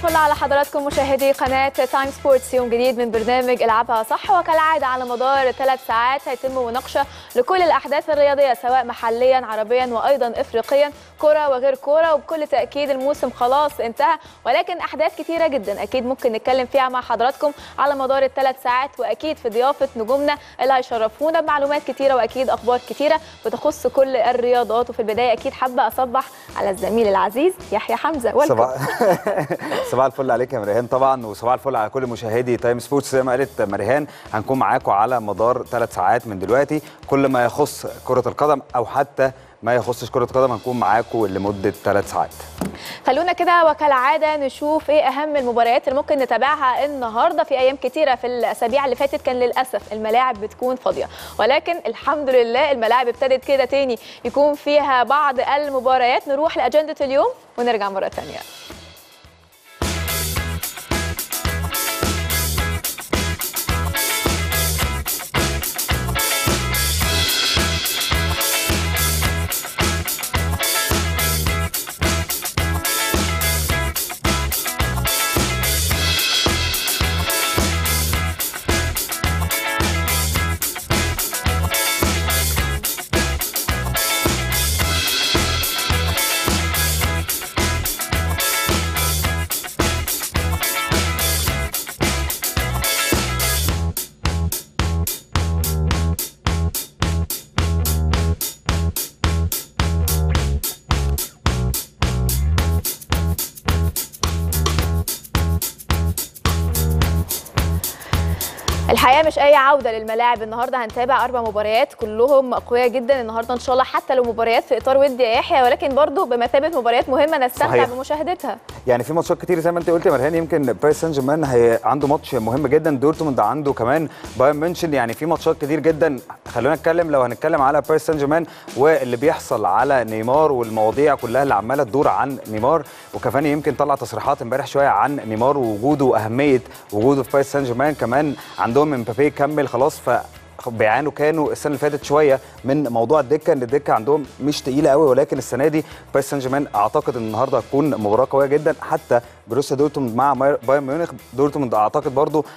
الفل على حضراتكم مشاهدي قناة تايم سبورتس يوم جديد من برنامج العبها صح وكالعادة على مدار ثلاث ساعات هيتم مناقشة لكل الأحداث الرياضية سواء محليا عربيا وأيضا إفريقيا كرة وغير كرة وبكل تأكيد الموسم خلاص انتهى ولكن أحداث كتيرة جدا أكيد ممكن نتكلم فيها مع حضراتكم على مدار الثلاث ساعات وأكيد في ضيافة نجومنا اللي هيشرفونا بمعلومات كتيرة وأكيد أخبار كتيرة بتخص كل الرياضات وفي البداية أكيد حابة أصبح على الزميل العزيز يحيى حمزة ولكم صباح صباح الفل عليك يا مريهان طبعا وصباح الفل على كل مشاهدي تايم سبورتس زي ما قالت مريهان هنكون معاكم على مدار ثلاث ساعات من دلوقتي كل ما يخص كرة القدم او حتى ما يخصش كرة القدم هنكون معاكم لمدة ثلاث ساعات خلونا كده وكالعاده نشوف ايه اهم المباريات اللي ممكن نتابعها النهارده في ايام كتيره في الاسابيع اللي فاتت كان للاسف الملاعب بتكون فاضيه ولكن الحمد لله الملاعب ابتدت كده تاني يكون فيها بعض المباريات نروح لاجنده اليوم ونرجع مره ثانيه الحقيقه مش اي عوده للملاعب النهارده هنتابع اربع مباريات كلهم قويه جدا النهارده ان شاء الله حتى لو مباريات في اطار ودي يا يحيى ولكن برضو بمثابه مباريات مهمه نستمتع صحيح. بمشاهدتها يعني في ماتشات كتير زي ما انت قلت يا مريهان يمكن باريس سان جيرمان هي عنده ماتش مهم جدا دورتموند عنده كمان بايرن ميونشن يعني في ماتشات كتير جدا خلونا نتكلم لو هنتكلم على باريس سان جيرمان واللي بيحصل على نيمار والمواضيع كلها اللي عماله تدور عن نيمار وكافاني يمكن طلع تصريحات امبارح شويه عن نيمار ووجوده واهميه وجوده في باريس سان جيرمان كمان عندهم امبابي كمل خلاص ف بيعانوا كانوا السنه اللي فاتت شويه من موضوع الدكه ان الدكه عندهم مش تقيله قوي ولكن السنه دي باريس سان جيرمان اعتقد ان النهارده هتكون مباراه قويه جدا حتى بروسيا دورتموند مع بايرن ميونخ دورتموند اعتقد برضو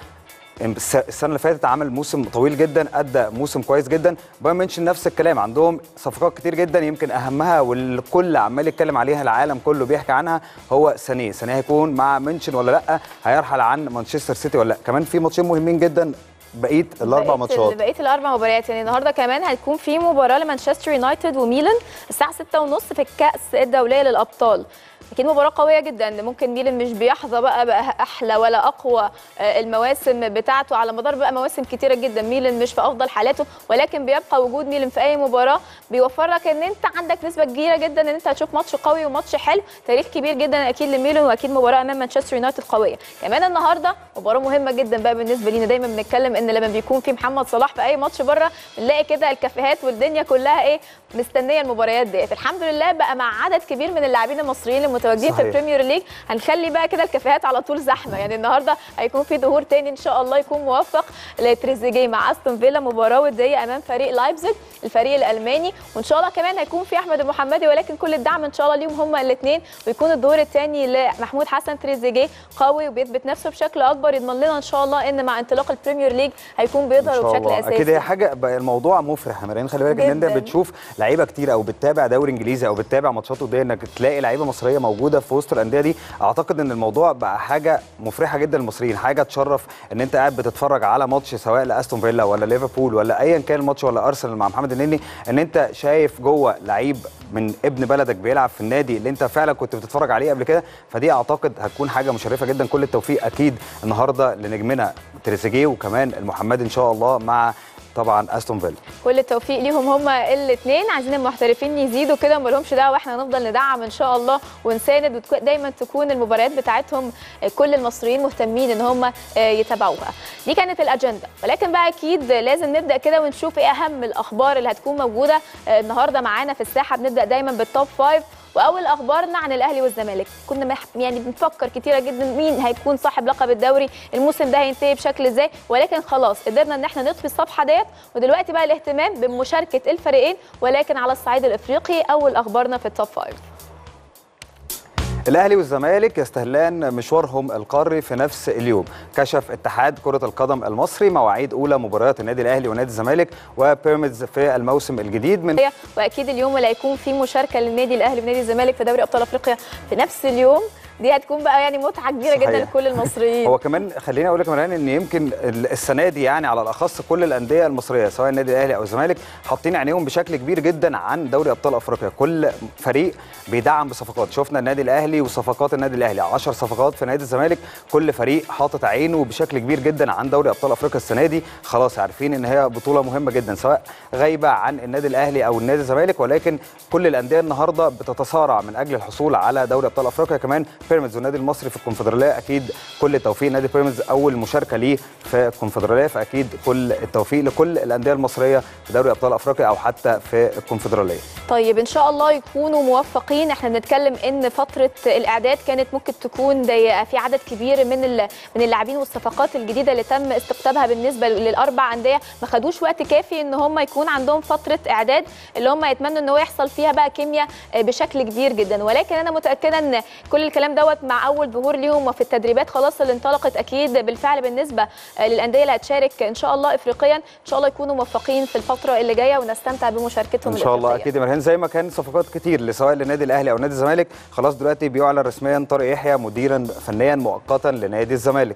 السنه اللي فاتت عمل موسم طويل جدا ادى موسم كويس جدا بايرن ميونخ نفس الكلام عندهم صفقات كتير جدا يمكن اهمها والكل عمال يتكلم عليها العالم كله بيحكي عنها هو سانيه سانيه هيكون مع ميونشن ولا لا هيرحل عن مانشستر سيتي ولا لا كمان في ماتشين مهمين جدا بقيه الاربع بقية ماتشات ال- بقيه الاربع مباريات يعني النهارده كمان هتكون في مباراه لمانشستر يونايتد وميلان الساعه 6:30 في الكاس الدوليه للابطال اكيد مباراه قويه جدا ممكن ميلان مش بيحظى بقى باحلى ولا اقوى آه، المواسم بتاعته على مدار بقى مواسم كتيره جدا ميلان مش في افضل حالاته ولكن بيبقى وجود ميلان في اي مباراه بيوفر لك ان انت عندك نسبه كبيره جدا ان انت هتشوف ماتش قوي وماتش حلو تاريخ كبير جدا اكيد لميلان واكيد مباراه امام مانشستر يونايتد قويه كمان النهارده مباراه مهمه جدا بقى بالنسبه لينا دايما بنتكلم ان لما بيكون في محمد صلاح في اي ماتش بره بنلاقي كده الكافيهات والدنيا كلها ايه مستنيه المباريات ديت الحمد لله بقى مع عدد كبير من اللاعبين المصريين المتواجدين في صحيح. البريمير ليج هنخلي بقى كده الكافيهات على طول زحمه يعني النهارده هيكون في ظهور تاني ان شاء الله يكون موفق لتريزيجيه مع استون فيلا مباراه وديه امام فريق لايبزيج الفريق الالماني وان شاء الله كمان هيكون في احمد المحمدي ولكن كل الدعم ان شاء الله ليهم هما الاثنين ويكون الظهور الثاني لمحمود حسن تريزيجيه قوي وبيثبت نفسه بشكل اكبر يضمن لنا ان شاء الله ان مع انطلاق البريمير ليج هيكون ان بيظهر شاء بشكل الله اساسي اكيد هي حاجه بقى الموضوع مفرح يا مريان خلي بالك ان انت جداً. بتشوف لعيبه كتير او بتتابع دوري انجليزي او بتتابع ماتشات وديه انك تلاقي لعيبه مصريه موجوده في وسط الانديه دي اعتقد ان الموضوع بقى حاجه مفرحه جدا للمصريين حاجه تشرف ان انت قاعد بتتفرج على ماتش سواء لاستون فيلا ولا ليفربول ولا ايا كان الماتش ولا ارسنال مع محمد النني ان انت شايف جوه لعيب من ابن بلدك بيلعب في النادي اللي انت فعلا كنت بتتفرج عليه قبل كده فدي اعتقد هتكون حاجه مشرفه جدا كل التوفيق اكيد النهارده لنجمنا تريزيجيه وكمان المحمدي ان شاء الله مع طبعا استون فيلا كل التوفيق ليهم هما الاثنين عايزين المحترفين يزيدوا كده وما لهمش دعوه واحنا هنفضل ندعم ان شاء الله ونساند ودايما تكون المباريات بتاعتهم كل المصريين مهتمين ان هم يتابعوها دي كانت الاجنده ولكن بقى اكيد لازم نبدا كده ونشوف ايه اهم الاخبار اللي هتكون موجوده النهارده معانا في الساحه بنبدا دايما بالتوب فايف واول اخبارنا عن الاهلي والزمالك كنا مح... يعني بنفكر كتيره جدا مين هيكون صاحب لقب الدوري الموسم ده هينتهي بشكل ازاي ولكن خلاص قدرنا ان احنا نطفي الصفحه ديت ودلوقتي بقى الاهتمام بمشاركه الفريقين ولكن على الصعيد الافريقي اول اخبارنا في التوب فايف الاهلي والزمالك يستهلان مشوارهم القاري في نفس اليوم كشف اتحاد كره القدم المصري مواعيد اولى مباريات النادي الاهلي ونادي الزمالك وبيراميدز في الموسم الجديد من واكيد اليوم اللي هيكون فيه مشاركه للنادي الاهلي ونادي الزمالك في دوري ابطال افريقيا في نفس اليوم دي هتكون بقى يعني متعه كبيره صحيح. جدا لكل المصريين هو كمان خليني اقول لك يا مريان ان يمكن السنه دي يعني على الاخص كل الانديه المصريه سواء النادي الاهلي او الزمالك حاطين عينيهم بشكل كبير جدا عن دوري ابطال افريقيا كل فريق بيدعم بصفقات شفنا النادي الاهلي وصفقات النادي الاهلي 10 صفقات في نادي الزمالك كل فريق حاطط عينه بشكل كبير جدا عن دوري ابطال افريقيا السنه دي خلاص عارفين ان هي بطوله مهمه جدا سواء غايبه عن النادي الاهلي او النادي الزمالك ولكن كل الانديه النهارده بتصارع من اجل الحصول على دوري ابطال افريقيا كمان بيراميدز والنادي المصري في الكونفدراليه اكيد كل التوفيق نادي بيراميدز اول مشاركه ليه في الكونفدراليه فاكيد كل التوفيق لكل الانديه المصريه في دوري ابطال افريقيا او حتى في الكونفدراليه طيب ان شاء الله يكونوا موفقين احنا بنتكلم ان فتره الاعداد كانت ممكن تكون ضيقه في عدد كبير من ال- من اللاعبين والصفقات الجديده اللي تم استقطابها بالنسبه للاربع انديه ما خدوش وقت كافي ان هم يكون عندهم فتره اعداد اللي هم يتمنوا ان هو يحصل فيها بقى كيمياء بشكل كبير جدا ولكن انا متاكده ان كل الكلام دوت مع اول ظهور ليهم وفي التدريبات خلاص اللي انطلقت اكيد بالفعل بالنسبه للانديه اللي هتشارك ان شاء الله افريقيا ان شاء الله يكونوا موفقين في الفتره اللي جايه ونستمتع بمشاركتهم ان شاء الله الإفريقية. اكيد يا مرهان زي ما كان صفقات كتير سواء للنادي الاهلي او نادي الزمالك خلاص دلوقتي بيعلن رسميا طارق يحيى مديرا فنيا مؤقتا لنادي الزمالك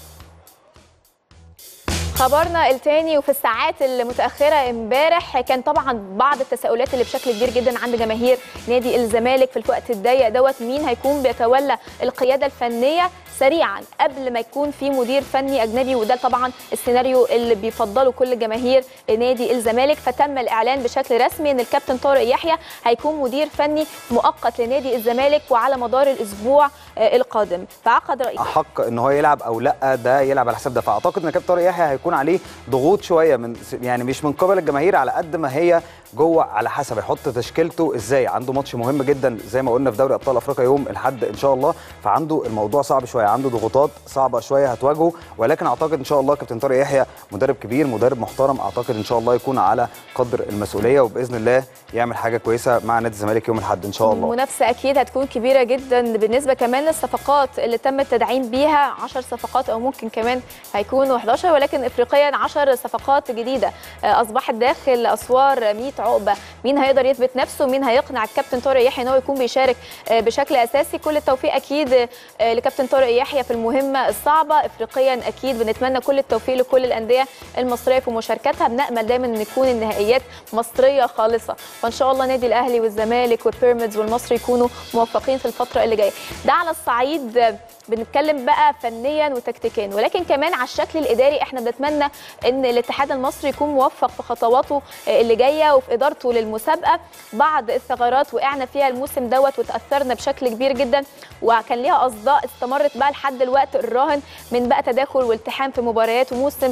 خبرنا التاني وفي الساعات المتاخره امبارح كان طبعا بعض التساؤلات اللي بشكل كبير جدا عند جماهير نادي الزمالك في الوقت الضيق دوت مين هيكون بيتولى القياده الفنيه سريعا قبل ما يكون في مدير فني اجنبي وده طبعا السيناريو اللي بيفضله كل جماهير نادي الزمالك فتم الاعلان بشكل رسمي ان الكابتن طارق يحيى هيكون مدير فني مؤقت لنادي الزمالك وعلى مدار الاسبوع آه، القادم فعقد رئيس احق ان هو يلعب او لا ده يلعب على حساب ده فاعتقد ان كابتن طارق يحيى هيكون عليه ضغوط شويه من يعني مش من قبل الجماهير على قد ما هي جوه على حسب يحط تشكيلته ازاي عنده ماتش مهم جدا زي ما قلنا في دوري ابطال افريقيا يوم الاحد ان شاء الله فعنده الموضوع صعب شويه عنده ضغوطات صعبه شويه هتواجهه ولكن اعتقد ان شاء الله كابتن طارق يحيى مدرب كبير مدرب محترم اعتقد ان شاء الله يكون على قدر المسؤوليه وباذن الله يعمل حاجه كويسه مع نادي الزمالك يوم الاحد ان شاء الله المنافسه اكيد هتكون كبيره جدا بالنسبه كمان للصفقات اللي تم التدعيم بيها 10 صفقات او ممكن كمان هيكونوا 11 ولكن افريقيا 10 صفقات جديده آه، اصبحت داخل اسوار 100 عقبه مين هيقدر يثبت نفسه مين هيقنع الكابتن طارق يحيى ان هو يكون بيشارك آه، بشكل اساسي كل التوفيق اكيد آه، لكابتن طارق يحيى في المهمه الصعبه افريقيا اكيد بنتمنى كل التوفيق لكل الانديه المصريه في مشاركتها بنامل دايما ان يكون النهائيات مصريه خالصه فان شاء الله نادي الاهلي والزمالك والبيراميدز والمصري يكونوا موفقين في الفتره اللي جايه ده على الصعيد آه، بنتكلم بقى فنيا وتكتيكيا ولكن كمان على الشكل الاداري احنا بنتمنى ان الاتحاد المصري يكون موفق في خطواته آه، اللي جايه وفي ادارته للمسابقه بعض الثغرات وقعنا فيها الموسم دوت وتاثرنا بشكل كبير جدا وكان ليها اصداء استمرت بقى لحد الوقت الراهن من بقى تداخل والتحام في مباريات وموسم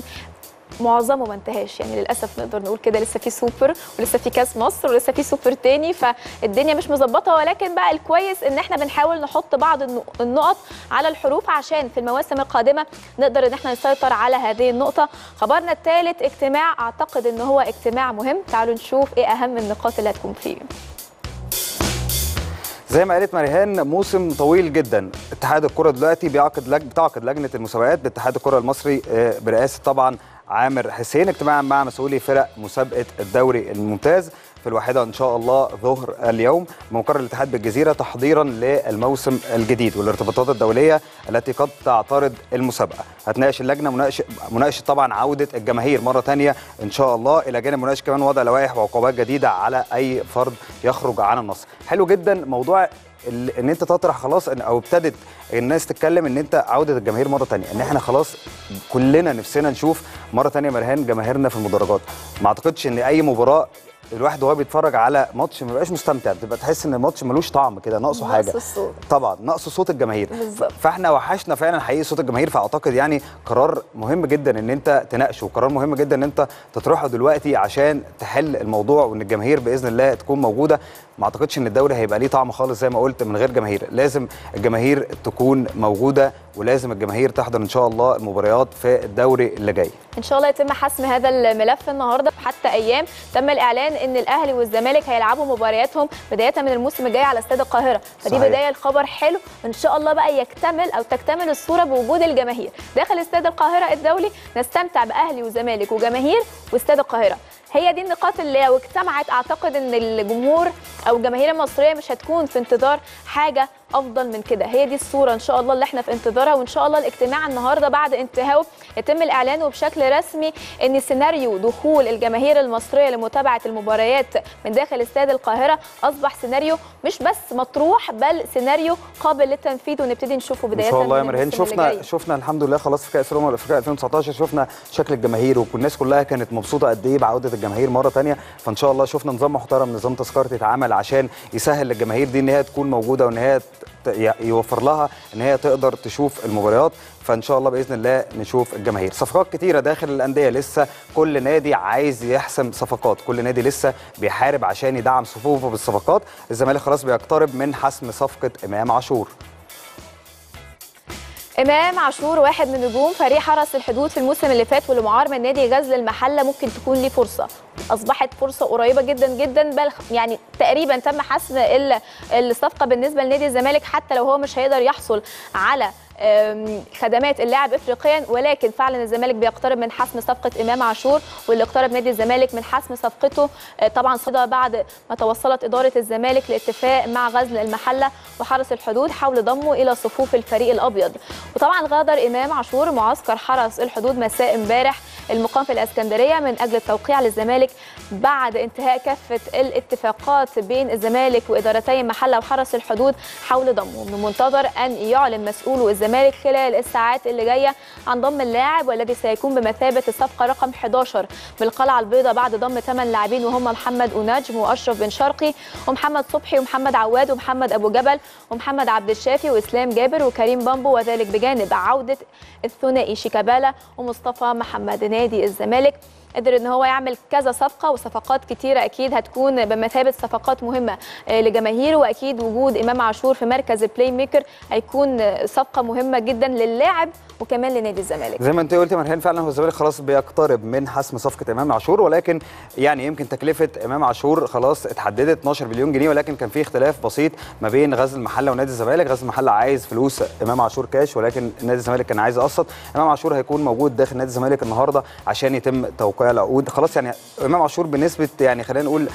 معظمه ما انتهاش يعني للاسف نقدر نقول كده لسه في سوبر ولسه في كاس مصر ولسه في سوبر تاني فالدنيا مش مظبطه ولكن بقى الكويس ان احنا بنحاول نحط بعض النق- النقط على الحروف عشان في المواسم القادمه نقدر ان احنا نسيطر على هذه النقطه خبرنا الثالث اجتماع اعتقد ان هو اجتماع مهم تعالوا نشوف ايه اهم النقاط اللي هتكون فيه زي ما قالت مريهان موسم طويل جدا اتحاد الكره دلوقتي بيعقد لج... بتعقد لجنه المسابقات باتحاد الكره المصري آه، برئاسه طبعا عامر حسين اجتماعا مع مسؤولي فرق مسابقه الدوري الممتاز في الواحدة إن شاء الله ظهر اليوم بمقر الاتحاد بالجزيرة تحضيرا للموسم الجديد والارتباطات الدولية التي قد تعترض المسابقة هتناقش اللجنة مناقشة مناقشة طبعا عودة الجماهير مرة تانية إن شاء الله إلى جانب مناقشة كمان وضع لوائح وعقوبات جديدة على أي فرد يخرج عن النص حلو جدا موضوع ال- ان انت تطرح خلاص إن او ابتدت الناس تتكلم ان انت عوده الجماهير مره تانية ان احنا خلاص كلنا نفسنا نشوف مره تانية مرهان جماهيرنا في المدرجات ما اعتقدش ان اي مباراه الواحد وهو بيتفرج على ماتش ما بيبقاش مستمتع بتبقى تحس ان الماتش ملوش طعم كده ناقصه حاجه نقص الصوت. طبعا نقص صوت الجماهير بالظبط. فاحنا وحشنا فعلا حقيقي صوت الجماهير فاعتقد يعني قرار مهم جدا ان انت تناقشه وقرار مهم جدا ان انت تطرحه دلوقتي عشان تحل الموضوع وان الجماهير باذن الله تكون موجوده ما اعتقدش ان الدوري هيبقى ليه طعم خالص زي ما قلت من غير جماهير لازم الجماهير تكون موجوده ولازم الجماهير تحضر ان شاء الله المباريات في الدوري اللي جاي ان شاء الله يتم حسم هذا الملف النهارده حتى ايام تم الاعلان ان الاهلي والزمالك هيلعبوا مبارياتهم بدايه من الموسم الجاي على استاد القاهره فدي صحيح. بدايه الخبر حلو ان شاء الله بقى يكتمل او تكتمل الصوره بوجود الجماهير داخل استاد القاهره الدولي نستمتع باهلي وزمالك وجماهير واستاد القاهره هي دي النقاط اللي لو اجتمعت اعتقد ان الجمهور او الجماهير المصريه مش هتكون في انتظار حاجه افضل من كده هي دي الصوره ان شاء الله اللي احنا في انتظارها وان شاء الله الاجتماع النهارده بعد انتهائه يتم الاعلان بشكل رسمي ان سيناريو دخول الجماهير المصريه لمتابعه المباريات من داخل استاد القاهره اصبح سيناريو مش بس مطروح بل سيناريو قابل للتنفيذ ونبتدي نشوفه بدايه ان شاء الله يا من مرهين الموسم اللي شفنا جاي. شفنا الحمد لله خلاص في كاس الامم الافريقيه 2019 شفنا شكل الجماهير والناس كلها كانت مبسوطه قد ايه بعوده الجماهير مره ثانيه فان شاء الله شفنا نظام محترم نظام تذكره يتعمل عشان يسهل للجماهير دي ان هي تكون موجوده وان هي ت- ي- يوفر لها ان هي تقدر تشوف المباريات فان شاء الله باذن الله نشوف الجماهير صفقات كتيره داخل الانديه لسه كل نادي عايز يحسم صفقات كل نادي لسه بيحارب عشان يدعم صفوفه بالصفقات الزمالك خلاص بيقترب من حسم صفقه امام عاشور امام عاشور واحد من نجوم فريق حرس الحدود في الموسم اللي فات واللي معار من نادي غزل المحله ممكن تكون ليه فرصه اصبحت فرصه قريبه جدا جدا بل يعني تقريبا تم حسم ال- الصفقه بالنسبه لنادي الزمالك حتى لو هو مش هيقدر يحصل على أم، خدمات اللاعب افريقيا ولكن فعلا الزمالك بيقترب من حسم صفقه امام عاشور واللي اقترب نادي الزمالك من حسم صفقته آه، طبعا صدى بعد ما توصلت اداره الزمالك لاتفاق مع غزل المحله وحرس الحدود حول ضمه الى صفوف الفريق الابيض وطبعا غادر امام عاشور معسكر حرس الحدود مساء امبارح المقام في الاسكندريه من اجل التوقيع للزمالك بعد انتهاء كافه الاتفاقات بين الزمالك وادارتي المحله وحرس الحدود حول ضمه من المنتظر ان يعلن مسؤولو الزمالك خلال الساعات اللي جايه عن ضم اللاعب والذي سيكون بمثابه الصفقه رقم 11 بالقلعه البيضاء بعد ضم 8 لاعبين وهم محمد أوناجم واشرف بن شرقي ومحمد صبحي ومحمد عواد ومحمد ابو جبل ومحمد عبد الشافي واسلام جابر وكريم بامبو وذلك بجانب عوده الثنائي شيكابالا ومصطفى محمد نادي الزمالك قدر ان هو يعمل كذا صفقه وصفقات كتيره اكيد هتكون بمثابه صفقات مهمه آه، لجماهيره واكيد وجود امام عاشور في مركز البلاي ميكر هيكون آه، صفقه مهمه جدا للاعب وكمان لنادي الزمالك زي ما انت قلت يا مرهان فعلا هو الزمالك خلاص بيقترب من حسم صفقه امام عاشور ولكن يعني يمكن تكلفه امام عاشور خلاص اتحددت 12 مليون جنيه ولكن كان في اختلاف بسيط ما بين غزل المحله ونادي الزمالك غزل المحله عايز فلوس امام عاشور كاش ولكن نادي الزمالك كان عايز يقسط امام عاشور هيكون موجود داخل نادي الزمالك النهارده عشان يتم توقيع العقود خلاص يعني امام عاشور بنسبه يعني خلينا نقول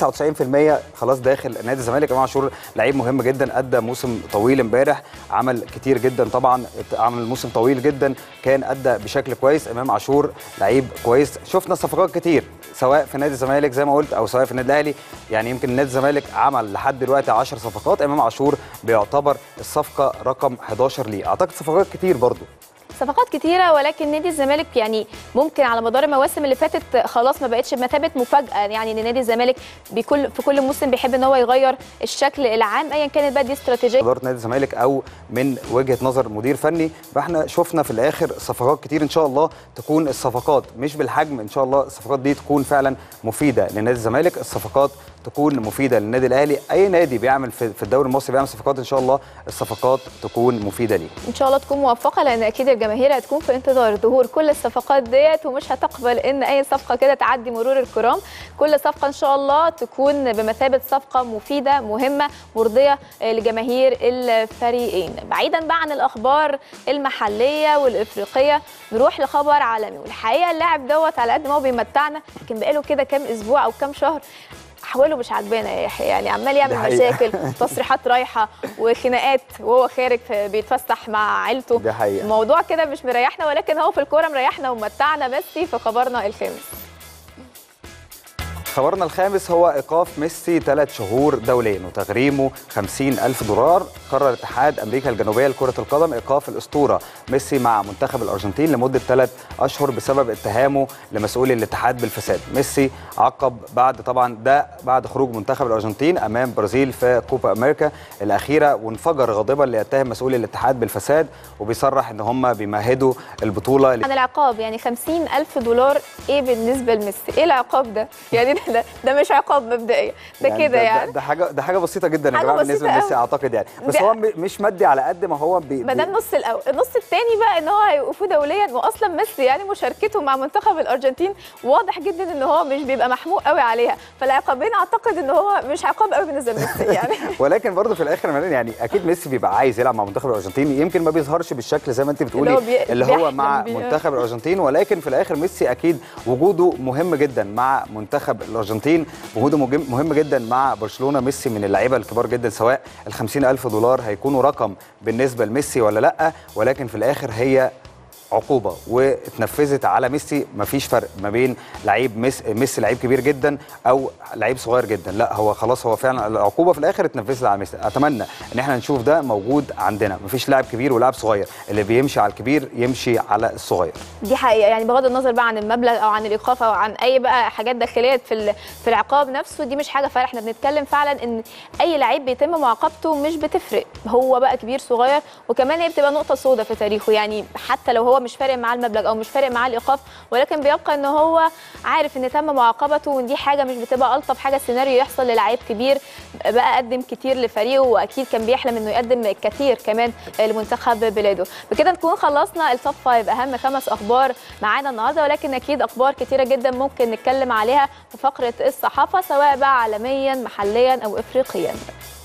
99% خلاص داخل نادي الزمالك امام عاشور لعيب مهم جدا ادى موسم طويل امبارح عمل كتير جدا طبعا عمل موسم طويل جدا كان ادى بشكل كويس امام عاشور لعيب كويس شفنا صفقات كتير سواء في نادي الزمالك زي ما قلت او سواء في النادي الاهلي يعني يمكن نادي الزمالك عمل لحد دلوقتي 10 صفقات امام عاشور بيعتبر الصفقه رقم 11 ليه اعتقد صفقات كتير برضو صفقات كتيرة ولكن نادي الزمالك يعني ممكن على مدار المواسم اللي فاتت خلاص ما بقتش بمثابة مفاجأة يعني ان نادي الزمالك بكل في كل موسم بيحب ان هو يغير الشكل العام ايا كانت بقى دي استراتيجية اداره نادي الزمالك او من وجهه نظر مدير فني فاحنا شفنا في الاخر صفقات كتير ان شاء الله تكون الصفقات مش بالحجم ان شاء الله الصفقات دي تكون فعلا مفيده لنادي الزمالك الصفقات تكون مفيده للنادي الاهلي اي نادي بيعمل في في الدوري المصري بيعمل صفقات ان شاء الله الصفقات تكون مفيده ليه ان شاء الله تكون موفقة لان اكيد الجماهير هتكون في انتظار ظهور كل الصفقات ديت ومش هتقبل ان اي صفقة كده تعدي مرور الكرام كل صفقة ان شاء الله تكون بمثابة صفقة مفيدة مهمة مرضية آه، لجماهير الفريقين بعيدا بقى عن الاخبار المحلية والافريقية نروح لخبر عالمي والحقيقة اللاعب دوت على قد ما هو بيمتعنا لكن بقاله كده كام اسبوع او كام شهر احواله مش عاجبانا يا يحيى يعني عمال دي يعمل حقيقة. مشاكل تصريحات رايحه وخناقات وهو خارج في- بيتفسح مع عيلته دي حقيقة. الموضوع كده مش مريحنا ولكن هو في الكوره مريحنا ومتعنا بس في خبرنا الخامس خبرنا الخامس هو ايقاف ميسي ثلاث شهور دوليا وتغريمه 50 الف دولار قرر اتحاد امريكا الجنوبيه لكره القدم ايقاف الاسطوره ميسي مع منتخب الارجنتين لمده ثلاث اشهر بسبب اتهامه لمسؤولي الاتحاد بالفساد ميسي عقب بعد طبعا ده بعد خروج منتخب الارجنتين امام برازيل في كوبا امريكا الاخيره وانفجر غاضبا ليتهم مسؤولي الاتحاد بالفساد وبيصرح ان هم بيمهدوا البطوله عن العقاب يعني 50 ألف دولار إيه بالنسبة لميسي؟ إيه العقاب ده؟ يعني ده ده, ده مش عقاب مبدئيا ده كده يعني ده, ده حاجه ده حاجه بسيطه جدا يا حاجة جماعه بسيطة بالنسبه لميسي أوي. اعتقد يعني بس دي- هو م- مش مادي على قد ما هو بي ما ده بي- النص الاول النص الثاني بقى ان هو هيوقفوه دوليا واصلا ميسي يعني مشاركته مع منتخب الارجنتين واضح جدا ان هو مش بيبقى محموق قوي عليها فالعقابين اعتقد ان هو مش عقاب قوي بالنسبه لميسي يعني ولكن برضه في الاخر يا مريم يعني اكيد ميسي بيبقى عايز يلعب مع منتخب الارجنتين يمكن ما بيظهرش بالشكل زي ما انت بتقولي اللي هو بي- اللي هو بيحلم مع بيه. منتخب الارجنتين ولكن في الاخر ميسي اكيد وجوده مهم جدا مع منتخب الارجنتين وجوده مهم- مهم جدا مع برشلونه ميسي من اللعيبه الكبار جدا سواء ال 50000 دولار هيكونوا رقم بالنسبه لميسي ولا لا ولكن في الاخر هي عقوبه واتنفذت على ميسي مفيش فرق ما بين لعيب ميس ميسي لعيب كبير جدا او لعيب صغير جدا لا هو خلاص هو فعلا العقوبه في الاخر اتنفذت على ميسي اتمنى ان احنا نشوف ده موجود عندنا مفيش لاعب كبير ولاعب صغير اللي بيمشي على الكبير يمشي على الصغير دي حقيقه يعني بغض النظر بقى عن المبلغ او عن الايقاف او عن اي بقى حاجات داخليه في ال- في العقاب نفسه دي مش حاجه فارقه احنا بنتكلم فعلا ان اي لعيب بيتم معاقبته مش بتفرق هو بقى كبير صغير وكمان هي بتبقى نقطه سوداء في تاريخه يعني حتى لو هو مش فارق معاه المبلغ او مش فارق معاه الايقاف ولكن بيبقى ان هو عارف ان تم معاقبته ودي حاجه مش بتبقى الطف حاجه سيناريو يحصل للعيب كبير بقى قدم كتير لفريقه واكيد كان بيحلم انه يقدم كتير كمان لمنتخب بلاده بكده نكون خلصنا التوب فايف اهم خمس اخبار معانا النهارده ولكن اكيد اخبار كتيره جدا ممكن نتكلم عليها في فقره الصحافه سواء بقى عالميا محليا او افريقيا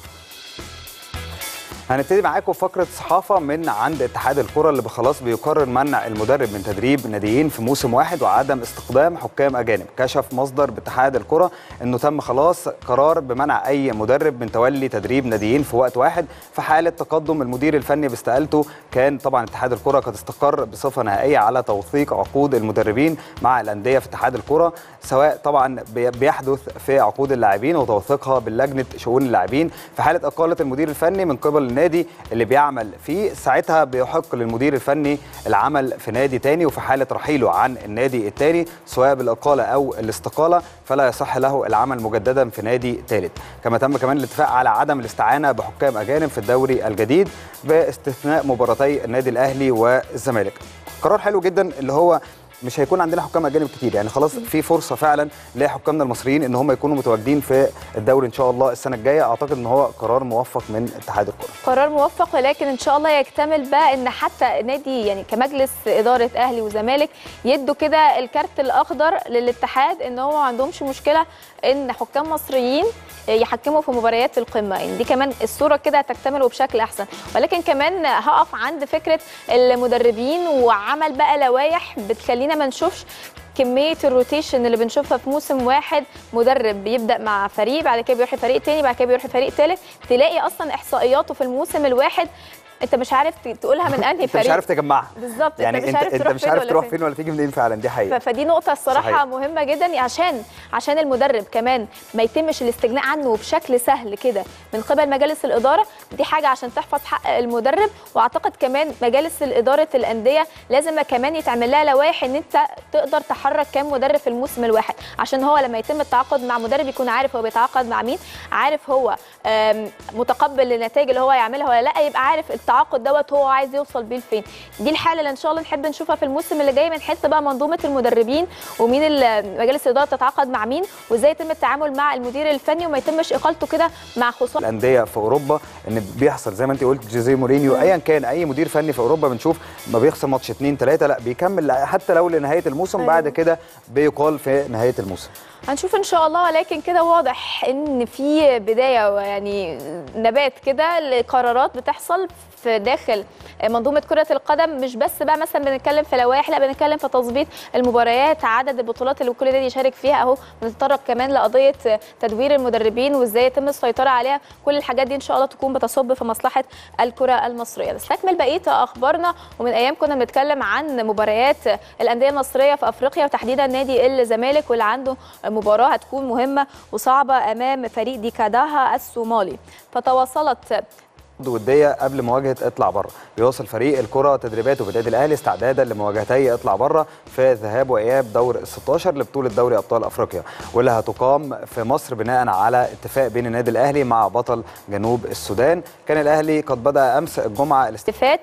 هنبتدي معاكم فقره صحافه من عند اتحاد الكره اللي خلاص بيقرر منع المدرب من تدريب ناديين في موسم واحد وعدم استخدام حكام اجانب كشف مصدر باتحاد الكره انه تم خلاص قرار بمنع اي مدرب من تولي تدريب ناديين في وقت واحد في حاله تقدم المدير الفني باستقالته كان طبعا اتحاد الكره قد استقر بصفه نهائيه على توثيق عقود المدربين مع الانديه في اتحاد الكره سواء طبعا بي- بيحدث في عقود اللاعبين وتوثيقها باللجنه شؤون اللاعبين في حاله اقاله المدير الفني من قبل النادي اللي بيعمل فيه ساعتها بيحق للمدير الفني العمل في نادي تاني وفي حاله رحيله عن النادي التاني سواء بالاقاله او الاستقاله فلا يصح له العمل مجددا في نادي ثالث كما تم كمان الاتفاق على عدم الاستعانه بحكام اجانب في الدوري الجديد باستثناء مباراتي النادي الاهلي والزمالك قرار حلو جدا اللي هو مش هيكون عندنا حكام اجانب كتير يعني خلاص في فرصه فعلا لحكامنا المصريين ان هم يكونوا متواجدين في الدوري ان شاء الله السنه الجايه اعتقد ان هو قرار موفق من اتحاد الكره قرار موفق ولكن ان شاء الله يكتمل بقى ان حتى نادي يعني كمجلس اداره اهلي وزمالك يدوا كده الكارت الاخضر للاتحاد ان هو ما عندهمش مشكله ان حكام مصريين يحكموا في مباريات القمه يعني دي كمان الصوره كده هتكتمل وبشكل احسن ولكن كمان هقف عند فكره المدربين وعمل بقى لوائح بتخلينا ما نشوفش كميه الروتيشن اللي بنشوفها في موسم واحد مدرب بيبدا مع فريق بعد كده بيروح لفريق تاني بعد كده بيروح لفريق تالت تلاقي اصلا احصائياته في الموسم الواحد انت مش عارف ت- تقولها من انهي انت فريق مش عارف تجمعها بالظبط يعني انت مش انت عارف انت تروح مش فين عارف ولا تروح فين. فين ولا تيجي منين فعلا دي ف- حقيقه فدي نقطة الصراحة صحيح. مهمة جدا عشان عشان المدرب كمان ما يتمش الاستغناء عنه بشكل سهل كده من قبل مجالس الإدارة دي حاجة عشان تحفظ حق المدرب واعتقد كمان مجالس الإدارة الأندية لازم كمان يتعمل لها لوائح ان انت تقدر تحرك كام مدرب في الموسم الواحد عشان هو لما يتم التعاقد مع مدرب يكون عارف هو بيتعاقد مع مين عارف هو آم، متقبل للنتائج اللي هو يعملها ولا لا يبقى عارف التعاقد دوت هو عايز يوصل بيه لفين دي الحاله اللي ان شاء الله نحب نشوفها في الموسم اللي جاي من حيث بقى منظومه المدربين ومين ال- مجالس الاداره تتعاقد مع مين وازاي يتم التعامل مع المدير الفني وما يتمش اقالته كده مع خساره الانديه في اوروبا ان بيحصل زي ما انت قلت جوزيه مورينيو ايا كان اي مدير فني في اوروبا بنشوف ما بيخسر ماتش اتنين تلاته لا بيكمل حتى لو لنهايه الموسم أيوة. بعد كده بيقال في نهايه الموسم هنشوف ان شاء الله ولكن كده واضح ان في بدايه يعني نبات كده لقرارات بتحصل في داخل منظومه كره القدم مش بس بقى مثلا بنتكلم في لوائح لا بنتكلم في تظبيط المباريات عدد البطولات اللي كل نادي يشارك فيها اهو بنتطرق كمان لقضيه تدوير المدربين وازاي يتم السيطره عليها كل الحاجات دي ان شاء الله تكون بتصب في مصلحه الكره المصريه نستكمل بقيه اخبارنا ومن ايام كنا بنتكلم عن مباريات الانديه المصريه في افريقيا وتحديدا نادي الزمالك واللي عنده مباراه هتكون مهمه وصعبه امام فريق ديكاداها الصومالي فتواصلت وديه قبل مواجهه اطلع بره بيواصل فريق الكره تدريباته في النادي الاهلي استعدادا لمواجهتي اطلع بره في ذهاب واياب دور ال 16 لبطوله دوري ابطال افريقيا واللي هتقام في مصر بناء على اتفاق بين النادي الاهلي مع بطل جنوب السودان كان الاهلي قد بدا امس الجمعه الاست... استفات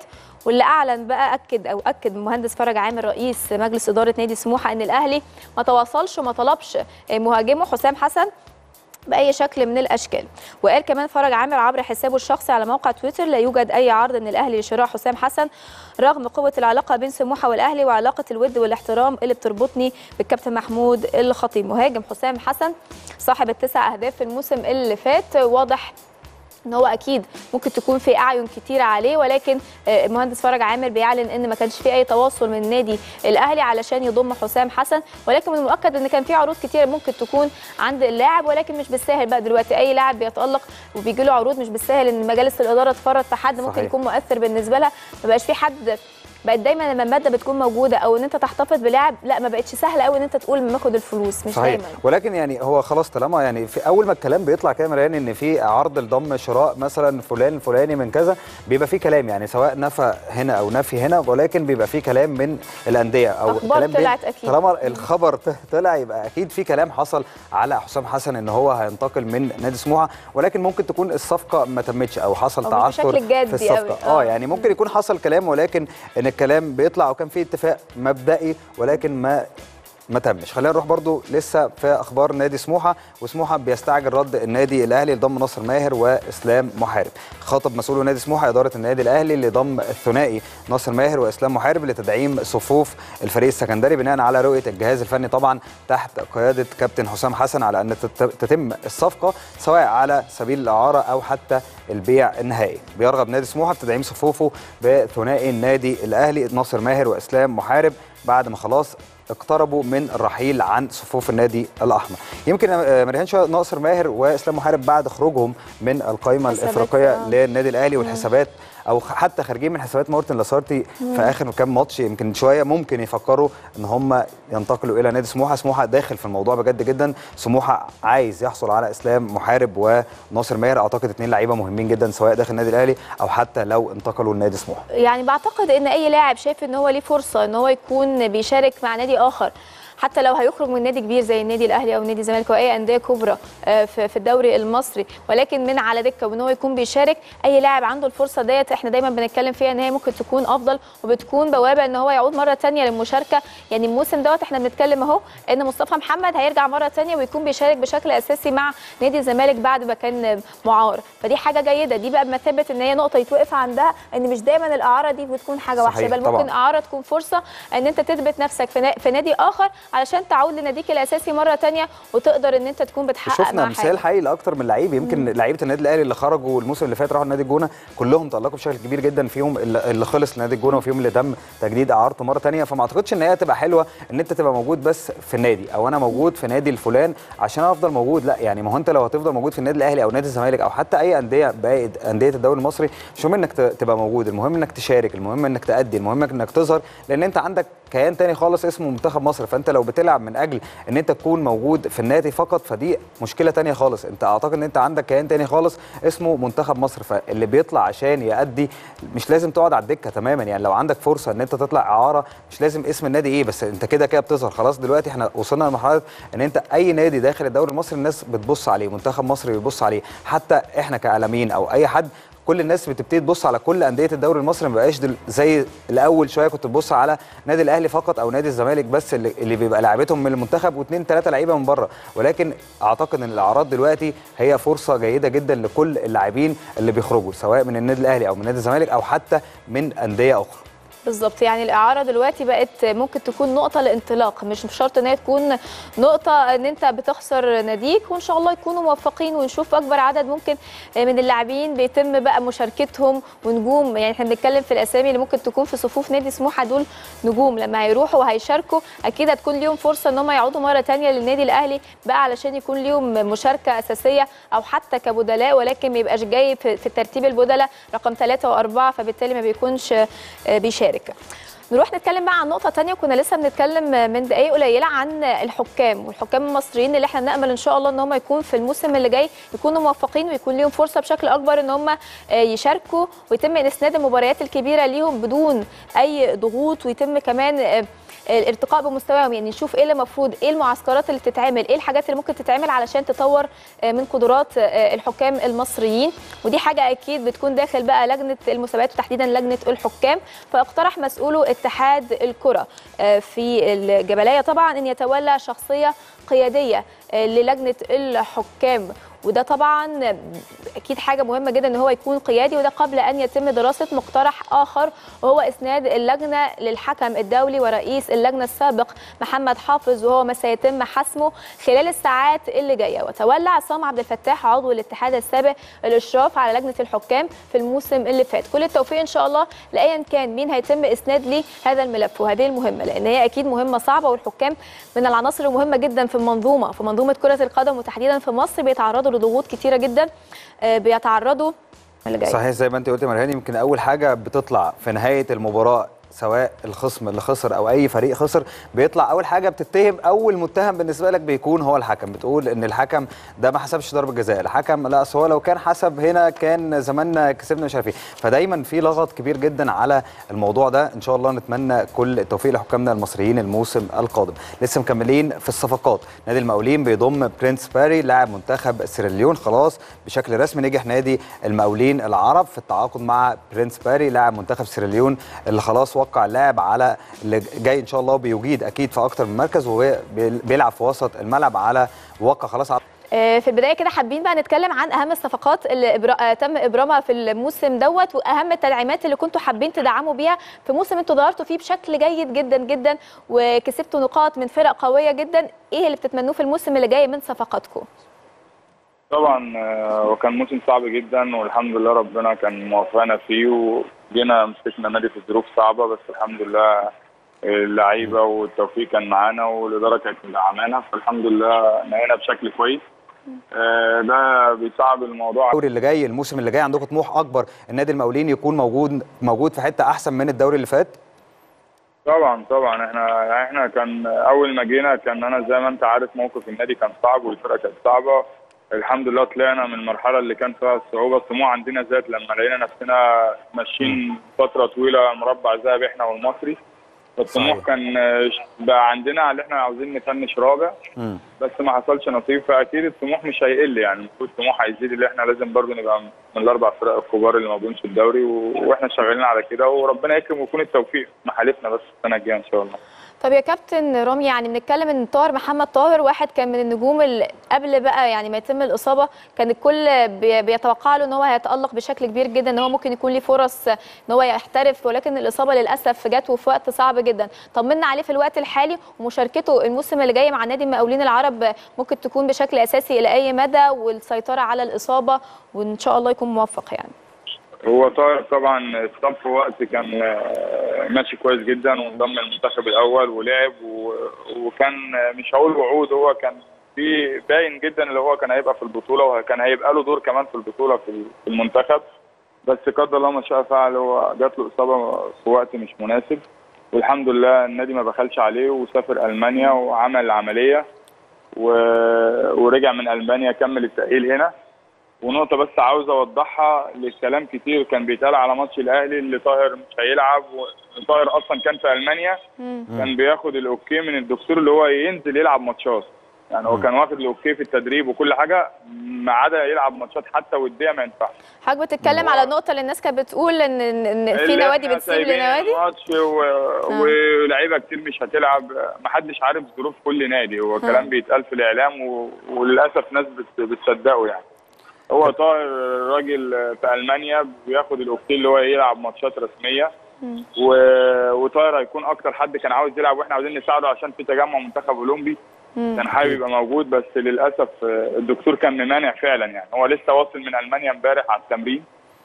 واللي اعلن بقى اكد او اكد المهندس فرج عامر رئيس مجلس اداره نادي سموحه ان الاهلي ما تواصلش وما طلبش مهاجمه حسام حسن باي شكل من الاشكال وقال كمان فرج عامر عبر حسابه الشخصي على موقع تويتر لا يوجد اي عرض من الاهلي لشراء حسام حسن رغم قوه العلاقه بين سموحه والاهلي وعلاقه الود والاحترام اللي بتربطني بالكابتن محمود الخطيب مهاجم حسام حسن صاحب التسع اهداف في الموسم اللي فات واضح ان هو اكيد ممكن تكون في اعين كتيره عليه ولكن المهندس فرج عامر بيعلن ان ما كانش في اي تواصل من النادي الاهلي علشان يضم حسام حسن ولكن من المؤكد ان كان في عروض كتيره ممكن تكون عند اللاعب ولكن مش بالساهل بقى دلوقتي اي لاعب بيتالق وبيجي له عروض مش بالساهل ان مجالس الاداره تفرط في حد ممكن صحيح. يكون مؤثر بالنسبه لها ما بقاش في حد بقت دايما لما الماده بتكون موجوده او ان انت تحتفظ بلاعب لا ما بقتش سهله قوي ان انت تقول ماخد الفلوس مش صحيح دايما ولكن يعني هو خلاص طالما يعني في اول ما الكلام بيطلع كده مريان ان في عرض لضم شراء مثلا فلان الفلاني من كذا بيبقى في كلام يعني سواء نفى هنا او نفي هنا ولكن بيبقى في كلام من الانديه او أخبار كلام بين- طلعت أكيد. طالما الخبر ط- طلع يبقى اكيد في كلام حصل على حسام حسن ان هو هينتقل من نادي سموحه ولكن ممكن تكون الصفقه ما تمتش او حصل أو مش تعثر بشكل جدي في الصفقه أوي. اه آه. يعني ممكن يكون حصل كلام ولكن ان الكلام بيطلع وكان في اتفاق مبدئي ولكن ما ما تمش خلينا نروح برضو لسه في اخبار نادي سموحه وسموحه بيستعجل رد النادي الاهلي لضم ناصر ماهر واسلام محارب خاطب مسؤول نادي سموحه اداره النادي الاهلي لضم الثنائي ناصر ماهر واسلام محارب لتدعيم صفوف الفريق السكندري بناء على رؤيه الجهاز الفني طبعا تحت قياده كابتن حسام حسن على ان تت- تتم الصفقه سواء على سبيل الاعاره او حتى البيع النهائي بيرغب نادي سموحه في تدعيم صفوفه بثنائي النادي الاهلي ناصر ماهر واسلام محارب بعد ما خلاص اقتربوا من الرحيل عن صفوف النادي الاحمر يمكن آه، مريهان شويه ناصر ماهر واسلام محارب بعد خروجهم من القائمه حسابات، الافريقيه آه. للنادي الاهلي والحسابات او حتى خارجين من حسابات مورتن لاسارتي في اخر كام ماتش يمكن شويه ممكن يفكروا ان هم ينتقلوا الى نادي سموحه سموحه داخل في الموضوع بجد جدا سموحه عايز يحصل على اسلام محارب وناصر ماهر اعتقد اثنين لعيبه مهمين جدا سواء داخل النادي الاهلي او حتى لو انتقلوا لنادي سموحه يعني بعتقد ان اي لاعب شايف ان هو ليه فرصه ان هو يكون بيشارك مع نادي اخر حتى لو هيخرج من نادي كبير زي النادي الاهلي او نادي الزمالك او اي انديه كبرى آه، في في الدوري المصري ولكن من على دكه وان هو يكون بيشارك اي لاعب عنده الفرصه ديت احنا دايما بنتكلم فيها ان هي ممكن تكون افضل وبتكون بوابه ان هو يعود مره ثانيه للمشاركه يعني الموسم دوت احنا بنتكلم اهو ان مصطفى محمد هيرجع مره ثانيه ويكون بيشارك بشكل اساسي مع نادي الزمالك بعد ما كان معار فدي حاجه جيده دي بقى بمثابه ان هي نقطه يتوقف عندها ان مش دايما الاعاره دي بتكون حاجه وحشه صحيح، بل طبعاً. ممكن اعاره تكون فرصه ان انت تثبت نفسك في نا- في نادي اخر علشان تعود لناديك الاساسي مره تانية وتقدر ان انت تكون بتحقق شفنا مع مثال حاجه حي لاكتر من لعيب يمكن لعيبه النادي الاهلي اللي خرجوا الموسم اللي فات راحوا نادي الجونه كلهم تالقوا بشكل كبير جدا فيهم اللي اللي خلص لنادي الجونه وفيهم اللي تم تجديد اعارته مره ثانيه فما اعتقدش ان هي تبقى حلوه ان انت تبقى موجود بس في النادي او انا موجود في نادي الفلان عشان افضل موجود لا يعني ما هو انت لو هتفضل موجود في النادي الاهلي او نادي الزمالك او حتى اي انديه باقي انديه الدوري المصري مش مهم انك ت- تبقى موجود المهم انك تشارك المهم انك تأدي المهم انك تظهر لان انت عندك كيان تاني خالص اسمه منتخب مصر فانت لو بتلعب من اجل ان انت تكون موجود في النادي فقط فدي مشكله تانية خالص انت اعتقد ان انت عندك كيان تاني خالص اسمه منتخب مصر فاللي بيطلع عشان يأدي مش لازم تقعد على الدكه تماما يعني لو عندك فرصه ان انت تطلع اعاره مش لازم اسم النادي ايه بس انت كده كده بتظهر خلاص دلوقتي احنا وصلنا لمرحله ان انت اي نادي داخل الدوري المصري الناس بتبص عليه منتخب مصر بيبص عليه حتى احنا كاعلاميين او اي حد كل الناس بتبتدي تبص على كل انديه الدوري المصري ما بقاش دل- زي الاول شويه كنت تبص على نادي الاهلي فقط او نادي الزمالك بس اللي, اللي بيبقى لعيبتهم من المنتخب واثنين ثلاثه لعيبه من بره ولكن اعتقد ان الاعراض دلوقتي هي فرصه جيده جدا لكل اللاعبين اللي بيخرجوا سواء من النادي الاهلي او من نادي الزمالك او حتى من انديه اخرى بالظبط يعني الاعاره دلوقتي بقت ممكن تكون نقطه لانطلاق مش شرط ان هي تكون نقطه ان انت بتخسر ناديك وان شاء الله يكونوا موفقين ونشوف اكبر عدد ممكن من اللاعبين بيتم بقى مشاركتهم ونجوم يعني احنا بنتكلم في الاسامي اللي ممكن تكون في صفوف نادي سموحه دول نجوم لما هيروحوا وهيشاركوا اكيد هتكون ليهم فرصه ان هم يعودوا مره تانية للنادي الاهلي بقى علشان يكون ليهم مشاركه اساسيه او حتى كبدلاء ولكن ما يبقاش جاي في في ترتيب البدلاء رقم ثلاثة وأربعة فبالتالي ما بيكونش آه، بيشارك نروح نتكلم بقى عن نقطة تانية كنا لسه بنتكلم من دقايق قليلة عن الحكام والحكام المصريين اللي احنا نأمل ان شاء الله ان هم يكون في الموسم اللي جاي يكونوا موفقين ويكون ليهم فرصة بشكل اكبر ان هم آه، يشاركوا ويتم اسناد المباريات الكبيرة ليهم بدون اي ضغوط ويتم كمان آه، الارتقاء بمستواهم يعني نشوف ايه اللي المفروض ايه المعسكرات اللي تتعمل ايه الحاجات اللي ممكن تتعمل علشان تطور آه، من قدرات آه، الحكام المصريين ودي حاجه اكيد بتكون داخل بقى لجنه المسابقات وتحديدا لجنه الحكام فاقترح مسؤولو اتحاد الكره آه، في الجبليه طبعا ان يتولى شخصيه قياديه آه، للجنه الحكام وده طبعا اكيد حاجه مهمه جدا ان هو يكون قيادي وده قبل ان يتم دراسه مقترح اخر وهو اسناد اللجنه للحكم الدولي ورئيس اللجنه السابق محمد حافظ وهو ما سيتم حسمه خلال الساعات اللي جايه وتولى عصام عبد الفتاح عضو الاتحاد السابق الاشراف على لجنه الحكام في الموسم اللي فات كل التوفيق ان شاء الله لايا كان مين هيتم اسناد ليه هذا الملف وهذه المهمه لان هي اكيد مهمه صعبه والحكام من العناصر المهمه جدا في المنظومه في منظومه كره القدم وتحديدا في مصر بيتعرضوا لضغوط كتيره جدا آه، بيتعرضوا اللي جاي. صحيح زي ما انت قلت يا مرهاني يمكن اول حاجه بتطلع في نهايه المباراه سواء الخصم اللي خسر او اي فريق خسر بيطلع اول حاجه بتتهم اول متهم بالنسبه لك بيكون هو الحكم بتقول ان الحكم ده ما حسبش ضربه جزاء الحكم لا أصل هو لو كان حسب هنا كان زماننا كسبنا مش عارف ايه فدايما في لغط كبير جدا على الموضوع ده ان شاء الله نتمنى كل التوفيق لحكامنا المصريين الموسم القادم لسه مكملين في الصفقات نادي المقاولين بيضم برنس باري لاعب منتخب سيراليون خلاص بشكل رسمي نجح نادي المقاولين العرب في التعاقد مع برنس باري لاعب منتخب سيراليون اللي خلاص وقع اللاعب على اللي جاي ان شاء الله بيجيد اكيد في اكتر من مركز وهو بيلعب في وسط الملعب على وقع خلاص على آه، في البدايه كده حابين بقى نتكلم عن اهم الصفقات اللي إبرا... آه، تم ابرامها في الموسم دوت واهم التدعيمات اللي كنتوا حابين تدعموا بيها في موسم انتوا ظهرتوا فيه بشكل جيد جدا جدا وكسبتوا نقاط من فرق قويه جدا ايه اللي بتتمنوه في الموسم اللي جاي من صفقاتكم طبعا آه، وكان موسم صعب جدا والحمد لله ربنا كان موفقنا فيه وجينا مسكنا نادي في ظروف صعبه بس الحمد لله اللعيبه والتوفيق كان معانا والاداره كانت مدعمانا فالحمد لله نهينا بشكل كويس آه، ده بيصعب الموضوع الدوري اللي جاي الموسم اللي جاي عندكم طموح اكبر النادي المقاولين يكون موجود موجود في حته احسن من الدوري اللي فات طبعا طبعا احنا احنا كان اول ما جينا كان انا زي ما انت عارف موقف النادي كان صعب والفرقه كانت صعبه الحمد لله طلعنا من المرحله اللي كان فيها الصعوبه الطموح عندنا زاد لما لقينا نفسنا ماشيين فتره طويله مربع ذهبي احنا والمصري الطموح صحيح. كان آه، بقى عندنا على احنا عاوزين نفنش رابع مم. بس ما حصلش نصيب فاكيد الطموح مش هيقل يعني المفروض الطموح هيزيد اللي احنا لازم برضو نبقى من الاربع فرق الكبار اللي موجودين في الدوري و- واحنا شغالين على كده وربنا يكرم ويكون التوفيق محالفنا بس السنه الجايه ان شاء الله طب يا كابتن رامي يعني بنتكلم ان طاهر محمد طاهر واحد كان من النجوم اللي قبل بقى يعني ما يتم الاصابه كان الكل بي- بيتوقع له ان هو هيتالق بشكل كبير جدا ان هو ممكن يكون ليه فرص ان هو يحترف ولكن الاصابه للاسف جت في وقت صعب جدا طمنا عليه في الوقت الحالي ومشاركته الموسم اللي جاي مع نادي المقاولين العرب ممكن تكون بشكل اساسي الى اي مدى والسيطره على الاصابه وان شاء الله يكون موفق يعني هو طاهر طبعا اتصاب في وقت كان آه، ماشي كويس جدا وانضم المنتخب الاول ولعب و- وكان آه، مش هقول وعود هو كان في باين جدا اللي هو كان هيبقى في البطوله وكان هيبقى له دور كمان في البطوله في في المنتخب بس قدر الله ما شاء فعل هو جات له اصابه في وقت مش مناسب والحمد لله النادي ما بخلش عليه وسافر المانيا وعمل العمليه و... ورجع من المانيا كمل التاهيل هنا ونقطة بس عاوز أوضحها للكلام كتير كان بيتقال على ماتش الأهلي اللي طاهر مش هيلعب وطاهر أصلا كان في ألمانيا كان بياخد الأوكي من الدكتور اللي هو ينزل يلعب ماتشات يعني هو كان واخد الأوكي في التدريب وكل حاجة ما عدا يلعب ماتشات حتى ودية ما ينفعش حضرتك بتتكلم على النقطه اللي الناس كانت بتقول ان ان إن في اللي نوادي إحنا بتسيب سايبين لنوادي الماتش و... ولاعيبه كتير مش هتلعب محدش عارف ظروف كل نادي هو كلام بيتقال في الاعلام و... وللاسف ناس بت... بتصدقه يعني هو طاهر راجل في المانيا بياخد الاوكي اللي هو يلعب ماتشات رسميه و... وطاهر هيكون اكتر حد كان عاوز يلعب واحنا عاوزين نساعده عشان في تجمع منتخب اولمبي كان حابب يبقى موجود بس للاسف الدكتور كان ممانع فعلا يعني هو لسه واصل من المانيا امبارح على التمرين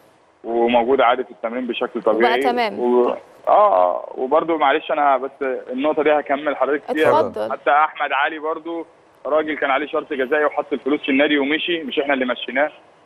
وموجود عادي في التمرين بشكل طبيعي وبقى تمام. و... اه اه وبرده معلش انا بس النقطه دي هكمل حضرتك فيها اتفضل. حتى احمد علي برضو راجل كان عليه شرط جزائي وحط الفلوس في النادي ومشي مش احنا اللي مشيناه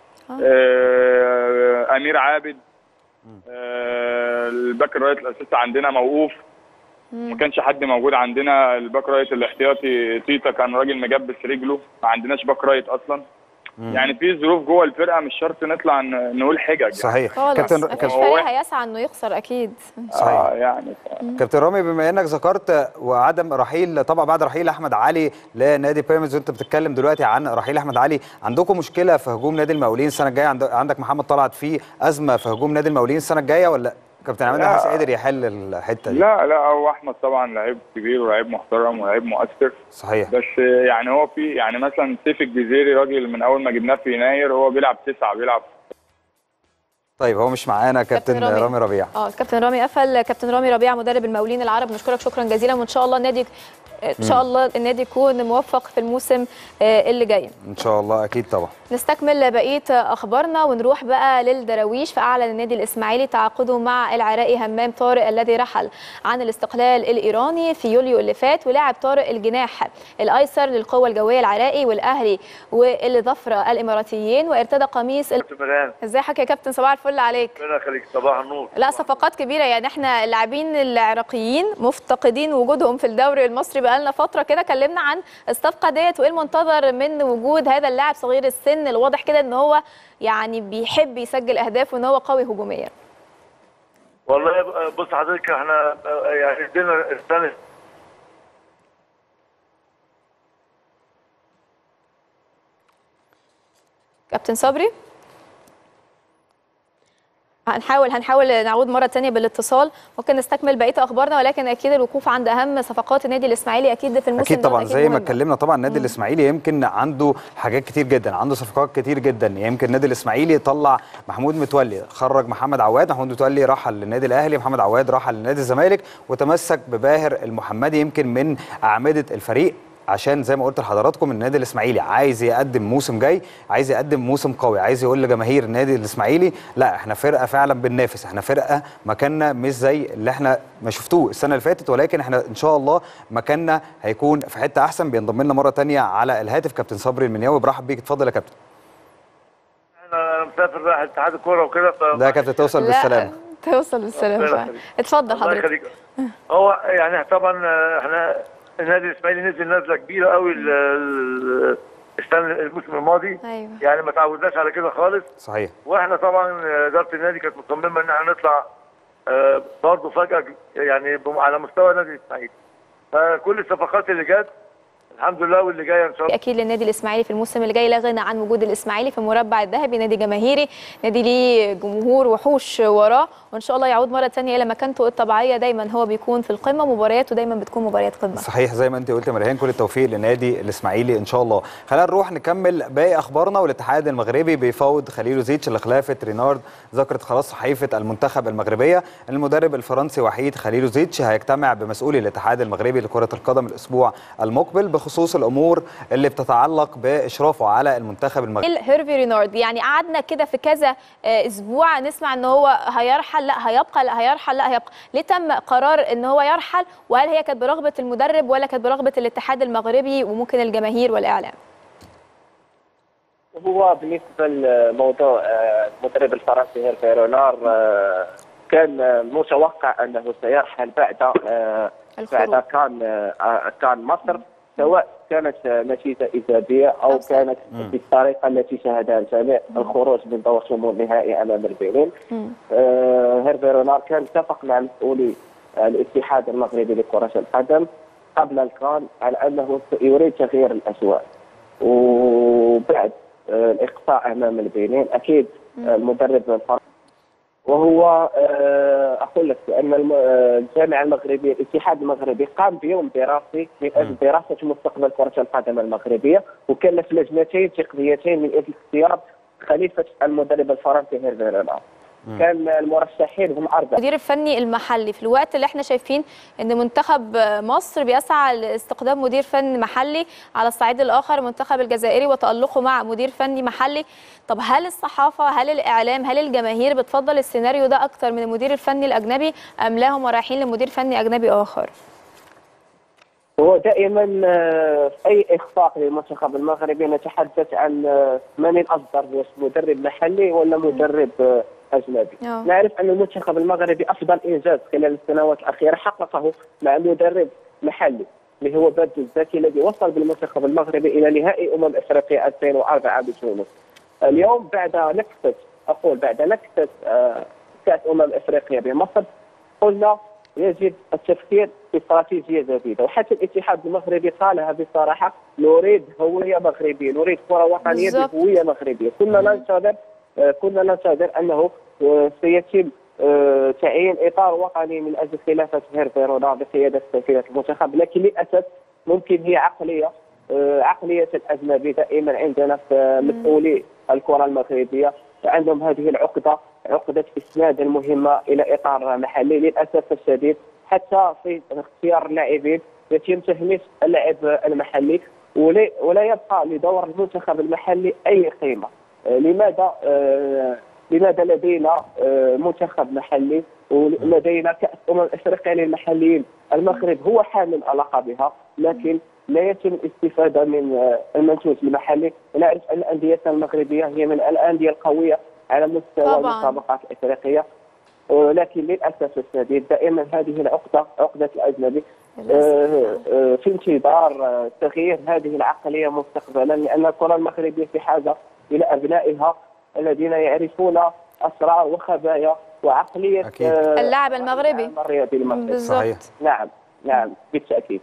آه امير عابد آه الباك الرايت الاساسي عندنا موقوف ما كانش حد موجود عندنا الباك رايت الاحتياطي تيتا كان راجل مجبس رجله ما عندناش باك رايت اصلا يعني في ظروف جوه الفرقه مش شرط نطلع ن- نقول حجج يعني. صحيح خالص كابتن مفيش كابتن- فريق هيسعى انه يخسر اكيد صحيح اه يعني ف- كابتن رامي بما انك ذكرت وعدم رحيل طبعا بعد رحيل احمد علي لنادي بيراميدز وانت بتتكلم دلوقتي عن رحيل احمد علي عندكم مشكله في هجوم نادي المقاولين السنه الجايه عند- عندك محمد طلعت في ازمه في هجوم نادي المقاولين السنه الجايه ولا كابتن عماد لا. النحاس قادر يحل الحته دي لا لا هو احمد طبعا لعيب كبير ولاعيب محترم ولاعيب مؤثر صحيح بس يعني هو في يعني مثلا سيف الجزيري راجل من اول ما جبناه في يناير هو بيلعب تسعه بيلعب طيب هو مش معانا كابتن كابتن رامي. رامي ربيع اه كابتن رامي قفل كابتن رامي ربيع مدرب المقاولين العرب نشكرك شكرا جزيلا وان شاء الله النادي ان شاء الله النادي يكون موفق في الموسم آه، اللي جاي ان شاء الله اكيد طبعا نستكمل بقيه اخبارنا ونروح بقى للدراويش فاعلن النادي الاسماعيلي تعاقده مع العراقي همام طارق الذي رحل عن الاستقلال الايراني في يوليو اللي فات ولعب طارق الجناح الايسر للقوه الجويه العراقي والاهلي والظفره الاماراتيين وارتدى قميص ال... مران ازي حضرتك يا كابتن صباح الفل عليك ربنا يخليك صباح النور لا صفقات كبيره يعني احنا اللاعبين العراقيين مفتقدين وجودهم في الدوري المصري بقالنا فتره كده كلمنا عن الصفقه ديت وايه المنتظر من وجود هذا اللاعب صغير السن الواضح كده ان هو يعني بيحب يسجل اهداف وان هو قوي هجوميا والله بص حضرتك احنا يعني ادينا السنه كابتن صبري هنحاول هنحاول نعود مره تانية بالاتصال ممكن نستكمل بقيه اخبارنا ولكن اكيد الوقوف عند اهم صفقات النادي الاسماعيلي اكيد في الموسم اكيد ده طبعا زي ما مهمة. اتكلمنا طبعا النادي الاسماعيلي يمكن عنده حاجات كتير جدا عنده صفقات كتير جدا يمكن النادي الاسماعيلي طلع محمود متولي خرج محمد عواد محمود متولي رحل للنادي الاهلي محمد عواد رحل لنادي الزمالك وتمسك بباهر المحمدي يمكن من اعمده الفريق عشان زي ما قلت لحضراتكم النادي الاسماعيلي عايز يقدم موسم جاي عايز يقدم موسم قوي عايز يقول لجماهير النادي الاسماعيلي لا احنا فرقه فعلا بننافس احنا فرقه مكاننا مش زي اللي احنا ما شفتوه السنه اللي فاتت ولكن احنا ان شاء الله مكاننا هيكون في حته احسن بينضم لنا مره تانية على الهاتف كابتن صبري المنياوي برحب بيك اتفضل يا كابتن انا مسافر رايح اتحاد الكوره وكده ف لا يا كابتن توصل لا بالسلامه توصل بالسلامه ربنا فعلا. يخليك. اتفضل الله حضرتك يخليك هو يعني طبعا احنا النادي الاسماعيلي نزل نزله كبيره قوي ال- ال- السنه الموسم الماضي ايوه يعني ما تعودناش على كده خالص صحيح واحنا طبعا اداره النادي كانت مصممه ان احنا نطلع آه، برضه فجاه يعني بم- على مستوى النادي الاسماعيلي فكل الصفقات اللي جت الحمد لله واللي جايه ان شاء الله اكيد للنادي الاسماعيلي في الموسم اللي جاي لا غنى عن وجود الاسماعيلي في المربع الذهبي نادي جماهيري نادي ليه جمهور وحوش وراه وان شاء الله يعود مره ثانيه الى مكانته الطبيعيه دايما هو بيكون في القمه مبارياته دايما بتكون مباريات قمه صحيح زي ما انت قلت يا مريهان كل التوفيق للنادي الاسماعيلي ان شاء الله خلينا نروح نكمل باقي اخبارنا والاتحاد المغربي بيفاوض خليل زيتش لخلافه رينارد ذكرت خلاص صحيفه المنتخب المغربيه ان المدرب الفرنسي وحيد خليل زيتش هيجتمع بمسؤولي الاتحاد المغربي لكره القدم الاسبوع المقبل بخصوص الامور اللي بتتعلق باشرافه على المنتخب المغربي ال- هيرفي رينارد يعني قعدنا كده في كذا آه، اسبوع نسمع ان هو هيرحل لا هيبقى لا هيرحل لا هيبقى ليه تم قرار ان هو يرحل وهل هي كانت برغبه المدرب ولا كانت برغبه الاتحاد المغربي وممكن الجماهير والاعلام هو بالنسبة لموضوع آه، المدرب الفرنسي هيرفي رونار آه، كان آه، متوقع أنه سيرحل بعد آه، الخروج. بعد كان آه، كان مصر سواء كانت آه، نتيجة إيجابية أو أو سلبية. كانت بالطريقة التي شاهدها الجميع الخروج من دور ثمن النهائي أمام البنين مم. آه، هيرفي رونار كان اتفق مع مسؤولي آه، الاتحاد المغربي لكرة القدم قبل الكان على أنه يريد تغيير الأجواء وبعد آه، الإقصاء أمام البنين أكيد آه، المدرب الفرنسي وهو آه، أقول لك بأن الم- آه، الجامعة المغربية الاتحاد المغربي قام بيوم دراسي من أجل دراسة مستقبل كرة القدم المغربية وكلف لجنتين تقنيتين من أجل اختيار خليفة المدرب الفرنسي هيرفي رونار كان المرشحين هم أربعة المدير الفني المحلي في الوقت اللي احنا شايفين ان منتخب مصر بيسعى لاستقدام مدير فني محلي على الصعيد الاخر المنتخب الجزائري وتالقه مع مدير فني محلي طب هل الصحافه هل الاعلام هل الجماهير بتفضل السيناريو ده اكتر من المدير الفني الاجنبي ام لا هم رايحين لمدير فني اجنبي اخر هو دائما آه، في اي اخفاق للمنتخب المغربي نتحدث عن آه، من الاصدر واش مدرب محلي ولا مدرب آه، اجنبي آه. نعرف ان المنتخب المغربي افضل انجاز خلال السنوات الاخيره حققه مع مدرب محلي اللي هو بدر الزكي الذي وصل بالمنتخب المغربي الى نهائي امم افريقيا 2004 بتونس. اليوم بعد نكسه اقول بعد نكسه آه، كاس امم افريقيا بمصر قلنا يجب التفكير في استراتيجيه جديده وحتى الاتحاد المغربي قالها بصراحه نريد هويه مغربيه نريد كره وطنيه بالضبط. بهويه مغربيه كنا ننتظر آه، كنا ننتظر انه آه، سيتم آه، تعيين اطار وطني من اجل خلافه هيرفي رودا بقياده سفينه المنتخب لكن للاسف ممكن هي عقليه آه، عقليه الاجنبي دائما عندنا في مسؤولي الكره المغربيه عندهم هذه العقده عقده اسناد المهمه الى اطار محلي للاسف الشديد حتى في اختيار اللاعبين يتم تهميش اللاعب المحلي ولا ولا يبقى لدور المنتخب المحلي اي قيمه آه، لماذا آه، لماذا لدينا آه، منتخب محلي ولدينا كاس امم افريقيا للمحليين المغرب هو حامل لقبها لكن لا يتم الاستفاده من آه، المنتوج المحلي ونعرف ان الانديه المغربيه هي من الانديه القويه على مستوى طبعاً. المسابقات الافريقيه ولكن للاسف الشديد دائما هذه العقده عقده الاجنبي آه، آه، في انتظار آه، تغيير هذه العقليه مستقبلا لان الكره المغربيه في حاجه الى ابنائها الذين يعرفون اسرار وخبايا وعقليه أكيد. آه، اللاعب المغربي. العالم الرياضي المغربي بالظبط صحيح. نعم نعم بالتاكيد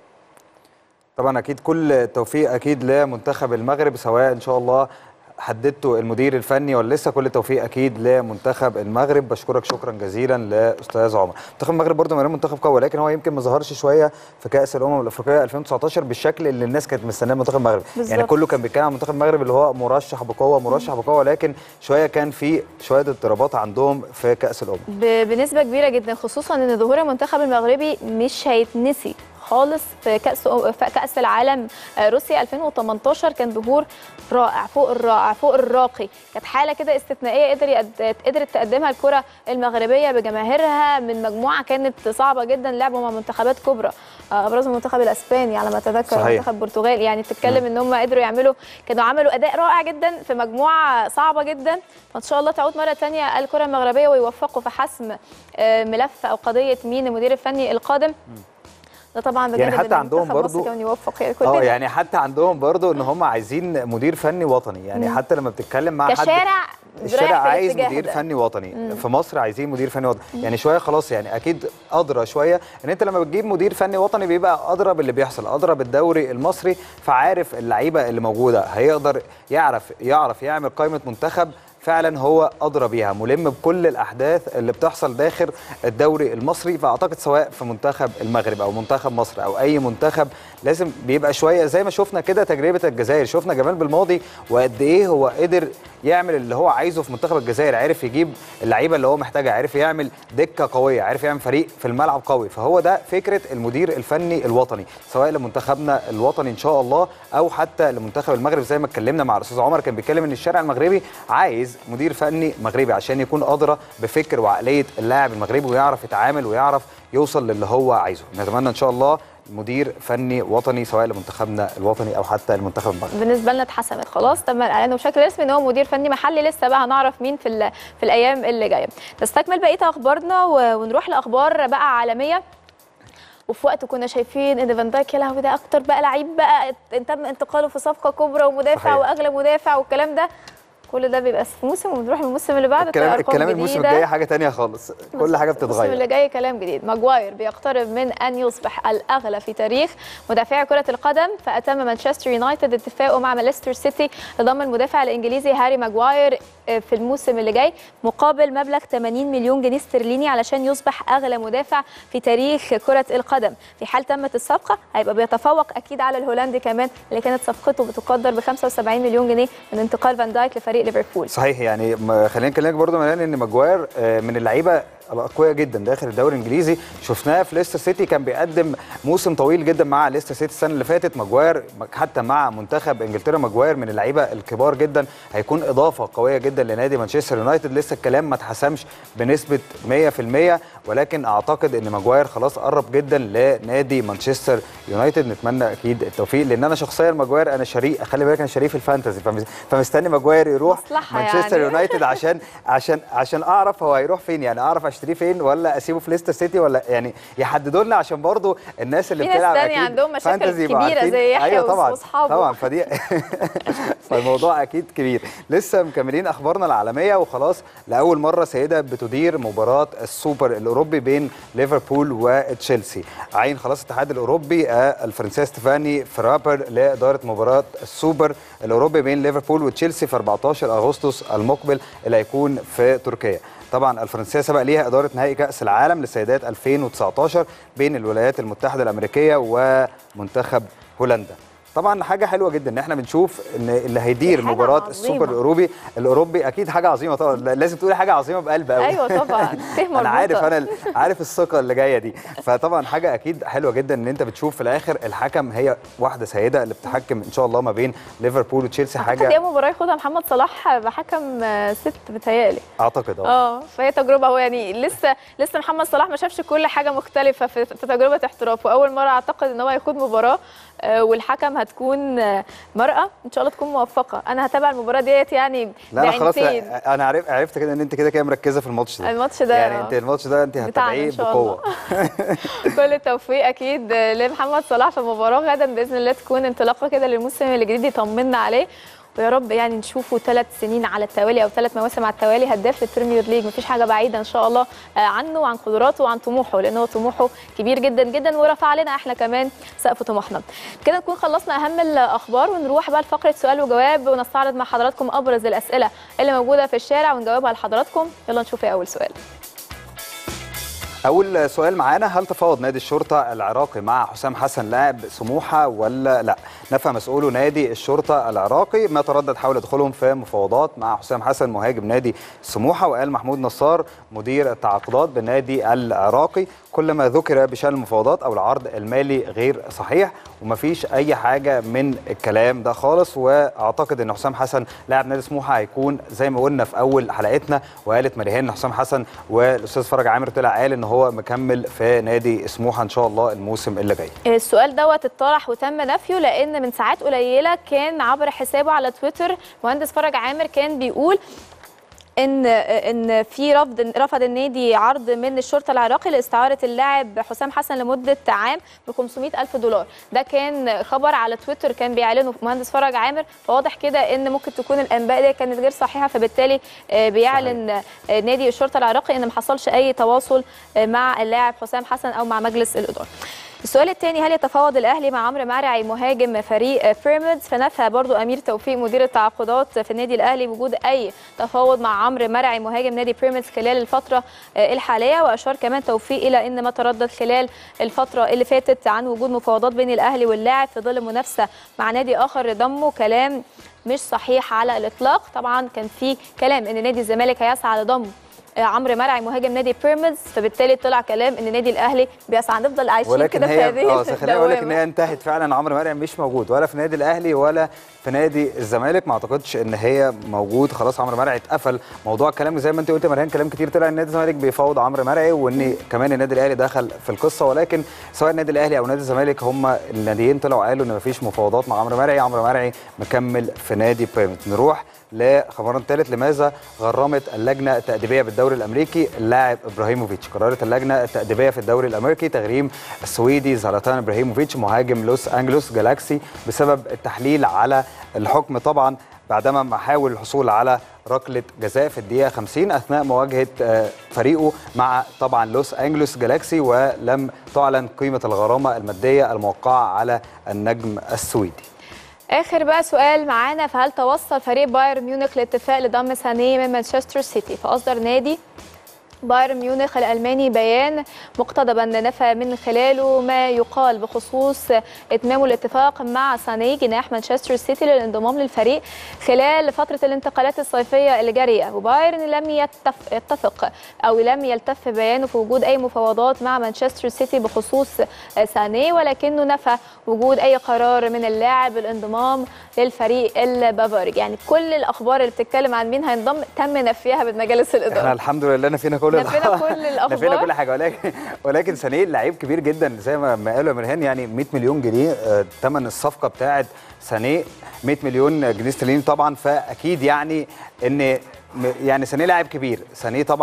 طبعا اكيد كل التوفيق اكيد لمنتخب المغرب سواء ان شاء الله حددتوا المدير الفني ولا لسه كل التوفيق اكيد لمنتخب المغرب بشكرك شكرا جزيلا لاستاذ عمر منتخب المغرب برضه مريم منتخب قوي لكن هو يمكن ما ظهرش شويه في كاس الامم الافريقيه 2019 بالشكل اللي الناس كانت مستناه منتخب المغرب بالظبط. يعني كله كان بيتكلم عن منتخب المغرب اللي هو مرشح بقوه مرشح بقوه لكن شويه كان في شويه اضطرابات عندهم في كاس الامم ب- بنسبه كبيره جدا خصوصا ان ظهور المنتخب المغربي مش هيتنسي خالص في كاس في كاس العالم آه، روسيا 2018 كان ظهور رائع فوق الرائع فوق الراقي كانت حاله كده استثنائيه قدر يقد- قدرت تقدمها الكره المغربيه بجماهيرها من مجموعه كانت صعبه جدا لعبوا مع منتخبات كبرى آه، ابرزهم المنتخب الاسباني على ما اتذكر صحيح. منتخب البرتغال يعني بتتكلم ان هم قدروا يعملوا كانوا عملوا اداء رائع جدا في مجموعه صعبه جدا فان شاء الله تعود مره ثانيه الكره المغربيه ويوفقوا في حسم آه، ملف او قضيه مين المدير الفني القادم ده طبعا بجانب يعني حتى إن عندهم منتخب مصر برضو- كمان يوفق يعني اه كلنا يعني حتى عندهم برضه ان هم عايزين مدير فني وطني يعني حتى لما بتتكلم مع حد كشارع الشارع رايح في عايز الاتجاه مدير ده. فني وطني في مصر عايزين مدير فني وطني يعني شويه خلاص يعني اكيد ادرى شويه ان انت لما بتجيب مدير فني وطني بيبقى ادرى باللي بيحصل ادرى بالدوري المصري فعارف اللعيبه اللي موجوده هيقدر يعرف يعرف يعمل قائمه منتخب فعلا هو ادرى بيها ملم بكل الاحداث اللي بتحصل داخل الدوري المصري فاعتقد سواء في منتخب المغرب او منتخب مصر او اي منتخب لازم بيبقى شويه زي ما شفنا كده تجربه الجزائر شفنا جمال بالماضي وقد ايه هو قدر يعمل اللي هو عايزه في منتخب الجزائر عرف يجيب اللعيبه اللي هو محتاجها عرف يعمل دكه قويه عرف يعمل فريق في الملعب قوي فهو ده فكره المدير الفني الوطني سواء لمنتخبنا الوطني ان شاء الله او حتى لمنتخب المغرب زي ما اتكلمنا مع الاستاذ عمر كان بيتكلم ان الشارع المغربي عايز مدير فني مغربي عشان يكون ادرى بفكر وعقليه اللاعب المغربي ويعرف يتعامل ويعرف يوصل للي هو عايزه نتمنى ان شاء الله مدير فني وطني سواء لمنتخبنا الوطني او حتى المنتخب المغربي بالنسبه لنا اتحسمت خلاص تم الاعلان بشكل رسمي ان هو مدير فني محلي لسه بقى هنعرف مين في ال- في الايام اللي جايه نستكمل بقيه اخبارنا و- ونروح لاخبار بقى عالميه وفي وقت كنا شايفين ان فان دايك يا لهوي ده اكتر بقى لعيب بقى ات- تم انتقاله في صفقه كبرى ومدافع صحيح. واغلى مدافع والكلام ده كل ده بيبقى في موسم وبنروح الموسم اللي بعده الكلام تلاقي أرقام الكلام الموسم جديدة. الجاي حاجه تانية خالص كل حاجه الموسم بتتغير اللي جاي كلام جديد ماجواير بيقترب من ان يصبح الاغلى في تاريخ مدافعي كره القدم فاتم مانشستر يونايتد اتفاقه مع مانشستر سيتي لضم المدافع الانجليزي هاري ماجواير آه، في الموسم اللي جاي مقابل مبلغ 80 مليون جنيه استرليني علشان يصبح اغلى مدافع في تاريخ كره القدم في حال تمت الصفقه هيبقى بيتفوق اكيد على الهولندي كمان اللي كانت صفقته بتقدر ب 75 مليون جنيه من انتقال فان دايك لفريق ليفربول صحيح يعني ما- خلينا نكلمك برضو ملان ان ماجواير آه، من اللعيبه الاقوياء جدا داخل الدوري الانجليزي شفناه في ليستر سيتي كان بيقدم موسم طويل جدا مع ليستر سيتي السنه اللي فاتت ماجواير حتى مع منتخب انجلترا ماجواير من اللعيبه الكبار جدا هيكون اضافه قويه جدا لنادي مانشستر يونايتد لسه الكلام ما اتحسمش بنسبه 100% ولكن اعتقد ان ماجواير خلاص قرب جدا لنادي مانشستر يونايتد نتمنى اكيد التوفيق لان انا شخصيا ماجواير انا شريك خلي بالك انا شريك في الفانتزي فمس- فمستني ماجواير يروح مصلحة مانشستر يعني. يونايتد عشان عشان عشان اعرف هو هيروح فين يعني اعرف اشتريه فين ولا اسيبه في ليستر سيتي ولا يعني يحددوا لنا عشان برضو الناس اللي في ناس بتلعب تانية أكيد عندهم مشاكل فانتزي يبقوا كبيرة عارفين. زي يحيى ايوه طبعا وأصحابه. طبعا فدي فالموضوع اكيد كبير لسه مكملين اخبارنا العالميه وخلاص لاول مره سيده بتدير مباراه السوبر الاوروبي بين ليفربول وتشيلسي عين خلاص الاتحاد الاوروبي آه، الفرنسيه ستيفاني فرابر لاداره مباراه السوبر الاوروبي بين ليفربول وتشيلسي في 14 اغسطس المقبل اللي هيكون في تركيا طبعا الفرنسيه سبق ليها اداره نهائي كاس العالم للسيدات 2019 بين الولايات المتحده الامريكيه ومنتخب هولندا طبعا حاجه حلوه جدا ان احنا بنشوف ان اللي هيدير دي حاجة مباراه عظيمة. السوبر الاوروبي الاوروبي اكيد حاجه عظيمه طبعا لازم تقولي حاجه عظيمه بقلب قوي ايوه طبعا فهم انا عارف مربوطة. انا ال- عارف الثقه اللي جايه دي فطبعا حاجه اكيد حلوه جدا ان انت بتشوف في الاخر الحكم هي واحده سيده اللي بتحكم ان شاء الله ما بين ليفربول وتشيلسي اعتقد حاجه هي مباراه ياخدها محمد صلاح بحكم آه، ست بتهيألي اعتقد اه اه فهي تجربه هو يعني لسه لسه محمد صلاح ما شافش كل حاجه مختلفه في, في تجربه احترافه اول مره اعتقد ان هو هيخوض مباراه آه، والحكم هتكون آه، مرأة ان شاء الله تكون موفقه انا هتابع المباراه ديت يعني لا انا خلاص بعينتين. لا، انا عرفت عرفت كده ان انت كده كده مركزه في الماتش ده الماتش ده يعني انت الماتش ده انت بتاعنا هتتابعيه إن شاء بقوه كل التوفيق اكيد لمحمد صلاح في المباراه غدا باذن الله تكون انطلاقه كده للموسم الجديد يطمنا عليه ويا رب يعني نشوفه ثلاث سنين على التوالي او ثلاث مواسم على التوالي هداف للبريمير ليج مفيش حاجه بعيده ان شاء الله آه، عنه وعن قدراته وعن طموحه لان هو طموحه كبير جدا جدا ورفع لنا احنا كمان سقف طموحنا كده نكون خلصنا اهم الاخبار ونروح بقى لفقره سؤال وجواب ونستعرض مع حضراتكم ابرز الاسئله اللي موجوده في الشارع ونجاوبها لحضراتكم يلا نشوف ايه اول سؤال اول سؤال معانا هل تفاوض نادي الشرطه العراقي مع حسام حسن لاعب سموحه ولا لا نفى مسؤول نادي الشرطه العراقي ما تردد حول دخولهم في مفاوضات مع حسام حسن مهاجم نادي سموحه وقال محمود نصار مدير التعاقدات بالنادي العراقي كل ما ذكر بشان المفاوضات او العرض المالي غير صحيح ومفيش اي حاجه من الكلام ده خالص واعتقد ان حسام حسن لاعب نادي سموحه هيكون زي ما قلنا في اول حلقتنا وقالت مريهان ان حسام حسن والاستاذ فرج عامر طلع قال ان هو مكمل في نادي سموحه ان شاء الله الموسم اللي جاي السؤال دوت اتطرح وتم نفيه لان من ساعات قليله كان عبر حسابه على تويتر مهندس فرج عامر كان بيقول ان ان في رفض رفض النادي عرض من الشرطه العراقي لاستعاره اللاعب حسام حسن لمده عام ب 500 الف دولار ده كان خبر على تويتر كان بيعلنه مهندس فرج عامر فواضح كده ان ممكن تكون الانباء دي كانت غير صحيحه فبالتالي آه، بيعلن آه، نادي الشرطه العراقي ان ما حصلش اي تواصل آه، مع اللاعب حسام حسن او مع مجلس الاداره السؤال الثاني هل يتفاوض الاهلي مع عمرو مرعي مهاجم فريق بيراميدز فنفى برضو امير توفيق مدير التعاقدات في النادي الاهلي وجود اي تفاوض مع عمرو مرعي مهاجم نادي بيراميدز خلال الفتره آه، الحاليه واشار كمان توفيق الى ان ما تردد خلال الفتره اللي فاتت عن وجود مفاوضات بين الاهلي واللاعب في ظل منافسه مع نادي اخر ضمه كلام مش صحيح على الاطلاق طبعا كان في كلام ان نادي الزمالك هيسعى لضم آه، عمرو مرعي مهاجم نادي بيراميدز فبالتالي طلع كلام ان نادي الاهلي بيسعى نفضل عايشين ولكن كده في هي هذه اه خليني اقول لك ان الدوامة. هي انتهت فعلا عمرو مرعي مش موجود ولا في نادي الاهلي ولا في نادي الزمالك ما اعتقدش ان هي موجود خلاص عمرو مرعي اتقفل موضوع الكلام زي ما انت قلت يا مريان كلام كتير طلع ان نادي الزمالك بيفاوض عمرو مرعي وان كمان النادي الاهلي دخل في القصه ولكن سواء النادي الاهلي او نادي الزمالك هم الناديين طلعوا قالوا ان مفيش مفاوضات مع عمرو مرعي عمرو مرعي مكمل في نادي بيراميدز نروح لخبرنا الثالث لماذا غرمت اللجنه التاديبيه بالدوري الامريكي اللاعب ابراهيموفيتش قررت اللجنه التاديبيه في الدوري الامريكي تغريم السويدي زلاتان ابراهيموفيتش مهاجم لوس انجلوس جالاكسي بسبب التحليل على الحكم طبعا بعدما ما حاول الحصول على ركله جزاء في الدقيقه 50 اثناء مواجهه آه، فريقه مع طبعا لوس انجلوس جالاكسي ولم تعلن قيمه الغرامه الماديه الموقعه على النجم السويدي اخر بقى سؤال معانا فهل توصل فريق بايرن ميونخ لاتفاق لضم سانيه من مانشستر سيتي فاصدر نادي بايرن ميونخ الالماني بيان مقتضبا نفى من خلاله ما يقال بخصوص اتمام الاتفاق مع سانيه جناح مانشستر سيتي للانضمام للفريق خلال فتره الانتقالات الصيفيه اللي جاريه وبايرن لم يتف يتفق او لم يلتف بيانه في وجود اي مفاوضات مع مانشستر سيتي بخصوص سانيه ولكنه نفى وجود اي قرار من اللاعب الانضمام للفريق البافاري يعني كل الاخبار اللي بتتكلم عن مين هينضم تم نفيها من مجالس احنا الاداره الحمد لله نفينا كل نفينا كل الأخبار. نفينا كل حاجه ولكن ولكن سانيه لعيب كبير جدا زي ما ما قالوا يا مرهان يعني 100 مليون جنيه آه، ثمن الصفقه بتاعه سانيه 100 مليون جنيه استرليني طبعا فاكيد يعني ان م- يعني سانيه لاعب كبير سانيه طبعا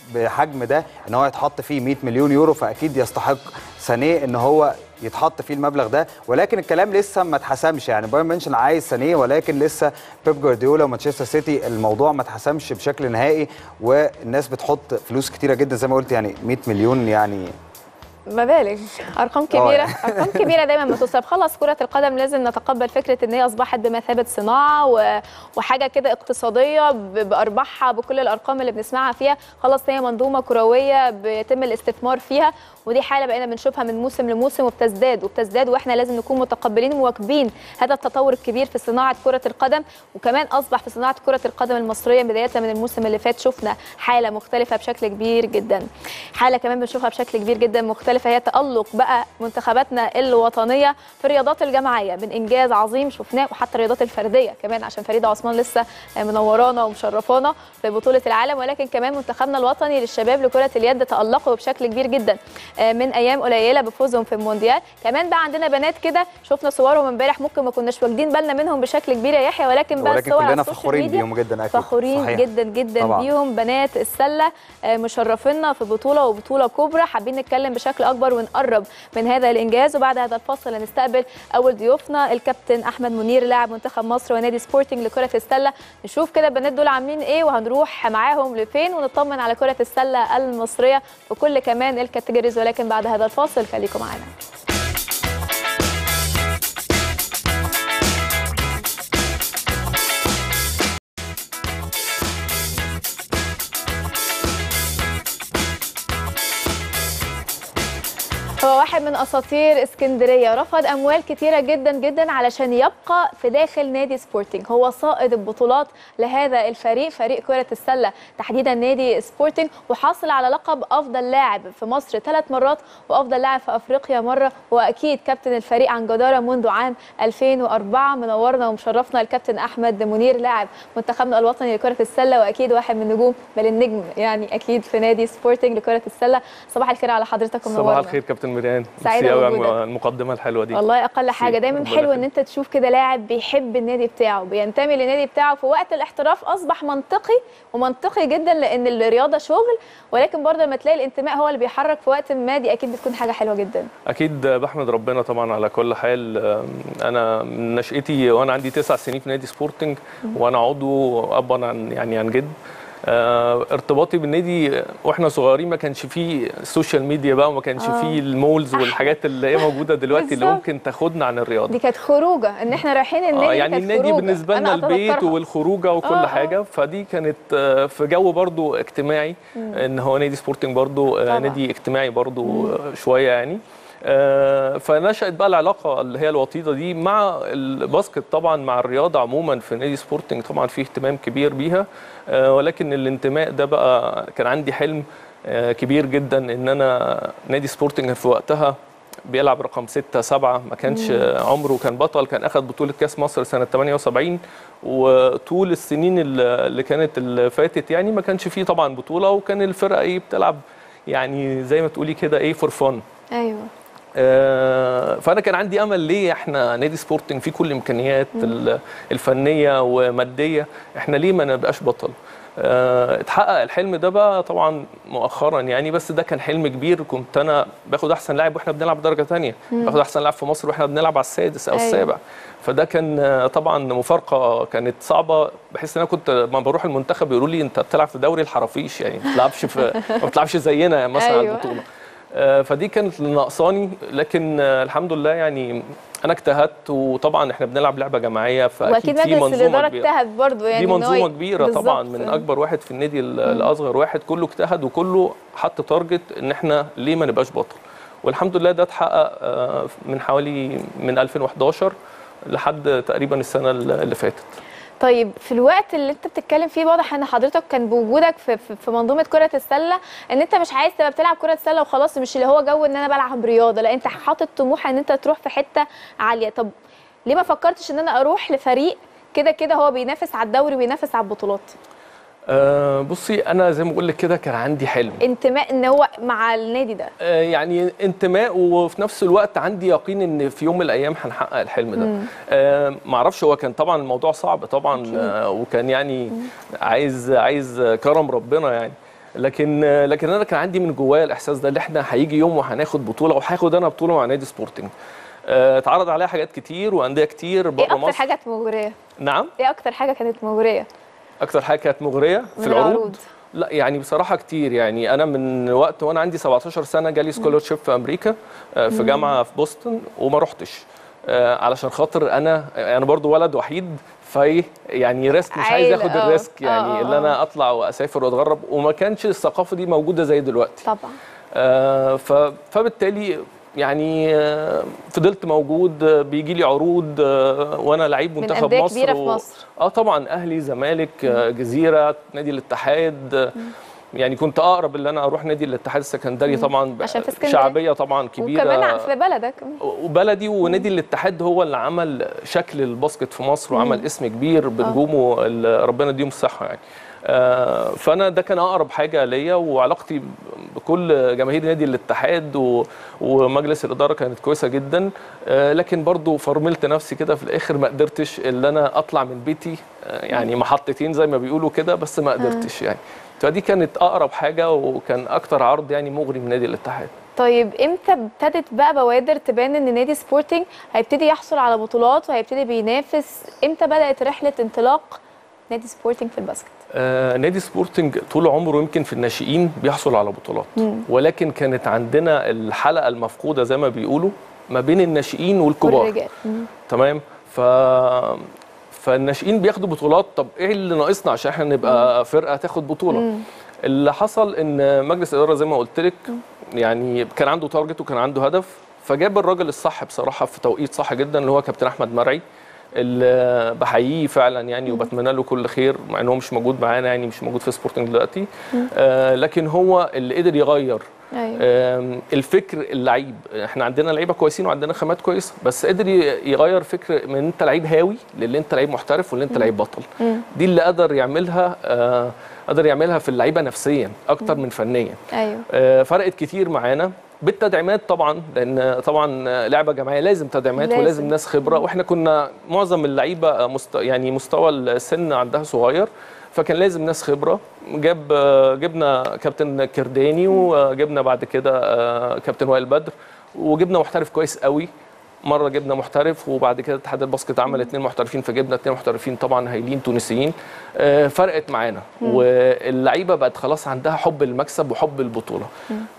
بحجم ده ان هو يتحط فيه 100 مليون يورو فاكيد يستحق سانيه ان هو يتحط فيه المبلغ ده ولكن الكلام لسه ما اتحسمش يعني بايرن ميونخ عايز سانيه ولكن لسه بيب جوارديولا ومانشستر سيتي الموضوع ما اتحسمش بشكل نهائي والناس بتحط فلوس كتيره جدا زي ما قلت يعني 100 مليون يعني مبالغ ارقام كبيره ارقام كبيره دايما ما توصل خلاص كره القدم لازم نتقبل فكره ان هي اصبحت بمثابه صناعه و... وحاجه كده اقتصاديه ب... بارباحها بكل الارقام اللي بنسمعها فيها خلاص هي منظومه كرويه بيتم الاستثمار فيها ودي حاله بقينا بنشوفها من موسم لموسم وبتزداد وبتزداد واحنا لازم نكون متقبلين ومواكبين هذا التطور الكبير في صناعه كره القدم وكمان اصبح في صناعه كره القدم المصريه بدايه من الموسم اللي فات شفنا حاله مختلفه بشكل كبير جدا حاله كمان بنشوفها بشكل كبير جدا مختلفه هي تالق بقى منتخباتنا الوطنيه في الرياضات الجماعيه من انجاز عظيم شفناه وحتى الرياضات الفرديه كمان عشان فريده عثمان لسه منورانا ومشرفانا في بطوله العالم ولكن كمان منتخبنا الوطني للشباب لكره اليد تالقوا بشكل كبير جدا من ايام قليله بفوزهم في المونديال كمان بقى عندنا بنات كده شفنا صورهم امبارح ممكن ما كناش واخدين بالنا منهم بشكل كبير يا يحيى ولكن بقى ولكن الصور على كلنا السوشيال فخورين ميديا بيهم جدا اكيد فخورين صحيح. جدا جدا طبعاً. بيهم بنات السله آه، مشرفينا في بطوله وبطوله كبرى حابين نتكلم بشكل اكبر ونقرب من هذا الانجاز وبعد هذا الفاصل هنستقبل اول ضيوفنا الكابتن احمد منير لاعب منتخب مصر ونادي سبورتنج لكره السله نشوف كده البنات دول عاملين ايه وهنروح معاهم لفين ونطمن على كره السله المصريه في كل كمان الكاتيجوريز ولكن بعد هذا الفاصل خليكم معانا هو واحد من اساطير اسكندريه رفض اموال كتيره جدا جدا علشان يبقى في داخل نادي سبورتنج هو صائد البطولات لهذا الفريق فريق كره السله تحديدا نادي سبورتنج وحاصل على لقب افضل لاعب في مصر ثلاث مرات وافضل لاعب في افريقيا مره واكيد كابتن الفريق عن جداره منذ عام 2004 منورنا ومشرفنا الكابتن احمد منير لاعب منتخبنا الوطني لكره السله واكيد واحد من نجوم بل النجم يعني اكيد في نادي سبورتنج لكره السله صباح الخير على حضرتك ومنورنا صباح الخير كابتن مريان سعيدة ميرسي قوي على بوجودك. المقدمه الحلوه دي والله اقل حاجه دايما ربنا حلو ان يخليك. انت تشوف كده لاعب بيحب النادي بتاعه بينتمي للنادي بتاعه في وقت الاحتراف اصبح منطقي ومنطقي جدا لان الرياضه شغل ولكن برضه لما تلاقي الانتماء هو اللي بيحرك في وقت ما دي اكيد بتكون حاجه حلوه جدا اكيد بحمد ربنا طبعا على كل حال أم، انا من نشأتي وانا عندي تسع سنين في نادي سبورتنج وانا عضو ابا عن يعني عن جد آه، ارتباطي بالنادي واحنا صغيرين ما كانش فيه السوشيال ميديا بقى وما كانش آه. فيه المولز والحاجات اللي هي موجوده دلوقتي اللي بالظبط. ممكن تاخدنا عن الرياضه دي كانت خروجه ان احنا رايحين النادي اه دي يعني كانت النادي خروجة. بالنسبه أنا لنا البيت أتذكرها. والخروجه وكل آه، آه. حاجه فدي كانت آه، في جو برضو اجتماعي ان هو نادي سبورتنج برضو آه، طبعا. نادي اجتماعي برضو آه، شويه يعني آه، فنشأت بقى العلاقة اللي هي الوطيدة دي مع الباسكت طبعا مع الرياضة عموما في نادي سبورتنج طبعا فيه اهتمام كبير بيها آه، ولكن الانتماء ده بقى كان عندي حلم آه، كبير جدا ان انا نادي سبورتنج في وقتها بيلعب رقم 6 7 ما كانش عمره كان بطل كان اخذ بطوله كاس مصر سنه 78 وطول السنين اللي اللي كانت اللي فاتت يعني ما كانش فيه طبعا بطوله وكان الفرقه ايه بتلعب يعني زي ما تقولي كده ايه فور فن ايوه آه، فانا كان عندي امل ليه احنا نادي سبورتنج فيه كل الامكانيات ال- الفنيه وماديه احنا ليه ما نبقاش بطل آه، اتحقق الحلم ده بقى طبعا مؤخرا يعني بس ده كان حلم كبير كنت انا باخد احسن لاعب واحنا بنلعب درجه ثانيه باخد احسن لاعب في مصر واحنا بنلعب على السادس او أيوة. السابع فده كان آه، طبعا مفارقه كانت صعبه بحس ان انا كنت لما بروح المنتخب يقولوا لي انت بتلعب في دوري الحرفيش يعني ما بتلعبش في ما بتلعبش زينا مثلا على أيوة. البطوله آه، فدي كانت اللي ناقصاني لكن آه، الحمد لله يعني انا اجتهدت وطبعا احنا بنلعب لعبه جماعيه فاكيد واكيد في مجلس منظومه الاداره كبيره اجتهد برضه يعني دي إن هو منظومه ي- كبيره طبعا بالظبط. من اكبر واحد في النادي ال- الاصغر واحد كله اجتهد وكله حط تارجت ان احنا ليه ما نبقاش بطل والحمد لله ده اتحقق آه، من حوالي من 2011 لحد تقريبا السنه اللي فاتت طيب في الوقت اللي انت بتتكلم فيه واضح ان حضرتك كان بوجودك في, في, في منظومه كره السله ان انت مش عايز تبقى بتلعب كره سله وخلاص مش اللي هو جو ان انا بلعب رياضه لا انت حاطط طموح ان انت تروح في حته عاليه طب ليه ما فكرتش ان انا اروح لفريق كده كده هو بينافس على الدوري وبينافس على البطولات آه، بصي انا زي ما بقول لك كده كان عندي حلم انتماء ان هو مع النادي ده آه، يعني انتماء وفي نفس الوقت عندي يقين ان في يوم من الايام هنحقق الحلم ده آه معرفش هو كان طبعا الموضوع صعب طبعا آه وكان يعني عايز عايز كرم ربنا يعني لكن آه، لكن انا كان عندي من جوايا الاحساس ده اللي احنا هيجي يوم وهناخد بطوله وهاخد انا بطوله مع نادي سبورتنج آه، اتعرض عليها حاجات كتير وانديه كتير ايه بره اكتر مصر حاجه كانت مغريه نعم ايه اكتر حاجه كانت مغريه اكتر حاجه كانت مغريه من في العروض العروض. لا يعني بصراحه كتير يعني انا من وقت وانا عندي 17 سنه جالي سكولرشيب في امريكا آه، في جامعه في بوسطن وما رحتش آه، علشان خاطر انا انا برضو ولد وحيد في يعني ريسك مش عايز عيلة، اخد آه. الريسك آه، يعني آه، اللي انا آه. اطلع واسافر واتغرب وما كانش الثقافه دي موجوده زي دلوقتي طبعا آه، ف- فبالتالي يعني آه، فضلت موجود آه، بيجي لي عروض آه، وانا لعيب من منتخب أندية مصر كبيرة في مصر. اه طبعا اهلي زمالك آه، جزيره نادي الاتحاد آه، يعني كنت اقرب اللي انا اروح نادي الاتحاد السكندري طبعا ب- عشان في اسكندرية. شعبيه طبعا كبيره وكمان في بلدك وبلدي ونادي الاتحاد هو اللي عمل شكل الباسكت في مصر وعمل اسم كبير بنجومه اللي ربنا يديهم الصحه يعني آه، فانا ده كان اقرب حاجه ليا وعلاقتي بكل جماهير نادي الاتحاد و- ومجلس الاداره كانت كويسه جدا آه، لكن برضو فرملت نفسي كده في الاخر ما قدرتش ان انا اطلع من بيتي آه، يعني محطتين زي ما بيقولوا كده بس ما قدرتش يعني فدي كانت اقرب حاجه وكان اكتر عرض يعني مغري من نادي الاتحاد طيب امتى ابتدت بقى بوادر تبان ان نادي سبورتنج هيبتدي يحصل على بطولات وهيبتدي بينافس امتى بدات رحله انطلاق نادي سبورتنج في الباسكت آه نادي سبورتنج طول عمره يمكن في الناشئين بيحصل على بطولات ولكن كانت عندنا الحلقه المفقوده زي ما بيقولوا ما بين الناشئين والكبار والرجال مم. تمام ف فالناشئين بياخدوا بطولات طب ايه اللي ناقصنا عشان احنا نبقى فرقه تاخد بطوله اللي حصل ان مجلس الاداره زي ما قلت لك يعني كان عنده تارجت وكان عنده هدف فجاب الراجل الصح بصراحه في توقيت صح جدا اللي هو كابتن احمد مرعي اللي بحييه فعلا يعني وبتمنى له كل خير مع ان هو مش موجود معانا يعني مش موجود في سبورتنج دلوقتي آه لكن هو اللي قدر يغير ايوه آم، الفكر اللعيب احنا عندنا لعيبه كويسين وعندنا خامات كويسه بس قدر ي- يغير فكر من انت لعيب هاوي للي انت لعيب محترف واللي انت لعيب بطل دي اللي قدر يعملها آه، قدر يعملها في اللعيبه نفسيا اكتر من فنيا ايوه آه، فرقت كتير معانا بالتدعيمات طبعا لان طبعا لعبه جماعيه لازم تدعيمات لازم. ولازم ناس خبره واحنا كنا معظم اللعيبه مست... يعني مستوى السن عندها صغير فكان لازم ناس خبره جاب آه، جبنا كابتن كرداني وجبنا بعد كده آه، كابتن وائل بدر وجبنا محترف كويس قوي مره جبنا محترف وبعد كده اتحاد الباسكت عمل اثنين محترفين فجبنا اثنين محترفين طبعا هايلين تونسيين آه، فرقت معانا واللعيبه بقت خلاص عندها حب المكسب وحب البطوله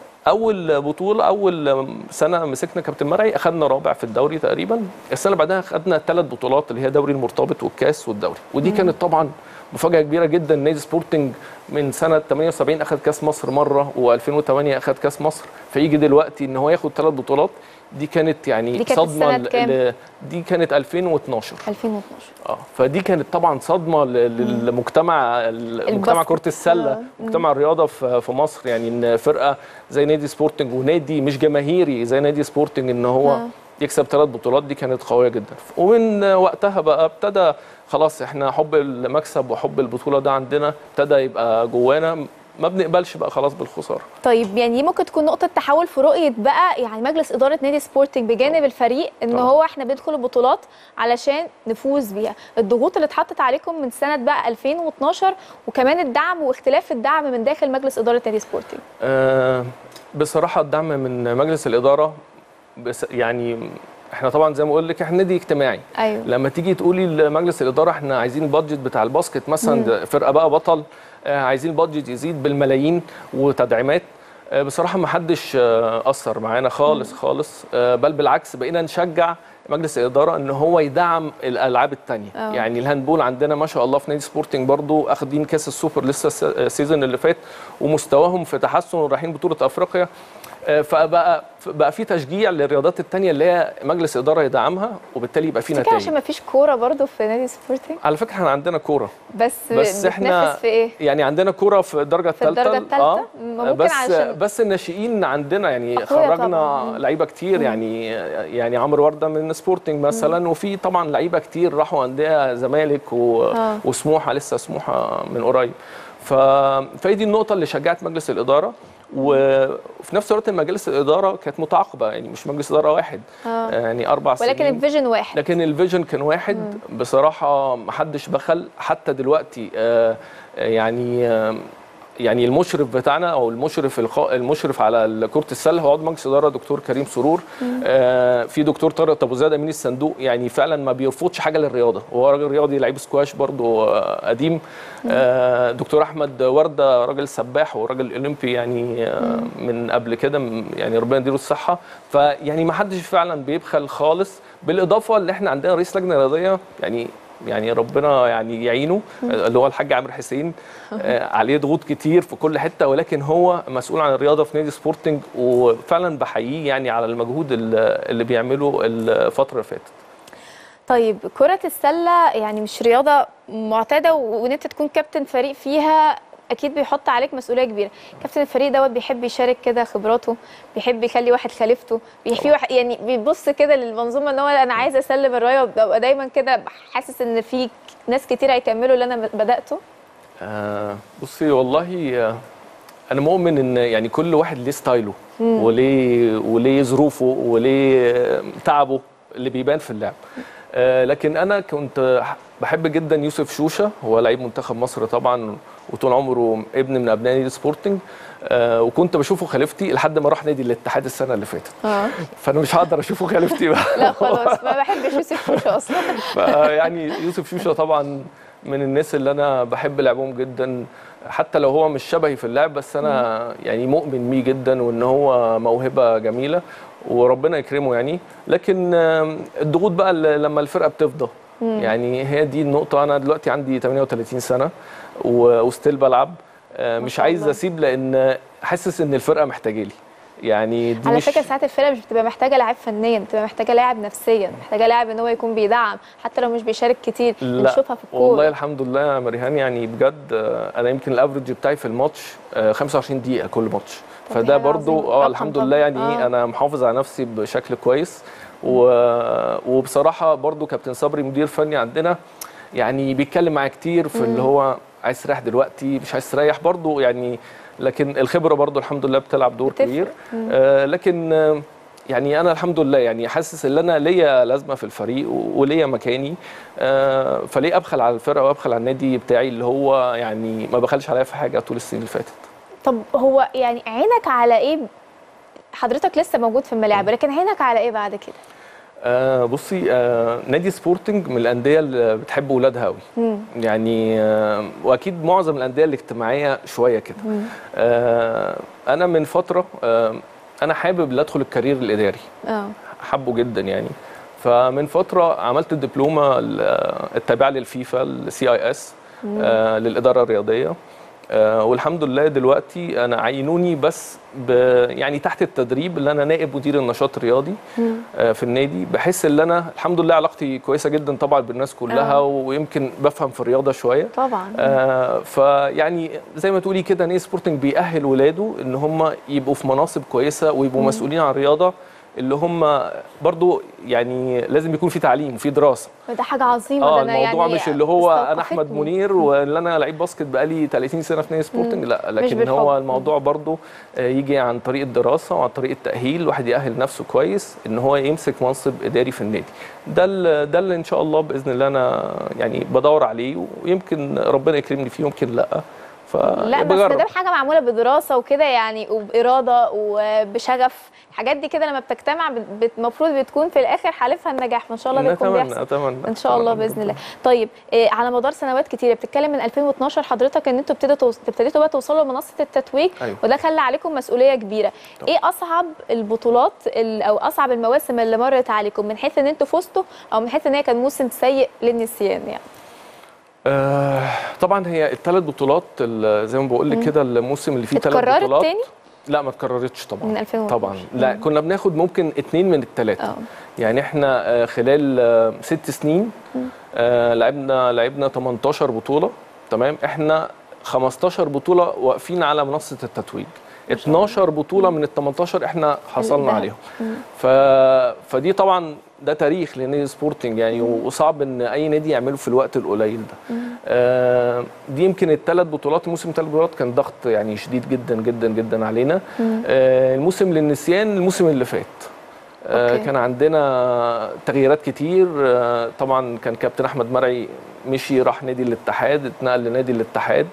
اول بطوله اول سنه مسكنا كابتن مرعي اخذنا رابع في الدوري تقريبا السنه اللي بعدها اخذنا ثلاث بطولات اللي هي دوري المرتبط والكاس والدوري ودي كانت طبعا مفاجاه كبيره جدا نادي سبورتنج من سنه 78 اخذ كاس مصر مره و2008 اخذ كاس مصر فيجي دلوقتي ان هو ياخد ثلاث بطولات دي كانت يعني دي كانت صدمه السنة كام؟ ل- دي كانت 2012 2012 اه فدي كانت طبعا صدمه ل- للمجتمع مجتمع الباسكت. كره السله آه. مجتمع الرياضه في في مصر يعني ان فرقه زي نادي سبورتنج ونادي مش جماهيري زي نادي سبورتنج ان هو آه. يكسب ثلاث بطولات دي كانت قويه جدا ومن وقتها بقى ابتدى خلاص احنا حب المكسب وحب البطوله ده عندنا ابتدى يبقى جوانا ما بنقبلش بقى خلاص بالخساره طيب يعني دي ممكن تكون نقطة تحول في رؤية بقى يعني مجلس إدارة نادي سبورتنج بجانب الفريق إن طبعا. هو إحنا بندخل البطولات علشان نفوز بيها، الضغوط اللي اتحطت عليكم من سنة بقى 2012 وكمان الدعم واختلاف الدعم من داخل مجلس إدارة نادي سبورتنج. آه، بصراحة الدعم من مجلس الإدارة بس يعني احنا طبعا زي ما اقول لك احنا نادي اجتماعي أيوه لما تيجي تقولي لمجلس الإدارة احنا عايزين البادجت بتاع الباسكت مثلا ده فرقة بقى بطل آه، عايزين البادجت يزيد بالملايين وتدعيمات آه، بصراحة ما حدش آه، أثر معانا خالص خالص آه، بل بالعكس بقينا نشجع مجلس الإدارة إن هو يدعم الألعاب التانية آه. يعني الهاندبول عندنا ما شاء الله في نادي سبورتنج برضو أخدين كأس السوبر لسه الس- السيزون اللي فات ومستواهم في تحسن ورايحين بطولة أفريقيا آه، فبقى بقى في تشجيع للرياضات التانية اللي هي مجلس إدارة يدعمها وبالتالي يبقى في فكرة نتائج عشان ما فيش كورة برضو في نادي سبورتنج على فكرة احنا عندنا كورة بس, بس احنا بتنافس في إيه؟ يعني عندنا كوره في الدرجه في الثالثه الدرجة التالتة؟ ممكن بس علشان- بس الناشئين عندنا يعني أقوياء خرجنا طبعاً. لعيبه كتير يعني يعني عمرو ورده من سبورتنج مثلا وفي طبعا لعيبه كتير راحوا انديه زمالك و... آه. وسموحه لسه سموحه من قريب ف... فهي دي النقطه اللي شجعت مجلس الاداره وفي نفس الوقت مجلس الاداره كانت متعاقبه يعني مش مجلس اداره واحد آه. يعني اربع سنين ولكن الفيجن واحد لكن الفيجن كان واحد بصراحه محدش بخل حتى دلوقتي آه، آه، يعني آه، يعني المشرف بتاعنا او المشرف الخ... المشرف على كره السله هو عضو مجلس اداره دكتور كريم سرور آه في دكتور طارق ابو زياد امين الصندوق يعني فعلا ما بيرفضش حاجه للرياضه هو راجل رياضي لعيب سكواش برضو آه قديم آه دكتور احمد ورده راجل سباح وراجل اولمبي يعني آه من قبل كده م- يعني ربنا يديله الصحه فيعني ما حدش فعلا بيبخل خالص بالاضافه اللي احنا عندنا رئيس لجنه رياضيه يعني يعني ربنا يعني يعينه اللي هو الحاج عامر حسين آه، عليه ضغوط كتير في كل حته ولكن هو مسؤول عن الرياضه في نادي سبورتنج وفعلا بحييه يعني على المجهود اللي اللي بيعمله الفتره اللي فاتت طيب كرة السلة يعني مش رياضة معتادة و- وان انت تكون كابتن فريق فيها اكيد بيحط عليك مسؤولية كبيرة كابتن الفريق دوت بيحب يشارك كده خبراته بيحب يخلي واحد خليفته بي- في واحد يعني بيبص كده للمنظومة ان هو انا عايز اسلم الراية وببقى دايما كده حاسس ان في ناس كتير هيكملوا اللي انا بدأته آه بصي والله آه انا مؤمن ان يعني كل واحد ليه ستايله وليه وليه ظروفه وليه آه، تعبه اللي بيبان في اللعب آه لكن انا كنت بحب جدا يوسف شوشه هو لعيب منتخب مصر طبعا وطول عمره ابن من ابناء نادي سبورتنج آه وكنت بشوفه خليفتي لحد ما راح نادي الاتحاد السنه اللي فاتت اه فانا مش هقدر اشوفه خليفتي بقى لا خلاص ما بحبش يوسف شوشة اصلا فيعني يوسف شوشه طبعا من الناس اللي انا بحب لعبهم جدا حتى لو هو مش شبهي في اللعب بس انا يعني مؤمن بيه جدا وان هو موهبه جميله وربنا يكرمه يعني لكن آم، الضغوط بقى اللي لما الفرقه بتفضى يعني هي دي النقطه انا دلوقتي عندي 38 سنه و- وستيل بلعب آه، مش شاء عايز الله. اسيب لان حاسس ان الفرقه محتاجه لي يعني دي على مش فكره ساعات الفرقه مش بتبقى محتاجه لاعب فنيا بتبقى محتاجه لاعب نفسيا محتاجه لاعب ان هو يكون بيدعم حتى لو مش بيشارك كتير بنشوفها في الكوره والله الحمد لله يا مريهان يعني بجد آه، انا يمكن الافرج بتاعي في الماتش آه، 25 دقيقه كل ماتش طب فده حاجة برضو عظيمة. اه رقم الحمد طبعاً. لله يعني آه. ايه انا محافظ على نفسي بشكل كويس و... وبصراحه برضو كابتن صبري مدير فني عندنا يعني بيتكلم معايا كتير في اللي هو عايز تريح دلوقتي مش عايز تريح برضو يعني لكن الخبره برضو الحمد لله بتلعب دور بتفرق. كبير آه لكن آه يعني انا الحمد لله يعني حاسس ان انا ليا لازمه في الفريق و- وليا مكاني آه فليه ابخل على الفرقه وابخل على النادي بتاعي اللي هو يعني ما بخلش عليا في حاجه طول السنين اللي فاتت طب هو يعني عينك على ايه حضرتك لسه موجود في الملاعب لكن عينك على ايه بعد كده آه بصي آه نادي سبورتنج من الانديه اللي بتحب ولادها قوي يعني آه واكيد معظم الانديه الاجتماعيه شويه كده آه انا من فتره آه انا حابب لا ادخل الكارير الاداري اه حبه جدا يعني فمن فتره عملت الدبلومه ال- التابعه للفيفا السي اي اس للاداره الرياضيه آه، والحمد لله دلوقتي انا عينوني بس ب يعني تحت التدريب اللي انا نائب مدير النشاط الرياضي آه، في النادي بحس ان انا الحمد لله علاقتي كويسه جدا طبعا بالناس كلها آه. ويمكن بفهم في الرياضه شويه طبعا آه فيعني زي ما تقولي كده نادي سبورتنج بيأهل ولاده ان هم يبقوا في مناصب كويسه ويبقوا مسؤولين عن الرياضه اللي هم برضو يعني لازم يكون في تعليم وفي دراسه ده حاجه عظيمه اه ده انا الموضوع يعني مش اللي هو انا احمد استوقفتني. منير واللي انا لعيب باسكت بقالي 30 سنه في نادي سبورتنج لا لكن بالحب. هو الموضوع برضو آه، يجي عن طريق الدراسه وعن طريق التاهيل الواحد يأهل نفسه كويس ان هو يمسك منصب اداري في النادي ده ال- ده اللي ان شاء الله باذن الله انا يعني بدور عليه ويمكن ربنا يكرمني فيه يمكن لا ف لا بس ما دام حاجه معموله بدراسه وكده يعني وباراده وبشغف الحاجات دي كده لما بتجتمع بت- بت- المفروض بتكون في الاخر حالفها النجاح فان شاء الله ده يكون اتمنى بيحصل اتمنى ان شاء الله باذن الله طيب إيه على مدار سنوات كتيره بتتكلم من 2012 حضرتك ان انتوا ابتديتوا ابتديتوا بقى توصلوا لمنصه التتويج أيوة. وده خلى عليكم مسؤوليه كبيره طبعا. ايه اصعب البطولات ال- او اصعب المواسم اللي مرت عليكم من حيث ان انتوا فزتوا او من حيث ان هي كان موسم سيء للنسيان يعني آه طبعا هي الثلاث بطولات ال- زي ما بقول لك كده الموسم اللي فيه ثلاث اتكررت بطولات تاني؟ لا ما اتكررتش طبعا من 2012. طبعا لا كنا بناخد ممكن اتنين من الثلاثه اه يعني احنا آه، خلال آه، ست سنين آه، لعبنا لعبنا 18 بطوله تمام احنا 15 بطوله واقفين على منصه التتويج 12 بطوله من ال 18 احنا حصلنا الذهب. عليهم ف... فدي طبعا ده تاريخ لنادي سبورتنج يعني وصعب ان اي نادي يعمله في الوقت القليل ده آه دي يمكن الثلاث بطولات الموسم الثلاث بطولات كان ضغط يعني شديد جدا جدا جدا علينا آه الموسم للنسيان الموسم اللي فات آه، أوكي. كان عندنا تغييرات كتير آه، طبعا كان كابتن احمد مرعي مشي راح نادي الاتحاد اتنقل لنادي الاتحاد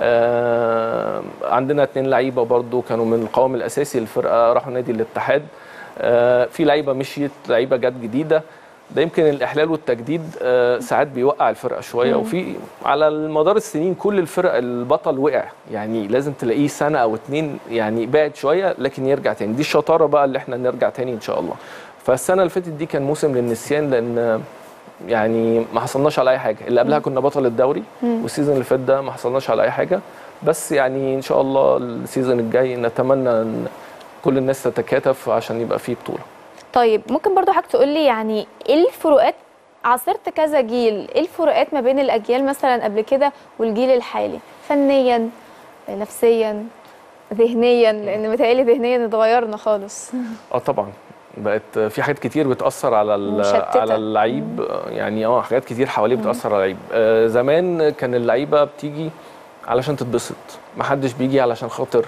آه، عندنا اتنين لعيبه برضو كانوا من القوام الاساسي للفرقه راحوا نادي الاتحاد آه، في لعيبه مشيت لعيبه جت جديده ده يمكن الاحلال والتجديد آه، ساعات بيوقع الفرقه شويه وفي على مدار السنين كل الفرق البطل وقع يعني لازم تلاقيه سنه او اتنين يعني بعد شويه لكن يرجع تاني دي الشطاره بقى اللي احنا نرجع تاني ان شاء الله فالسنه اللي فاتت دي كان موسم للنسيان لان يعني ما حصلناش على اي حاجه اللي قبلها كنا بطل الدوري والسيزون اللي فات ده ما حصلناش على اي حاجه بس يعني ان شاء الله السيزون الجاي نتمنى ان كل الناس تتكاتف عشان يبقى فيه بطوله طيب ممكن برضو حضرتك تقول لي يعني ايه الفروقات عاصرت كذا جيل ايه الفروقات ما بين الاجيال مثلا قبل كده والجيل الحالي فنيا نفسيا ذهنيا لان متهيألي ذهنيا اتغيرنا خالص اه طبعا بقت في حاجات كتير بتاثر على ال- مشتتة. على اللعيب آه، يعني اه حاجات كتير حواليه بتاثر على اللعيب آه، زمان كان اللعيبه بتيجي علشان تتبسط ما حدش بيجي علشان خاطر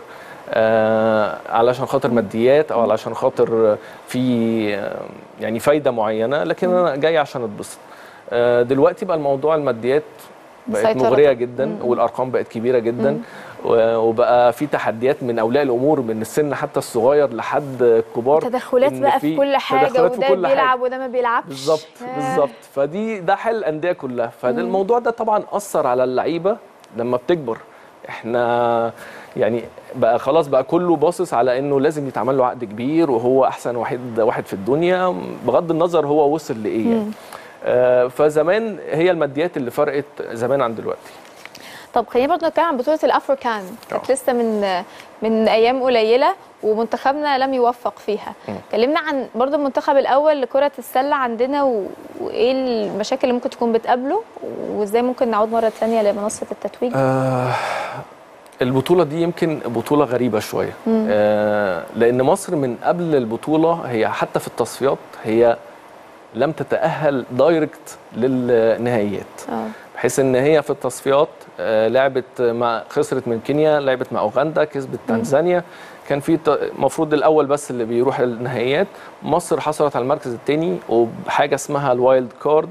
آه علشان خاطر ماديات او علشان خاطر في آه يعني فايده معينه لكن انا جاي عشان اتبسط آه دلوقتي بقى الموضوع الماديات بقت مسيطرة مغريه طبعاً. جدا والارقام بقت كبيره جدا و- وبقى في تحديات من اولياء الامور من السن حتى الصغير لحد الكبار تدخلات إن بقى في كل حاجه تدخلات في وده كل حاجة. بيلعب وده ما بيلعبش بالظبط آه. بالظبط فدي ده حل الانديه كلها فده الموضوع ده طبعا اثر على اللعيبه لما بتكبر احنا يعني بقى خلاص بقى كله باصص على انه لازم يتعمل له عقد كبير وهو احسن واحد واحد في الدنيا بغض النظر هو وصل لايه يعني. آه فزمان هي الماديات اللي فرقت زمان عن دلوقتي طب خلينا برضه نتكلم عن بطوله الافريكان كانت آه. لسه من من ايام قليله ومنتخبنا لم يوفق فيها كلمنا عن برضه المنتخب الاول لكره السله عندنا و... وايه المشاكل اللي ممكن تكون بتقابله وازاي ممكن نعود مره ثانيه لمنصه التتويج آه البطولة دي يمكن بطولة غريبة شوية آه لأن مصر من قبل البطولة هي حتى في التصفيات هي لم تتأهل دايركت للنهائيات اه بحيث ان هي في التصفيات آه، لعبت مع خسرت من كينيا لعبت مع اوغندا كسبت تنزانيا كان في المفروض الاول بس اللي بيروح النهائيات مصر حصلت على المركز الثاني وبحاجه اسمها الوايلد كارد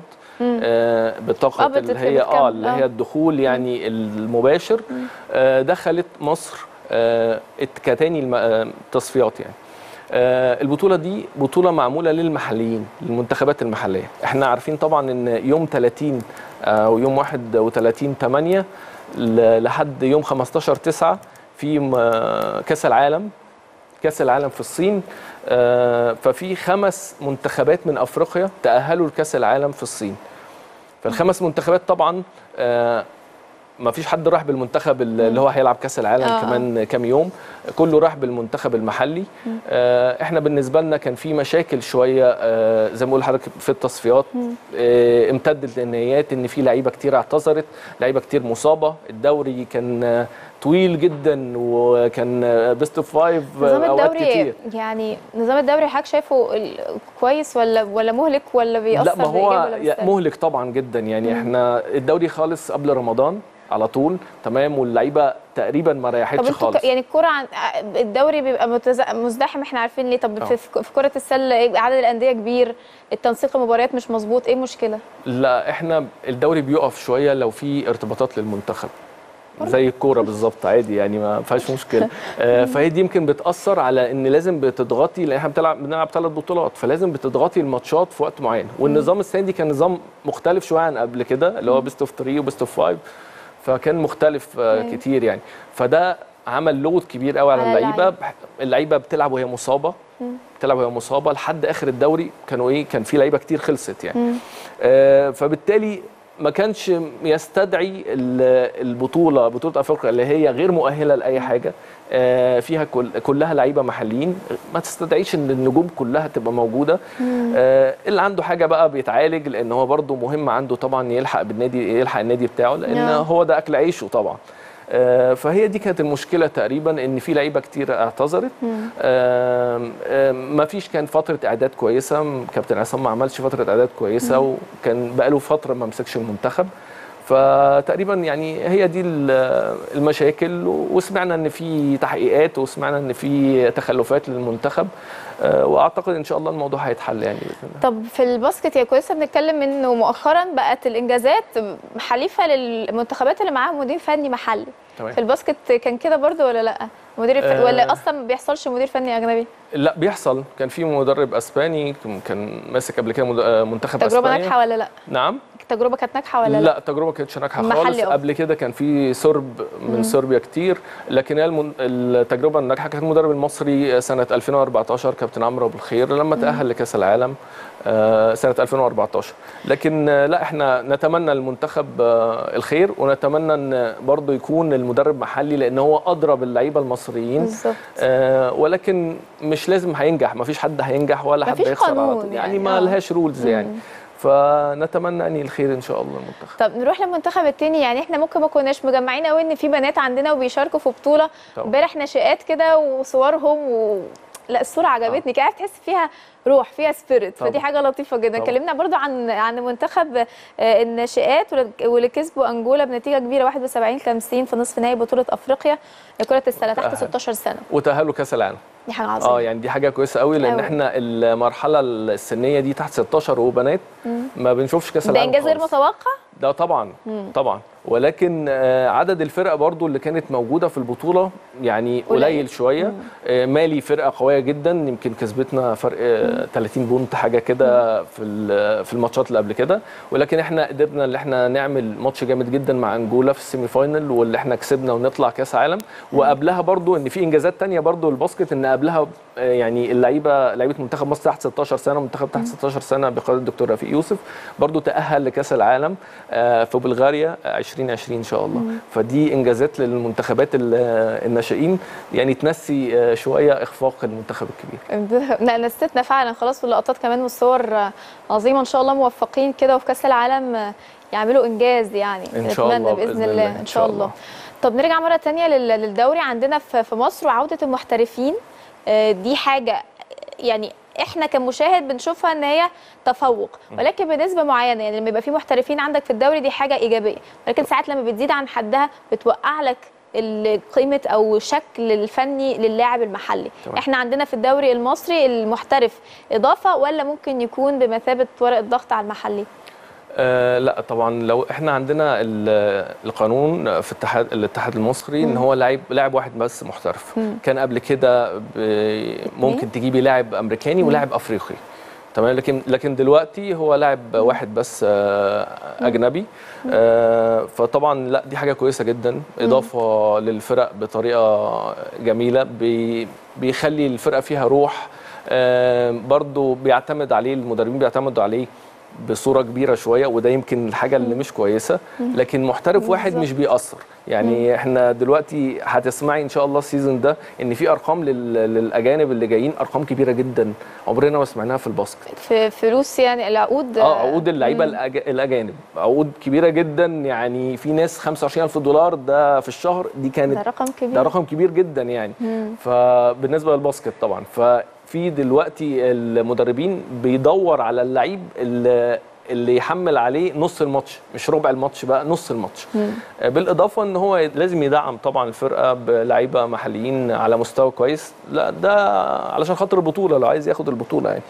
آه بطاقه آه، اللي بتت- هي اه بتكمل، اللي آه. هي الدخول يعني المباشر آه دخلت مصر آه كتاني الم- آه، التصفيات يعني آه، البطولة دي بطولة معمولة للمحليين للمنتخبات المحلية احنا عارفين طبعا ان يوم 30 او يوم 31 8 ل- لحد يوم 15 9 في م- آه، كاس العالم كاس العالم في الصين آه، ففي خمس منتخبات من افريقيا تأهلوا لكاس العالم في الصين فالخمس منتخبات طبعا آه، ما فيش حد راح بالمنتخب اللي هو هيلعب كاس العالم آه، آه كمان كام يوم كله راح بالمنتخب المحلي آه احنا بالنسبه لنا كان في مشاكل شويه آه زي ما بقول لحضرتك في التصفيات آه امتدت للنهايات ان في لعيبه كتير اعتذرت لعيبه كتير مصابه الدوري كان آه طويل جدا وكان بيست اوف فايف نظام اوقات الدوري كتير يعني نظام الدوري حضرتك شايفه ال- كويس ولا ولا مهلك ولا بيأثر لا ما بإيجاب هو ولا يا- بالسلب؟ مهلك طبعا جدا يعني احنا الدوري خالص قبل رمضان على طول تمام واللعيبه تقريبا ما طب ريحتش انتوا خالص ك- يعني الكرة عن الدوري بيبقى متز- مزدحم احنا عارفين ليه طب في, في كرة السلة إيه؟ عدد الأندية كبير التنسيق المباريات مش مظبوط ايه المشكلة؟ لا احنا الدوري بيقف شويه لو في ارتباطات للمنتخب زي الكوره بالظبط عادي يعني ما فيهاش مشكله آه، فهي دي يمكن بتاثر على ان لازم بتضغطي لان احنا بتلعب بنلعب ثلاث بطولات فلازم بتضغطي الماتشات في وقت معين والنظام السنه دي كان نظام مختلف شويه عن قبل كده اللي هو بيست اوف 3 وبيست اوف 5 فكان مختلف آه، أيوة. كتير يعني فده عمل لود كبير قوي على على اللعيبه اللعيبة. بح- اللعيبه بتلعب وهي مصابه بتلعب وهي مصابه لحد اخر الدوري كانوا ايه كان في لعيبه كتير خلصت يعني آه فبالتالي ما كانش يستدعي ال- البطوله بطوله افريقيا اللي هي غير مؤهله لاي حاجه آه فيها كل كلها لعيبه محليين ما تستدعيش ان النجوم كلها تبقى موجوده آه اللي عنده حاجه بقى بيتعالج لان هو برده مهم عنده طبعا يلحق بالنادي يلحق النادي بتاعه لان نعم. هو ده اكل عيشه طبعا آه، فهي دي كانت المشكله تقريبا ان في لعيبه كتير اعتذرت ما فيش كان فتره اعداد كويسه م- كابتن عصام ما عملش فتره اعداد كويسه وكان بقاله فتره ما مسكش المنتخب فتقريبا يعني هي دي ال- المشاكل وسمعنا ان في تحقيقات وسمعنا ان في تخلفات للمنتخب آه، واعتقد ان شاء الله الموضوع هيتحل يعني باذن الله طب في الباسكت يا كويسه بنتكلم انه مؤخرا بقت الانجازات حليفه للمنتخبات اللي معاها مدير فني محلي تمام. في الباسكت كان كده برضو ولا لا مدير الف... آه. ولا اصلا ما بيحصلش مدير فني اجنبي لا بيحصل كان في مدرب اسباني كان ماسك قبل كده مد- آه، منتخب تجربه اسبانيا ناجحه ولا لا نعم التجربه كانت ناجحه ولا لا, لا التجربه ما كانتش ناجحه محلي خالص أفضل. قبل كده كان في سرب من صربيا كتير لكن هي المن... التجربه الناجحه كانت المدرب المصري سنه 2014 كابتن عمرو ابو الخير لما تاهل لكاس العالم آه، سنه 2014 لكن آه، لا احنا نتمنى المنتخب آه، الخير ونتمنى ان برضه يكون المدرب محلي لان هو ادرى باللعيبه المصريين بالظبط آه ولكن مش لازم هينجح ما فيش حد هينجح ولا حد مفيش هيخسر على قانون طول. يعني، يعني ما آه. لهاش رولز يعني فنتمنى ان الخير ان شاء الله المنتخب طب نروح للمنتخب التاني يعني احنا ممكن ما كناش مجمعين قوي ان في بنات عندنا وبيشاركوا في بطوله طبعا. امبارح ناشئات كده وصورهم و... لا الصوره عجبتني كده عارف تحس فيها روح فيها سبيريت فدي طبعا. حاجه لطيفه جدا طبعا. اتكلمنا برضو عن عن منتخب آه، الناشئات واللي- واللي كسبوا انجولا بنتيجه كبيره 71 50 في نصف نهائي بطوله افريقيا لكره السله تحت تأهل. 16 سنه وتاهلوا كاس العالم دي حاجه عظيمه اه يعني دي حاجه كويسه قوي لان أوي. احنا المرحله السنيه دي تحت 16 وبنات ما بنشوفش كاس ده العالم انجاز غير خالص. متوقع ده طبعا طبعا ولكن آه، عدد الفرق برضو اللي كانت موجوده في البطوله يعني قليل. قليل شويه آه، مالي فرقه قويه جدا يمكن كسبتنا فرق آه، 30 بونت حاجه كده في ال- في الماتشات اللي قبل كده ولكن احنا قدرنا ان احنا نعمل ماتش جامد جدا مع انجولا في السيمي فاينل واللي احنا كسبنا ونطلع كاس عالم وقبلها برضو ان في انجازات تانية برضو الباسكت ان قبلها آه، يعني اللعيبه لعيبه منتخب مصر تحت 16 سنه منتخب تحت 16 سنه بقياده الدكتور رفيق يوسف برضو تاهل لكاس العالم آه، في بلغاريا 2020 ان شاء الله فدي انجازات للمنتخبات ال- آه، الناشئين يعني تنسي آه، شويه اخفاق المنتخب الكبير لا نستنا فعلا خلاص واللقطات كمان والصور عظيمه ان شاء الله موفقين كده وفي كاس العالم يعملوا انجاز يعني إن شاء نتمنى الله باذن بإذن الله الله، ان شاء الله طب نرجع مره تانية لل- للدوري عندنا في في مصر وعوده المحترفين آه، دي حاجه يعني احنا كمشاهد بنشوفها ان هي تفوق ولكن بنسبه معينه يعني لما يبقى في محترفين عندك في الدوري دي حاجه ايجابيه ولكن ساعات لما بتزيد عن حدها بتوقع لك ال- قيمه او شكل الفني للاعب المحلي تمام. احنا عندنا في الدوري المصري المحترف اضافه ولا ممكن يكون بمثابه ورقه ضغط على المحلي آه لا طبعا لو احنا عندنا ال- القانون في اتحاد الاتحاد المصري ان هو لاعب لاعب واحد بس محترف كان قبل كده ب- ممكن تجيبي لاعب امريكاني ولاعب افريقي تمام لكن لكن دلوقتي هو لاعب واحد بس آه، اجنبي آه، فطبعا لا دي حاجه كويسه جدا اضافه للفرق بطريقه جميله بي- بيخلي الفرقه فيها روح آه، برضو بيعتمد عليه المدربين بيعتمدوا عليه بصوره كبيره شويه وده يمكن الحاجه اللي مش كويسه لكن محترف واحد مش بيأثر يعني احنا دلوقتي هتسمعي ان شاء الله السيزون ده ان في ارقام لل- للاجانب اللي جايين ارقام كبيره جدا عمرنا ما سمعناها في الباسكت في فلوس يعني العقود اه عقود اللعيبه الأج... الاجانب عقود كبيره جدا يعني في ناس 25000 دولار ده في الشهر دي كانت ده رقم كبير ده رقم كبير جدا يعني فبالنسبه للباسكت طبعا ففي دلوقتي المدربين بيدور على اللعيب اللي اللي يحمل عليه نص الماتش مش ربع الماتش بقى نص الماتش آه، بالاضافه ان هو لازم يدعم طبعا الفرقه بلعيبه محليين على مستوى كويس لا ده علشان خاطر البطوله لو عايز ياخد البطوله يعني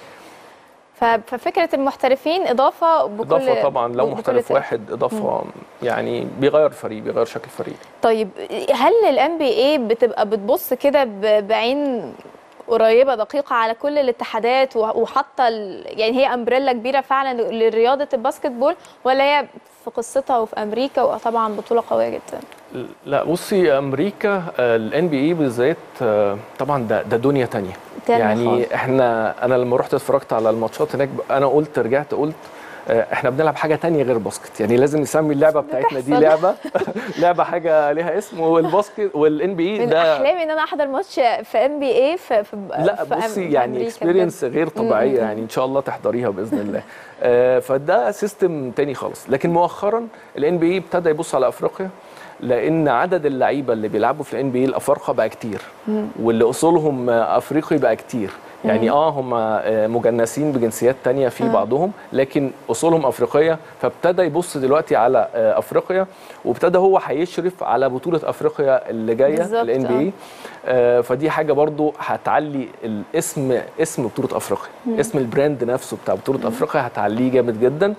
ف- ففكره المحترفين اضافه بكل اضافه طبعا لو بكل محترف تأكيد. واحد اضافه يعني بيغير الفريق بيغير شكل الفريق طيب هل الان بي اي بتبقى بتبص كده ب- بعين قريبه دقيقه على كل الاتحادات و- وحاطه ال- يعني هي امبريلا كبيره فعلا لرياضه الباسكت بول ولا هي في قصتها وفي امريكا وطبعا بطوله قويه جدا لا بصي امريكا الان بي اي بالذات آه، طبعا ده ده دنيا تانية تانية يعني خالص. احنا انا لما رحت اتفرجت على الماتشات هناك انا قلت رجعت قلت آه، احنا بنلعب حاجه تانية غير باسكت يعني لازم نسمي اللعبه بتاعتنا دي بتحصل. لعبه لعبه حاجه ليها اسم والباسكت والان بي اي من ده احلامي ان انا احضر ماتش في ام بي اي في في لا في أم- بصي في يعني أمريكا اكسبيرينس غير طبيعيه يعني ان شاء الله تحضريها باذن الله آه، فده سيستم تاني خالص لكن مؤخرا الان بي اي ابتدى يبص على افريقيا لان عدد اللعيبه اللي بيلعبوا في الان بي اي الافارقه بقى كتير واللي اصولهم آه، افريقي بقى كتير يعني اه هم آه، مجنسين بجنسيات تانية في بعضهم لكن اصولهم افريقيه فابتدى يبص دلوقتي على آه، افريقيا وابتدى هو هيشرف على بطوله افريقيا اللي جايه بالظبط، الان بي آه. فدي حاجه برضو هتعلي الاسم اسم بطوله افريقيا اسم البراند نفسه بتاع بطوله افريقيا هتعليه جامد جدا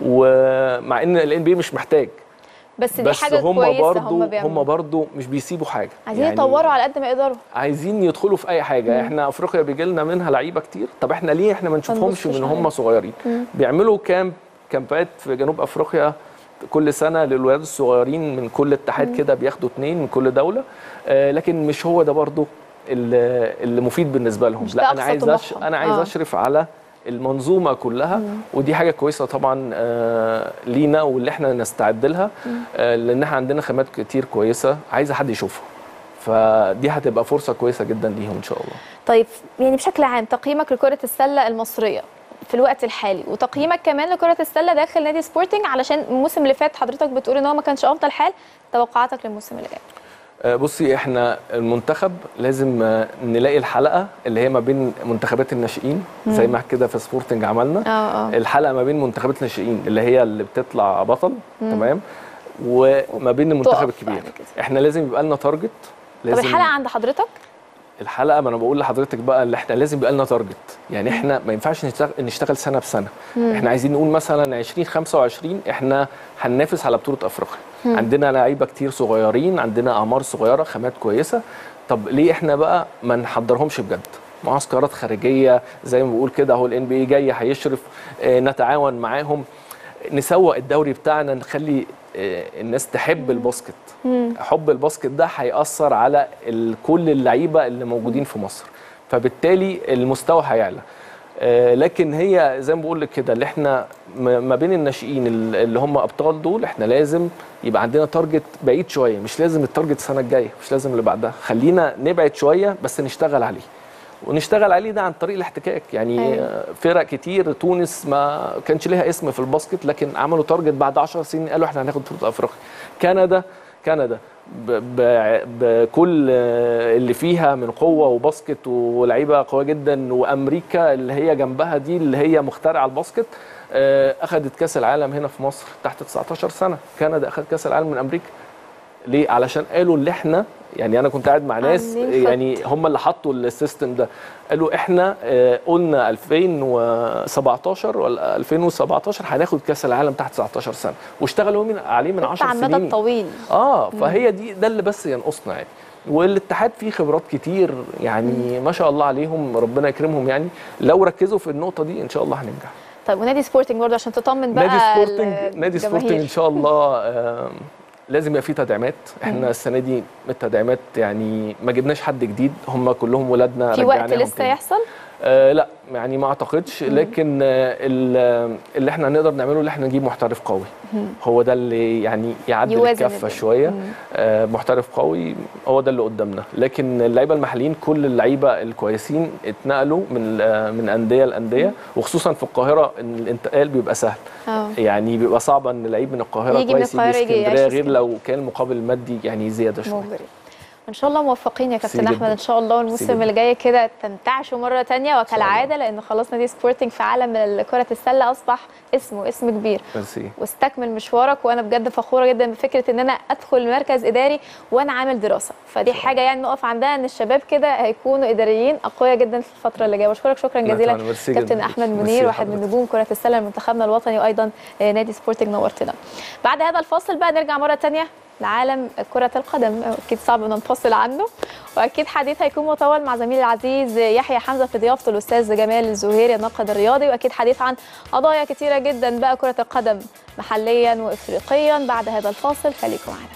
ومع ان الان بي مش محتاج بس دي بس حاجه هم كويسه برضو هم هم بيعملوا برضو مش بيسيبوا حاجه عايزين يطوروا على قد ما يقدروا عايزين يدخلوا في اي حاجه احنا افريقيا بيجي لنا منها لعيبه كتير طب احنا ليه احنا ما نشوفهمش نبصش من عليهم. هم صغيرين بيعملوا كامب كامبات في جنوب افريقيا كل سنه للولاد الصغيرين من كل اتحاد كده بياخدوا اتنين من كل دوله آه لكن مش هو ده برضو اللي اللي مفيد بالنسبه لهم مش ده لا انا أقصى عايز أش... طموحهم. انا عايز آه. اشرف على المنظومه كلها ودي حاجه كويسه طبعا آه لينا واللي احنا نستعد لها آه لان احنا عندنا خامات كتير كويسه عايزه حد يشوفها فدي هتبقى فرصه كويسه جدا ليهم ان شاء الله طيب يعني بشكل عام تقييمك لكره السله المصريه في الوقت الحالي وتقييمك كمان لكره السله داخل نادي سبورتنج علشان الموسم اللي فات حضرتك بتقول ان هو ما كانش افضل حال توقعاتك للموسم اللي جاي آه، بصي احنا المنتخب لازم آه، نلاقي الحلقه اللي هي ما بين منتخبات الناشئين زي ما كده في سبورتنج عملنا اه اه الحلقه ما بين منتخبات الناشئين اللي هي اللي بتطلع بطل تمام وما بين المنتخب تقف الكبير بعد كده. احنا لازم يبقى لنا تارجت طب لازم الحلقه عند حضرتك الحلقه ما انا بقول لحضرتك بقى اللي احنا لازم يبقى لنا تارجت يعني احنا ما ينفعش نشتغل, نشتغل سنه بسنه احنا عايزين نقول مثلا 2025 احنا هننافس على بطوله افريقيا عندنا لعيبه كتير صغيرين عندنا اعمار صغيره خامات كويسه طب ليه احنا بقى ما نحضرهمش بجد معسكرات خارجيه زي ما بقول كده اهو الان بي كجاي هيشرف اه نتعاون معاهم نسوق الدوري بتاعنا نخلي آه، الناس تحب الباسكت حب الباسكت ده هيأثر على ال- كل اللعيبه اللي موجودين في مصر فبالتالي المستوى هيعلى آه، لكن هي زي ما بقول لك كده اللي احنا م- ما بين الناشئين ال- اللي هم ابطال دول احنا لازم يبقى عندنا تارجت بعيد شويه مش لازم التارجت السنه الجايه مش لازم اللي بعدها خلينا نبعد شويه بس نشتغل عليه ونشتغل عليه ده عن طريق الاحتكاك يعني أيوة. آه، فرق كتير تونس ما كانش ليها اسم في الباسكت لكن عملوا تارجت بعد 10 سنين قالوا احنا هناخد بطوله افريقيا كندا كندا ب- ب- بكل آه، اللي فيها من قوه وباسكت ولعيبه قويه جدا وامريكا اللي هي جنبها دي اللي هي مخترعه الباسكت آه، اخذت كاس العالم هنا في مصر تحت 19 سنه كندا اخذ كاس العالم من امريكا ليه علشان قالوا اللي احنا يعني انا كنت قاعد مع ناس عاملين خطة. يعني هم اللي حطوا السيستم ده قالوا احنا آه، قلنا 2017 ولا 2017 هناخد كاس العالم تحت 19 سنه واشتغلوا من عليه من 10 على المدى سنين الطويل اه فهي دي ده اللي بس ينقصنا يعني والاتحاد فيه خبرات كتير يعني ما شاء الله عليهم ربنا يكرمهم يعني لو ركزوا في النقطه دي ان شاء الله هننجح طيب ونادي سبورتنج برضه عشان تطمن بقى نادي سبورتنج نادي الجماهير. سبورتنج ان شاء الله آم، لازم يبقى فيه تدعيمات احنا السنه دي التدعيمات يعني ما جبناش حد جديد هم كلهم ولادنا في وقت رجعناهم لسه تاني. يحصل آه لا يعني ما اعتقدش لكن آه ال- اللي احنا نقدر نعمله اللي احنا نجيب محترف قوي هو ده اللي يعني يعدل يوازن الكفه الدنيا. شويه آه محترف قوي هو ده اللي قدامنا لكن اللعيبه المحليين كل اللعيبه الكويسين اتنقلوا من آه من انديه لانديه وخصوصا في القاهره ان الانتقال بيبقى سهل اه يعني بيبقى صعب ان لعيب من القاهره يجي من كويس القاهرة يجي يعيش اسكندريه في غير اسكندرية. لو كان المقابل المادي يعني زياده شويه مغري ان شاء الله موفقين يا كابتن جداً. احمد ان شاء الله ميرسي والموسم جداً. اللي جاي كده تنتعشوا مره تانية وكالعاده لان خلاص نادي سبورتنج في عالم كره السله اصبح اسمه اسم كبير ميرسي واستكمل مشوارك وانا بجد فخوره جدا بفكره ان انا ادخل مركز اداري وانا عامل دراسه فدي حاجه يعني نقف عندها ان الشباب كده هيكونوا اداريين اقوياء جدا في الفتره اللي جايه بشكرك شكرا لا جزيلا طبعاً، ميرسي جداً. كابتن احمد ميرسي منير واحد من لحضرتك. نجوم كره السله لمنتخبنا الوطني وايضا آه، نادي سبورتنج نورتنا بعد هذا الفاصل بقى نرجع مره تانية لعالم كرة القدم أكيد صعب أن ننفصل عنه وأكيد حديث هيكون مطول مع زميلي العزيز يحيى حمزة في ضيافته الأستاذ جمال الزهيري الناقد الرياضي وأكيد حديث عن قضايا كتيرة جدا بقى كرة القدم محليا وإفريقيا بعد هذا الفاصل خليكم معنا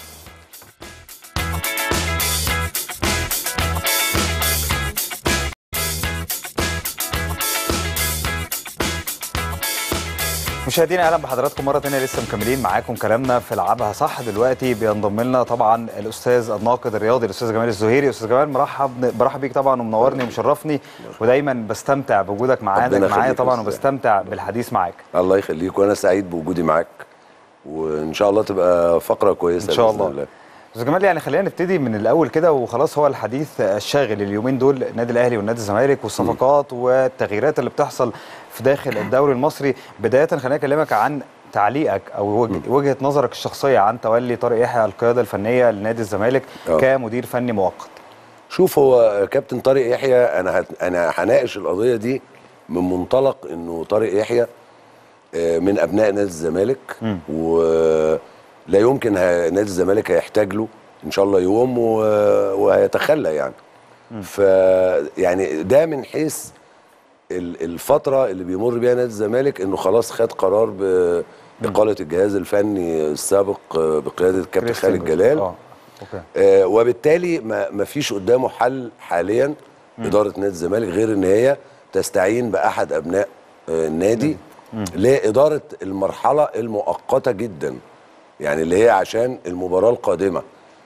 مشاهدينا اهلا بحضراتكم مره ثانيه لسه مكملين معاكم كلامنا في العبها صح دلوقتي بينضم لنا طبعا الاستاذ الناقد الرياضي الاستاذ جمال الزهيري استاذ جمال مرحب برحب بيك طبعا ومنورني ومشرفني ودايما بستمتع بوجودك معانا ربنا معايا يخليك طبعا يا أستاذ. وبستمتع بالحديث معاك الله يخليك وانا سعيد بوجودي معاك وان شاء الله تبقى فقره كويسه ان شاء بإذن الله استاذ جمال يعني خلينا نبتدي من الاول كده وخلاص هو الحديث الشاغل اليومين دول النادي الاهلي والنادي الزمالك والصفقات والتغييرات اللي بتحصل في داخل الدوري المصري بدايه خليني اكلمك عن تعليقك او وجه- وجهه نظرك الشخصيه عن تولي طارق يحيى القياده الفنيه لنادي الزمالك آه. كمدير فني مؤقت شوف هو كابتن طارق يحيى انا هت... انا هناقش القضيه دي من منطلق انه طارق يحيى آه، من ابناء نادي الزمالك ولا يمكن ه... نادي الزمالك هيحتاج له ان شاء الله يوم و... وهيتخلى يعني ف يعني ده من حيث ال- الفتره اللي بيمر بيها نادي الزمالك انه خلاص خد قرار باقاله الجهاز الفني السابق آه، بقياده الكابتن كريستيان خالد جوز. جلال اه اوكي آه، وبالتالي ما ما فيش قدامه حل حاليا اداره نادي الزمالك غير ان هي تستعين باحد ابناء آه، النادي لاداره المرحله المؤقته جدا يعني اللي هي عشان المباراه القادمه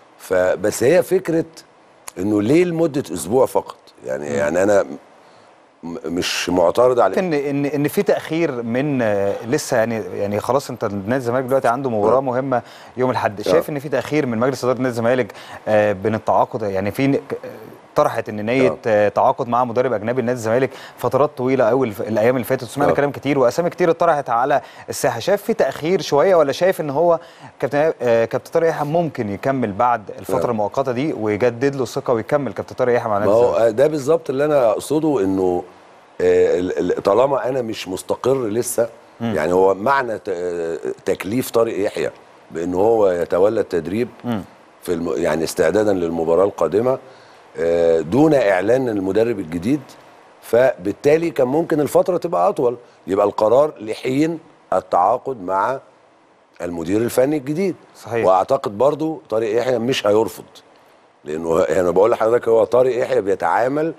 فبس هي فكره انه ليه لمده اسبوع فقط يعني يعني انا م- مش معترض على ان ان ان في تاخير من آه، لسه يعني يعني خلاص انت نادي الزمالك دلوقتي عنده مباراه آه. مهمه يوم الاحد شايف ان في تاخير من مجلس اداره نادي الزمالك آه، بين التعاقد يعني في ن- ك- طرحت ان نيه آه. آه، تعاقد مع مدرب اجنبي لنادي الزمالك فترات طويله قوي الف- الايام اللي فاتت وسمعنا آه. كلام كتير واسامي كتير اتطرحت على الساحه شايف في تاخير شويه ولا شايف ان هو كابتن آه، كابتن طارق يحيى ممكن يكمل بعد الفتره آه. المؤقته دي ويجدد له الثقه ويكمل كابتن طارق يحيى مع ما نادي هو الزمالك آه، ده بالظبط اللي انا اقصده انه آه، ال- ال- طالما انا مش مستقر لسه يعني هو معنى ت- آه، تكليف طارق يحيى بان هو يتولى التدريب في الم... يعني استعدادا للمباراه القادمه آه، دون اعلان المدرب الجديد فبالتالي كان ممكن الفتره تبقى اطول يبقى القرار لحين التعاقد مع المدير الفني الجديد صحيح. واعتقد برضو طارق يحيى مش هيرفض لانه انا بقول لحضرتك هو طارق يحيى بيتعامل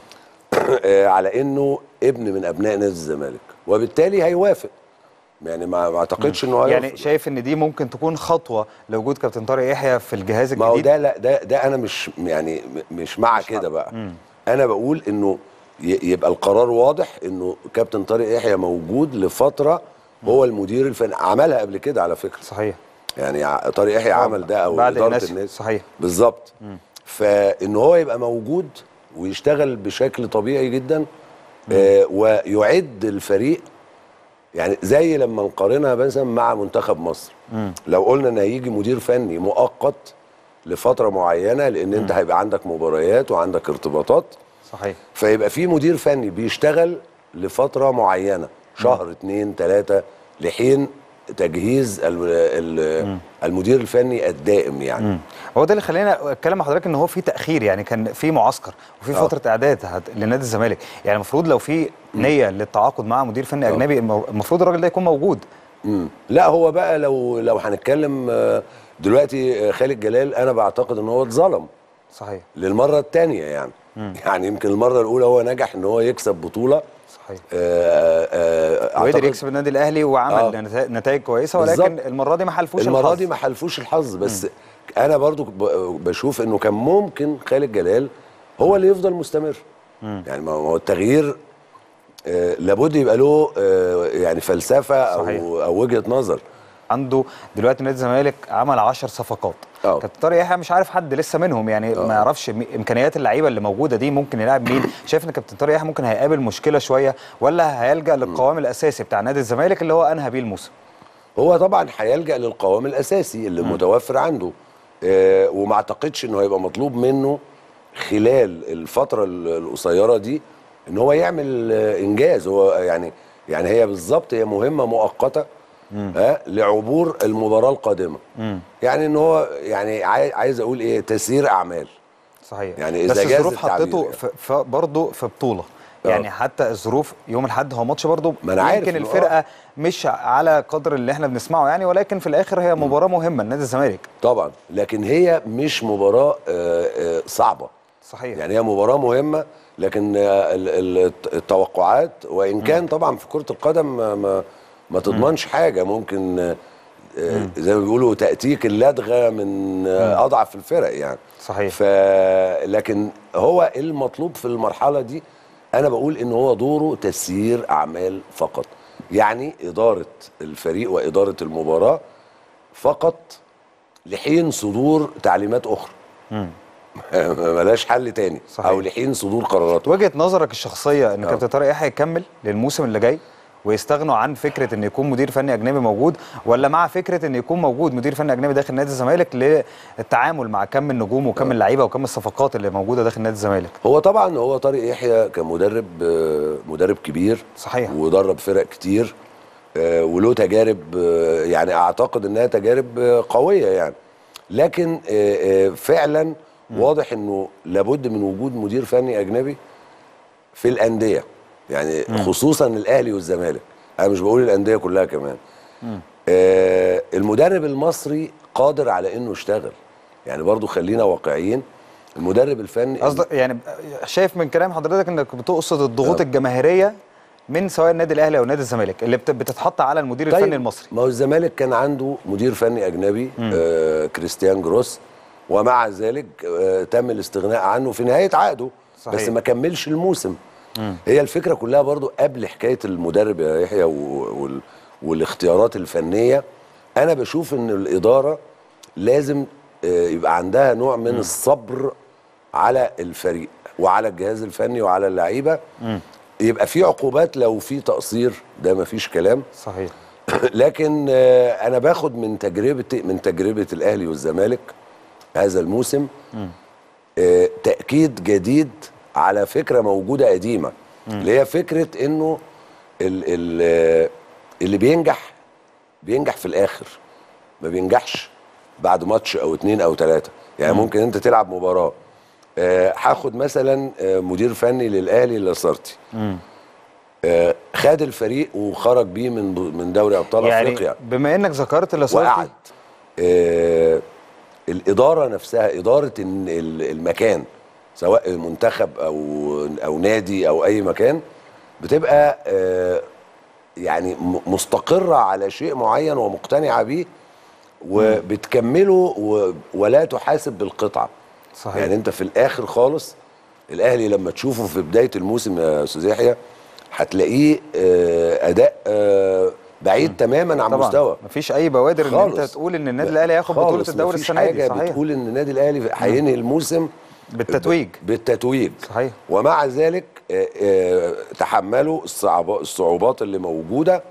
آه، على انه ابن من ابناء نادي الزمالك وبالتالي هيوافق يعني ما ما اعتقدش انه هيرفض يعني شايف ان دي ممكن تكون خطوه لوجود كابتن طارق يحيى في الجهاز ما هو الجديد ده لا ده ده انا مش يعني م- مش مع كده بقى انا بقول انه ي- يبقى القرار واضح انه كابتن طارق يحيى موجود لفتره هو المدير الفني عملها قبل كده على فكره صحيح يعني ع- طارق يحيى عمل ده او بعد اداره الناس النادي صحيح بالظبط فان هو يبقى موجود ويشتغل بشكل طبيعي جدا آه ويعد الفريق يعني زي لما نقارنها مثلا مع منتخب مصر لو قلنا ان هيجي مدير فني مؤقت لفتره معينه لان انت هيبقى عندك مباريات وعندك ارتباطات صحيح فيبقى في مدير فني بيشتغل لفتره معينه شهر اتنين تلاته لحين تجهيز ال- ال- المدير الفني الدائم يعني هو ده اللي خلينا اتكلم مع حضرتك ان هو في تاخير يعني كان في معسكر وفي آه. فتره اعداد هت- لنادي الزمالك يعني المفروض لو في نيه للتعاقد مع مدير فني آه. اجنبي المو- المفروض الراجل ده يكون موجود مم. لا هو بقى لو لو هنتكلم آه، دلوقتي آه، خالد جلال انا بعتقد ان هو اتظلم صحيح للمره الثانيه يعني يعني يمكن المره الاولى هو نجح ان هو يكسب بطوله صحيح آه، آه، وقدر أعتقد يكسب النادي الاهلي وعمل آه. نتائج- نتائج كويسه ولكن بالظبط. المره دي ما حلفوش المره الحظ. دي ما حلفوش الحظ بس انا برضو ب- بشوف انه كان ممكن خالد جلال هو اللي يفضل مستمر يعني ما هو التغيير آه، لابد يبقى له آه، يعني فلسفه صحيح. او او وجهه نظر عنده دلوقتي نادي الزمالك عمل 10 صفقات آه. كابتن طارق يحيى مش عارف حد لسه منهم يعني ما يعرفش م- امكانيات اللعيبه اللي موجوده دي ممكن يلعب مين شايف ان كابتن طارق يحيى ممكن هيقابل مشكله شويه ولا هيلجا للقوام الاساسي بتاع نادي الزمالك اللي هو انهى بيه الموسم هو طبعا هيلجا للقوام الاساسي اللي متوفر عنده آه وما اعتقدش انه هيبقى مطلوب منه خلال الفتره ال- القصيره دي ان هو يعمل آه انجاز هو يعني يعني هي بالظبط هي مهمه مؤقته ها لعبور المباراه القادمه يعني ان هو يعني عاي- عايز اقول ايه تسيير اعمال صحيح يعني بس إذا جاز الظروف التعبير حطيته يعني. في في برضه في بطوله آه. يعني حتى الظروف يوم الاحد هو ماتش برضه ما أنا عارف يمكن إنه الفرقه مش على قدر اللي احنا بنسمعه يعني ولكن في الاخر هي مباراه مهمه لنادي الزمالك طبعا لكن هي مش مباراه آه آه صعبه صحيح يعني هي مباراة مهمة لكن آه، ال- ال- التوقعات وإن كان طبعا في كرة القدم ما, ما, ما تضمنش حاجة ممكن آه، آه، زي ما بيقولوا تأتيك اللدغة من آه، أضعف الفرق يعني صحيح. ف لكن هو المطلوب في المرحلة دي أنا بقول إن هو دوره تسيير أعمال فقط يعني إدارة الفريق وإدارة المباراة فقط لحين صدور تعليمات اخرى ملاش حل تاني صحيح. او لحين صدور قرارات وجهه نظرك الشخصيه ان آه. كابتن طارق يحيى يكمل للموسم اللي جاي ويستغنوا عن فكره ان يكون مدير فني اجنبي موجود ولا مع فكره ان يكون موجود مدير فني اجنبي داخل نادي الزمالك للتعامل مع كم النجوم وكم اللعيبه وكم الصفقات اللي موجوده داخل نادي الزمالك هو طبعا هو طارق يحيى كمدرب آه، مدرب كبير صحيح. ودرب فرق كتير آه، وله تجارب آه، يعني اعتقد انها تجارب آه، قويه يعني لكن آه، آه، فعلا واضح انه لابد من وجود مدير فني اجنبي في الانديه يعني خصوصا الاهلي والزمالك انا مش بقول الانديه كلها كمان آه المدرب المصري قادر على انه يشتغل يعني برضو خلينا واقعيين المدرب الفني قصدك يعني شايف من كلام حضرتك انك بتقصد الضغوط آه. الجماهيريه من سواء النادي الاهلي او نادي الزمالك اللي بت- بتتحط على المدير الفني المصري ما هو الزمالك كان عنده مدير فني اجنبي آه كريستيان جروس ومع ذلك آه تم الاستغناء عنه في نهايه عقده صحيح. بس ما كملش الموسم هي الفكره كلها برضو قبل حكايه المدرب يا يحيى و- وال والاختيارات الفنيه انا بشوف ان الاداره لازم آه يبقى عندها نوع من الصبر على الفريق وعلى الجهاز الفني وعلى اللعيبه يبقى في عقوبات لو في تقصير ده مفيش كلام صحيح لكن آه، انا باخد من تجربه من تجربه الاهلي والزمالك هذا الموسم آه، تاكيد جديد على فكره موجوده قديمه اللي هي فكره انه ال ال آه، اللي بينجح بينجح في الاخر ما بينجحش بعد ماتش او اتنين او تلاته يعني ممكن انت تلعب مباراه آه، هاخد مثلا آه، مدير فني للاهلي لاسارتي آه، خد الفريق وخرج بيه من من دوري ابطال يعني افريقيا بما انك ذكرت لاسارتي وقعد آه الاداره نفسها اداره ال- ال- المكان سواء منتخب او او نادي او اي مكان بتبقى آه يعني م- مستقره على شيء معين ومقتنعه بيه وبتكمله و- ولا تحاسب بالقطعه صحيح. يعني انت في الاخر خالص الاهلي لما تشوفه في بدايه الموسم يا استاذ يحيى هتلاقيه آه اداء آه بعيد تماما عن طبعا مستوى مفيش اي بوادر ان انت خالص. تقول ان النادي الاهلي هياخد بطوله خالص الدوري مفيش السنه دي حاجه صحيح بتقول ان النادي الاهلي هينهي الموسم بالتتويج بالتتويج صحيح. ومع ذلك آه، آه، تحملوا الصعوبات الصعوبات اللي موجوده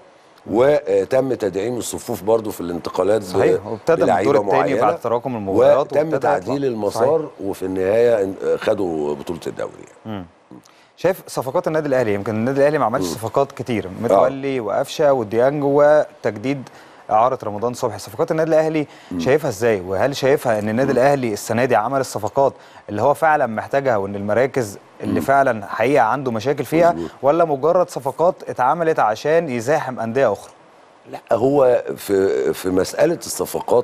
وتم تدعيم الصفوف برضو في الانتقالات ب- صحيح وابتدى من بلعيبة الدور الثاني معينة. بعد تراكم المباريات وتم وابتدى تعديل يطلع. المسار وفي النهايه آه، خدوا بطوله الدوري يعني. شايف صفقات النادي الاهلي يمكن النادي الاهلي ما عملش صفقات كتير متولي وقفشه وديانج وتجديد اعاره رمضان صبحي صفقات النادي الاهلي شايفها ازاي وهل شايفها ان النادي الاهلي السنه دي عمل الصفقات اللي هو فعلا محتاجها وان المراكز اللي فعلا حقيقه عنده مشاكل فيها ولا مجرد صفقات اتعملت عشان يزاحم انديه اخرى لا هو في في مساله الصفقات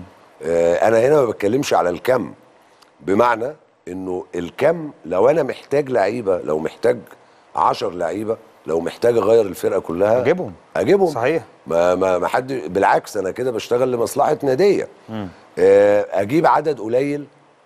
آه انا هنا ما بتكلمش على الكم بمعنى انه الكم لو انا محتاج لعيبه لو محتاج 10 لعيبه لو محتاج اغير الفرقه كلها أجيبهم. اجيبهم صحيح. ما ما ما حد بالعكس انا كده بشتغل لمصلحه ناديه آه اجيب عدد قليل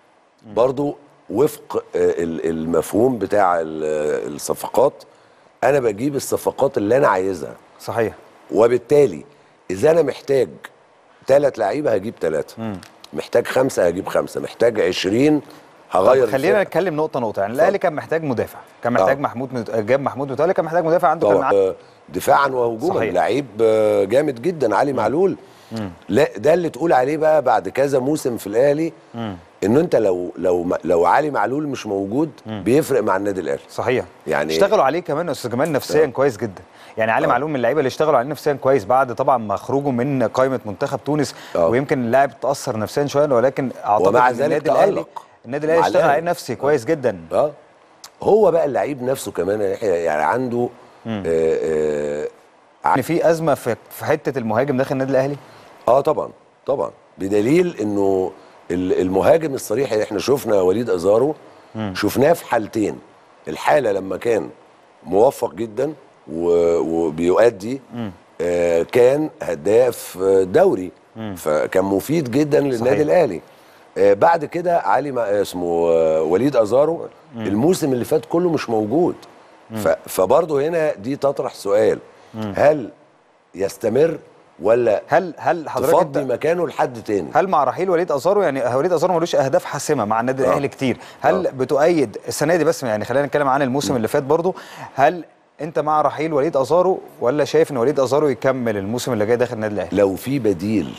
برضو وفق آه، ال- المفهوم بتاع ال- الصفقات انا بجيب الصفقات اللي انا عايزها صحيح وبالتالي اذا انا محتاج ثلاث لعيبه هجيب ثلاثه محتاج خمسه هجيب خمسه محتاج 20 هغير طب خلينا الفرقة. نتكلم نقطه نقطه يعني الاهلي كان محتاج مدافع كان محتاج آه. محمود مت... جاب محمود متولي كان محتاج مدافع عنده كان طبعا آه، دفاعا وهجوما صحيح. لعيب آه، جامد جدا علي معلول لا ده اللي تقول عليه بقى بعد كذا موسم في الاهلي انه انت لو لو لو علي معلول مش موجود بيفرق مع النادي الاهلي صحيح يعني- اشتغلوا عليه كمان يا استاذ جمال نفسيا آه. كويس جدا يعني علي آه. معلول من اللعيبه اللي اشتغلوا عليه نفسيا كويس بعد طبعا ما خروجه من قائمه منتخب تونس آه. ويمكن اللاعب تاثر نفسيا شويه ولكن اعتقد ومع ان ذلك النادي الاهلي تألق النادي الاهلي مع اشتغل الأهلي. عليه نفسي كويس جدا اه هو بقى اللعيب نفسه كمان يا يحيى يعني عنده آه آه ان في ازمه في في حته المهاجم داخل النادي الاهلي اه طبعا طبعا بدليل انه ال- المهاجم الصريح اللي احنا شفنا وليد ازارو شفناه في حالتين الحاله لما كان موفق جدا و- وبيؤدي آه كان هداف آه، دوري فكان مفيد جدا صحيح. للنادي الاهلي آه بعد كده علي ما اسمه آه وليد ازارو الموسم اللي فات كله مش موجود ف- فبرضه هنا دي تطرح سؤال هل يستمر ولا هل هل حضرتك تفضي انت مكانه لحد تاني هل مع رحيل وليد ازارو يعني وليد ازارو ملوش اهداف حاسمه مع النادي الاهلي كتير هل آه. بتؤيد السنه دي بس يعني خلينا نتكلم عن الموسم اللي فات برضو هل انت مع رحيل وليد ازارو ولا شايف ان وليد ازارو يكمل الموسم اللي جاي داخل النادي الاهلي لو في بديل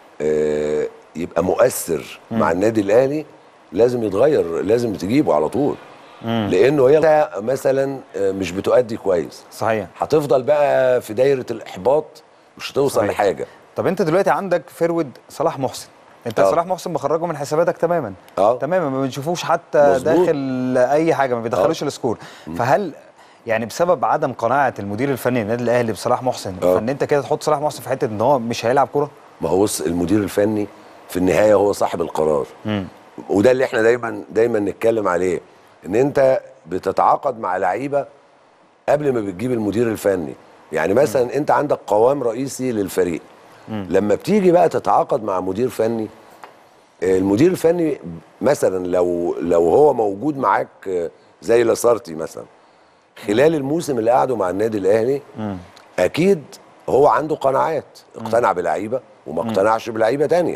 آه، يبقى مؤثر مع النادي الاهلي لازم يتغير لازم تجيبه على طول لانه هي مثلا آه، مش بتؤدي كويس صحيح هتفضل بقى في دايره الاحباط مش هتوصل صحيح. لحاجه طب انت دلوقتي عندك فرود صلاح محسن انت آه. صلاح محسن مخرجه من حساباتك تماما اه تماما ما بنشوفوش حتى مظبوط. داخل اي حاجه ما بيدخلوش آه. السكور فهل يعني بسبب عدم قناعه المدير الفني للنادي الاهلي بصلاح محسن آه. فان انت كده تحط صلاح محسن في حته ان هو مش هيلعب كوره ما هو بص المدير الفني في النهايه هو صاحب القرار وده اللي احنا دايما دايما نتكلم عليه ان انت بتتعاقد مع لعيبه قبل ما بتجيب المدير الفني يعني مثلا انت عندك قوام رئيسي للفريق لما بتيجي بقى تتعاقد مع مدير فني آه، المدير الفني مثلا لو لو هو موجود معاك آه، زي لاسارتي مثلا خلال الموسم اللي قعده مع النادي الاهلي اكيد هو عنده قناعات اقتنع بلعيبه وما اقتنعش بلعيبه تانية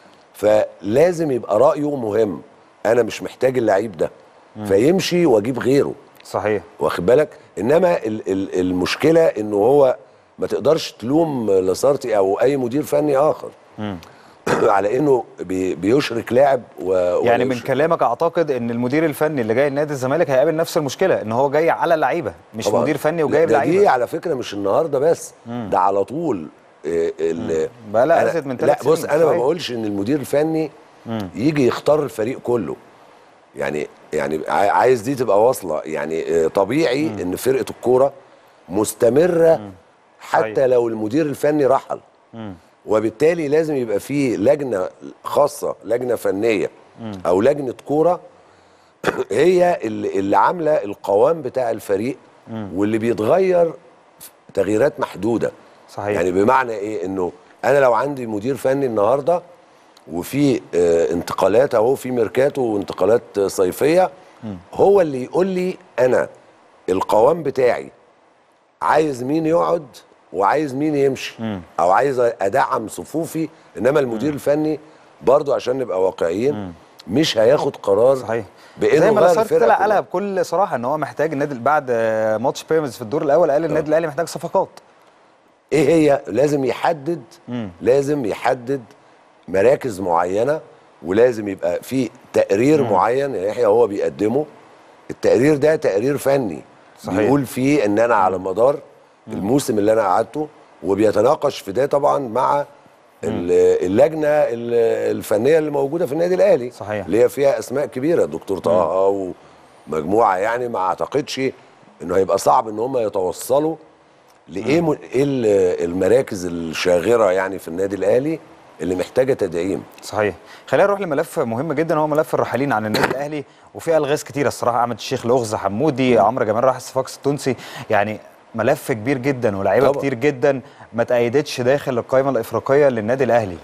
فلازم يبقى رايه مهم انا مش محتاج اللعيب ده فيمشي واجيب غيره صحيح واخد بالك انما ال ال المشكله انه هو ما تقدرش تلوم لاسارتي او اي مدير فني اخر على انه بي بيشرك لاعب و يعني من ويشرك- كلامك اعتقد ان المدير الفني اللي جاي لنادي الزمالك هيقابل نفس المشكله ان هو جاي على لعيبه مش طبعاً. مدير فني لا، وجايب ده دي لعيبه على فكره مش النهارده بس ده على طول إيه، ال- بقى لا أنا- أزيد من لا ثلاث بص سنين، انا ما صحيح. بقولش ان المدير الفني يجي يختار الفريق كله يعني يعني عاي- عايز دي تبقى واصله يعني آه، طبيعي ان فرقه الكوره مستمره حتى صحيح. لو المدير الفني رحل وبالتالي لازم يبقى في لجنه خاصه لجنه فنيه او لجنه كوره هي اللي, اللي عامله القوام بتاع الفريق واللي بيتغير تغييرات محدوده صحيح. يعني بمعنى ايه انه انا لو عندي مدير فني النهارده وفي آه، انتقالات اهو في ميركاتو وانتقالات آه، صيفيه هو اللي يقول لي انا القوام بتاعي عايز مين يقعد وعايز مين يمشي او عايز ادعم صفوفي انما المدير الفني برضو عشان نبقى واقعيين مش هياخد قرار صحيح بانه زي ما غير لاسارتي الفرقة طلع كلها. قالها بكل صراحه ان هو محتاج النادي بعد آه، ماتش بيراميدز في الدور الاول قال النادي الاهلي محتاج صفقات ايه هي لازم يحدد لازم يحدد مراكز معينه ولازم يبقى في تقرير معين يعني يحيى هو بيقدمه التقرير ده تقرير فني صحيح. بيقول فيه ان انا على مدار الموسم اللي انا قعدته وبيتناقش في ده طبعا مع ال- اللجنه ال- الفنيه اللي موجوده في النادي الاهلي صحيح. اللي هي فيها اسماء كبيره الدكتور طه ومجموعه يعني ما اعتقدش انه هيبقى صعب ان هم يتوصلوا لايه م... ايه ال- المراكز الشاغره يعني في النادي الاهلي اللي محتاجه تدعيم صحيح خلينا نروح لملف مهم جدا هو ملف الراحلين عن النادي الاهلي وفي الغاز كتيره الصراحه احمد الشيخ لغز حمودي عمرو جمال راح الصفاقس التونسي يعني ملف كبير جدا ولاعيبه طبعا. كتير جدا ما تأيدتش داخل القائمه الافريقيه للنادي الاهلي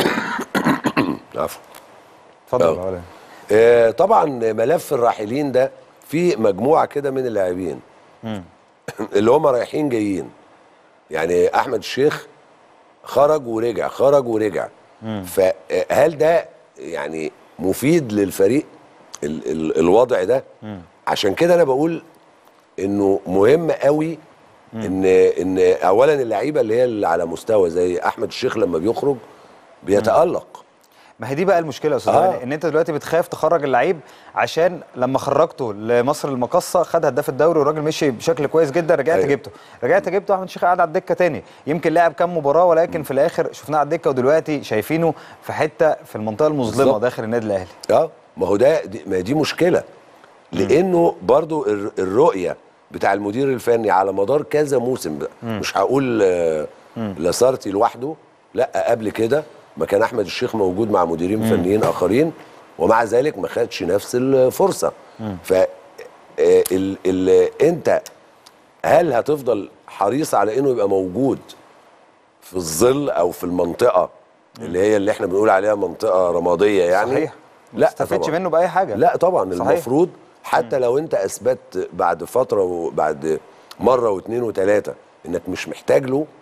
عفوا اتفضل آه. يا مولانا. آه طبعا ملف الراحلين ده في مجموعه كده من اللاعبين اللي هم رايحين جايين يعني احمد الشيخ خرج ورجع خرج ورجع فهل ده يعني مفيد للفريق ال ال الوضع ده عشان كده انا بقول انه مهم قوي ان ان اولا اللعيبه اللي هي اللي على مستوى زي احمد الشيخ لما بيخرج بيتالق ما هي دي بقى المشكله يا استاذ آه. غالي، ان انت دلوقتي بتخاف تخرج اللعيب عشان لما خرجته لمصر المقاصه خد هداف الدوري والراجل مشي بشكل كويس جدا رجعت أيوة. جبته رجعت جبته احمد شيخ قاعد على الدكه تاني يمكن لعب كام مباراه ولكن في الاخر شفناه على الدكه ودلوقتي شايفينه في حته في المنطقه المظلمه بالظبط. داخل النادي الاهلي اه ما هو ده دي ما دي مشكله لانه برضو الر- الرؤيه بتاع المدير الفني على مدار كذا موسم بقى مش هقول آه، لاسارتي لوحده لا قبل كده ما كان احمد الشيخ موجود مع مديرين فنيين اخرين ومع ذلك ما خدش نفس الفرصه ف آه، ال ال انت هل هتفضل حريص على انه يبقى موجود في الظل او في المنطقه اللي هي اللي احنا بنقول عليها منطقه رماديه يعني صحيح ما لا تستفدش طبعاً. منه باي حاجه لا طبعا صحيح. المفروض حتى لو انت اثبت بعد فتره وبعد مره واثنين وثلاثه انك مش محتاج له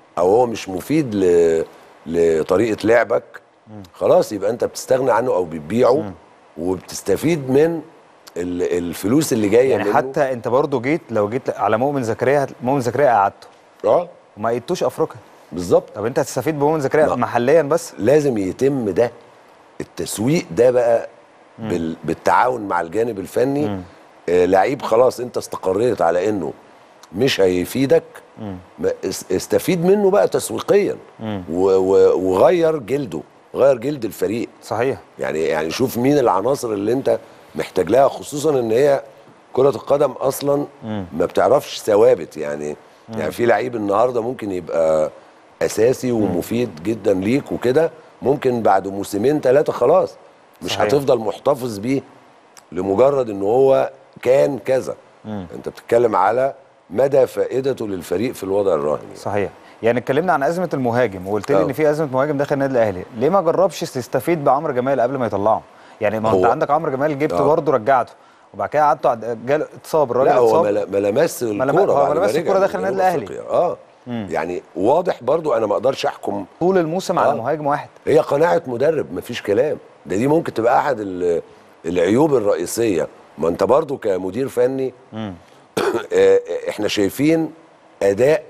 او هو مش مفيد ل... لطريقه لعبك خلاص يبقى انت بتستغنى عنه او بتبيعه وبتستفيد من ال- الفلوس اللي جايه يعني منه. حتى انت برضو جيت لو جيت على مؤمن زكريا هت- مؤمن زكريا قعدته اه وما قيدتوش افريقيا بالظبط طب انت هتستفيد بمؤمن زكريا ما- محليا بس لازم يتم ده التسويق ده بقى بال... بالتعاون مع الجانب الفني آه لعيب خلاص انت استقريت على انه مش هيفيدك ما اس- استفيد منه بقى تسويقيا و... و... وغير جلده غير جلد الفريق صحيح يعني يعني شوف مين العناصر اللي انت محتاج لها خصوصا ان هي كرة القدم اصلا ما بتعرفش ثوابت يعني يعني في لعيب النهارده ممكن يبقى اساسي ومفيد جدا ليك وكده ممكن بعد موسمين ثلاثة خلاص مش صحيح. هتفضل محتفظ بيه لمجرد ان هو كان كذا انت بتتكلم على مدى فائدته للفريق في الوضع الراهن يعني. صحيح يعني اتكلمنا عن ازمه المهاجم وقلت لي اه. ان في ازمه مهاجم داخل النادي الاهلي ليه ما جربش تستفيد بعمرو جمال قبل ما يطلعه يعني ما هو انت هو- عندك عمرو جمال جبته اه. برضه رجعته وبعد كده قعدته عد- جاله اتصاب الراجل لا هو اتصاب ما ل- ما لمس لم- الكوره هو بعد ما لمس رجع الكورة من داخل النادي جنوب الأهلي. أفريقيا. اه يعني واضح برضو انا ما اقدرش احكم طول الموسم على اه. مهاجم واحد هي قناعه مدرب مفيش كلام ده دي ممكن تبقى احد ال- العيوب الرئيسيه ما انت برضو كمدير فني آه، احنا شايفين اداء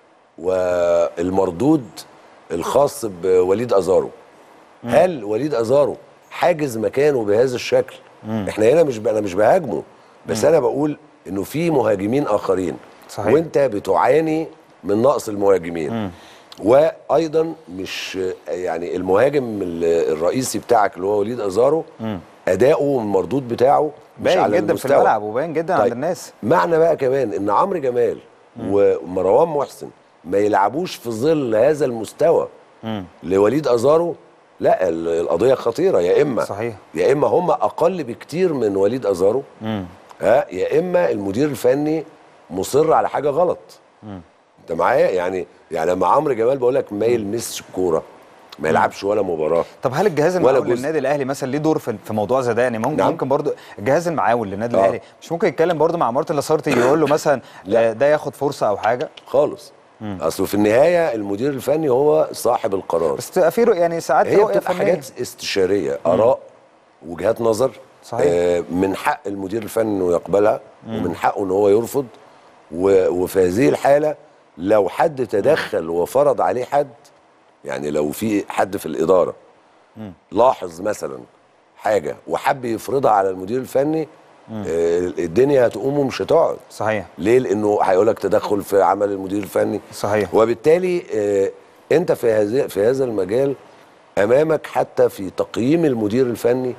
والمردود الخاص بوليد ازارو هل وليد ازارو حاجز مكانه بهذا الشكل احنا هنا مش ب- انا مش بهاجمه بس انا بقول انه في مهاجمين اخرين صحيح. وانت بتعاني من نقص المهاجمين وايضا مش يعني المهاجم ال- الرئيسي بتاعك اللي هو وليد ازارو اداؤه والمردود بتاعه مش باين على جدا في المستوى. الملعب وباين جدا عند طيب، الناس معنى بقى كمان ان عمرو جمال ومروان محسن ما يلعبوش في ظل هذا المستوى لوليد ازارو لا ال- القضيه خطيره يا اما صحيح. يا اما هم اقل بكتير من وليد ازارو ها يا اما المدير الفني مصر على حاجه غلط انت معايا يعني يعني لما عمرو جمال بقول لك ما يلمسش الكوره ما يلعبش ولا مباراه طب هل الجهاز ولا المعاون جزء. للنادي الاهلي مثلا ليه دور في في موضوع زي ده يعني ممكن نعم. ممكن برضه الجهاز المعاون للنادي اه. الاهلي مش ممكن يتكلم برضه مع مارتن لاسارتي يقول له مثلا لا. آه، ده ياخد فرصه او حاجه خالص اصل في النهايه المدير الفني هو صاحب القرار بس تبقى في رؤ- يعني ساعات هي رؤيه بتبقى فنيه حاجات استشاريه اراء وجهات نظر صحيح. آه من حق المدير الفني انه يقبلها ومن حقه ان هو يرفض و- وفي هذه الحاله لو حد تدخل وفرض عليه حد يعني لو في حد في الاداره لاحظ مثلا حاجه وحب يفرضها على المدير الفني آه الدنيا هتقوم ومش هتقعد صحيح ليه؟ لانه هيقول لك تدخل في عمل المدير الفني صحيح. وبالتالي آه، انت في هذا في هذا المجال امامك حتى في تقييم المدير الفني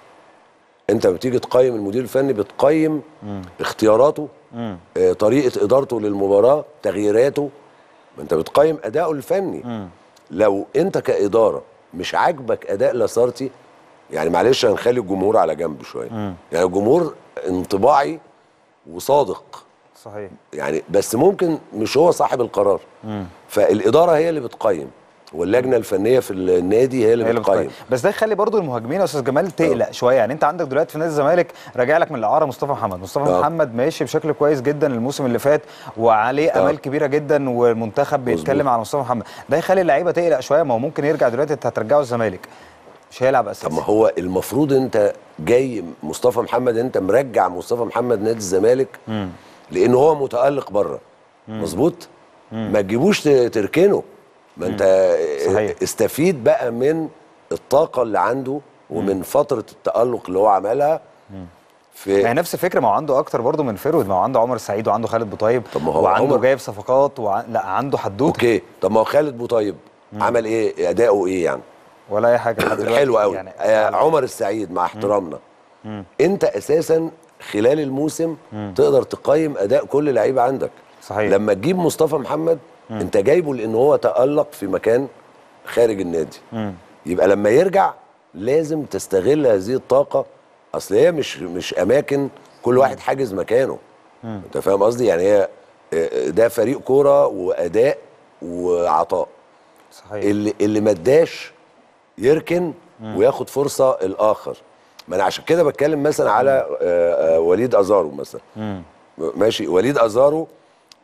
انت بتيجي تقيم المدير الفني بتقيم اختياراته آه، طريقه ادارته للمباراه تغييراته ما انت بتقيم اداؤه الفني لو انت كاداره مش عاجبك اداء لاسارتي يعني معلش هنخلي الجمهور على جنب شويه يعني الجمهور انطباعي وصادق صحيح يعني بس ممكن مش هو صاحب القرار فالاداره هي اللي بتقيم واللجنه الفنيه في النادي هي اللي هي اللي بتقيم بتقيم. بس ده يخلي برضو المهاجمين يا استاذ جمال تقلق شويه يعني انت عندك دلوقتي في نادي الزمالك راجع لك من الاعاره مصطفى محمد مصطفى آه. محمد ماشي بشكل كويس جدا الموسم اللي فات وعليه آه. امال كبيره جدا والمنتخب بيتكلم على مصطفى محمد ده يخلي اللعيبه تقلق شويه ما هو ممكن يرجع دلوقتي انت هترجعه الزمالك مش هيلعب طب اساسي ما هو المفروض انت جاي مصطفى محمد انت مرجع مصطفى محمد نادي الزمالك لان هو متالق بره مظبوط ما تجيبوش ت- تركنه ما انت صحيح. استفيد بقى من الطاقه اللي عنده ومن فتره التالق اللي هو عملها في يعني نفس الفكره ما هو عنده اكتر برضو من فيرود ما هو عنده عمر السعيد وعنده خالد بوطيب طب ما هو وعنده عمر- جايب صفقات وع... لا عنده حدوته اوكي طب ما هو خالد بوطيب عمل ايه اداؤه ايه يعني ولا اي حاجه لحد دلوقتي حلو قوي يعني يعني عمر السعيد مع احترامنا انت اساسا خلال الموسم تقدر تقيم اداء كل لعيب عندك صحيح. لما تجيب مصطفى محمد انت جايبه لان هو تالق في مكان خارج النادي يبقى لما يرجع لازم تستغل هذه الطاقه اصل هي مش مش اماكن كل واحد حاجز مكانه انت فاهم قصدي يعني هي آه، ده فريق كوره واداء وعطاء صحيح اللي اللي ما اداش يركن وياخد فرصه الاخر ما انا عشان كده بتكلم مثلا على آه، آه، وليد ازارو مثلا ماشي وليد ازارو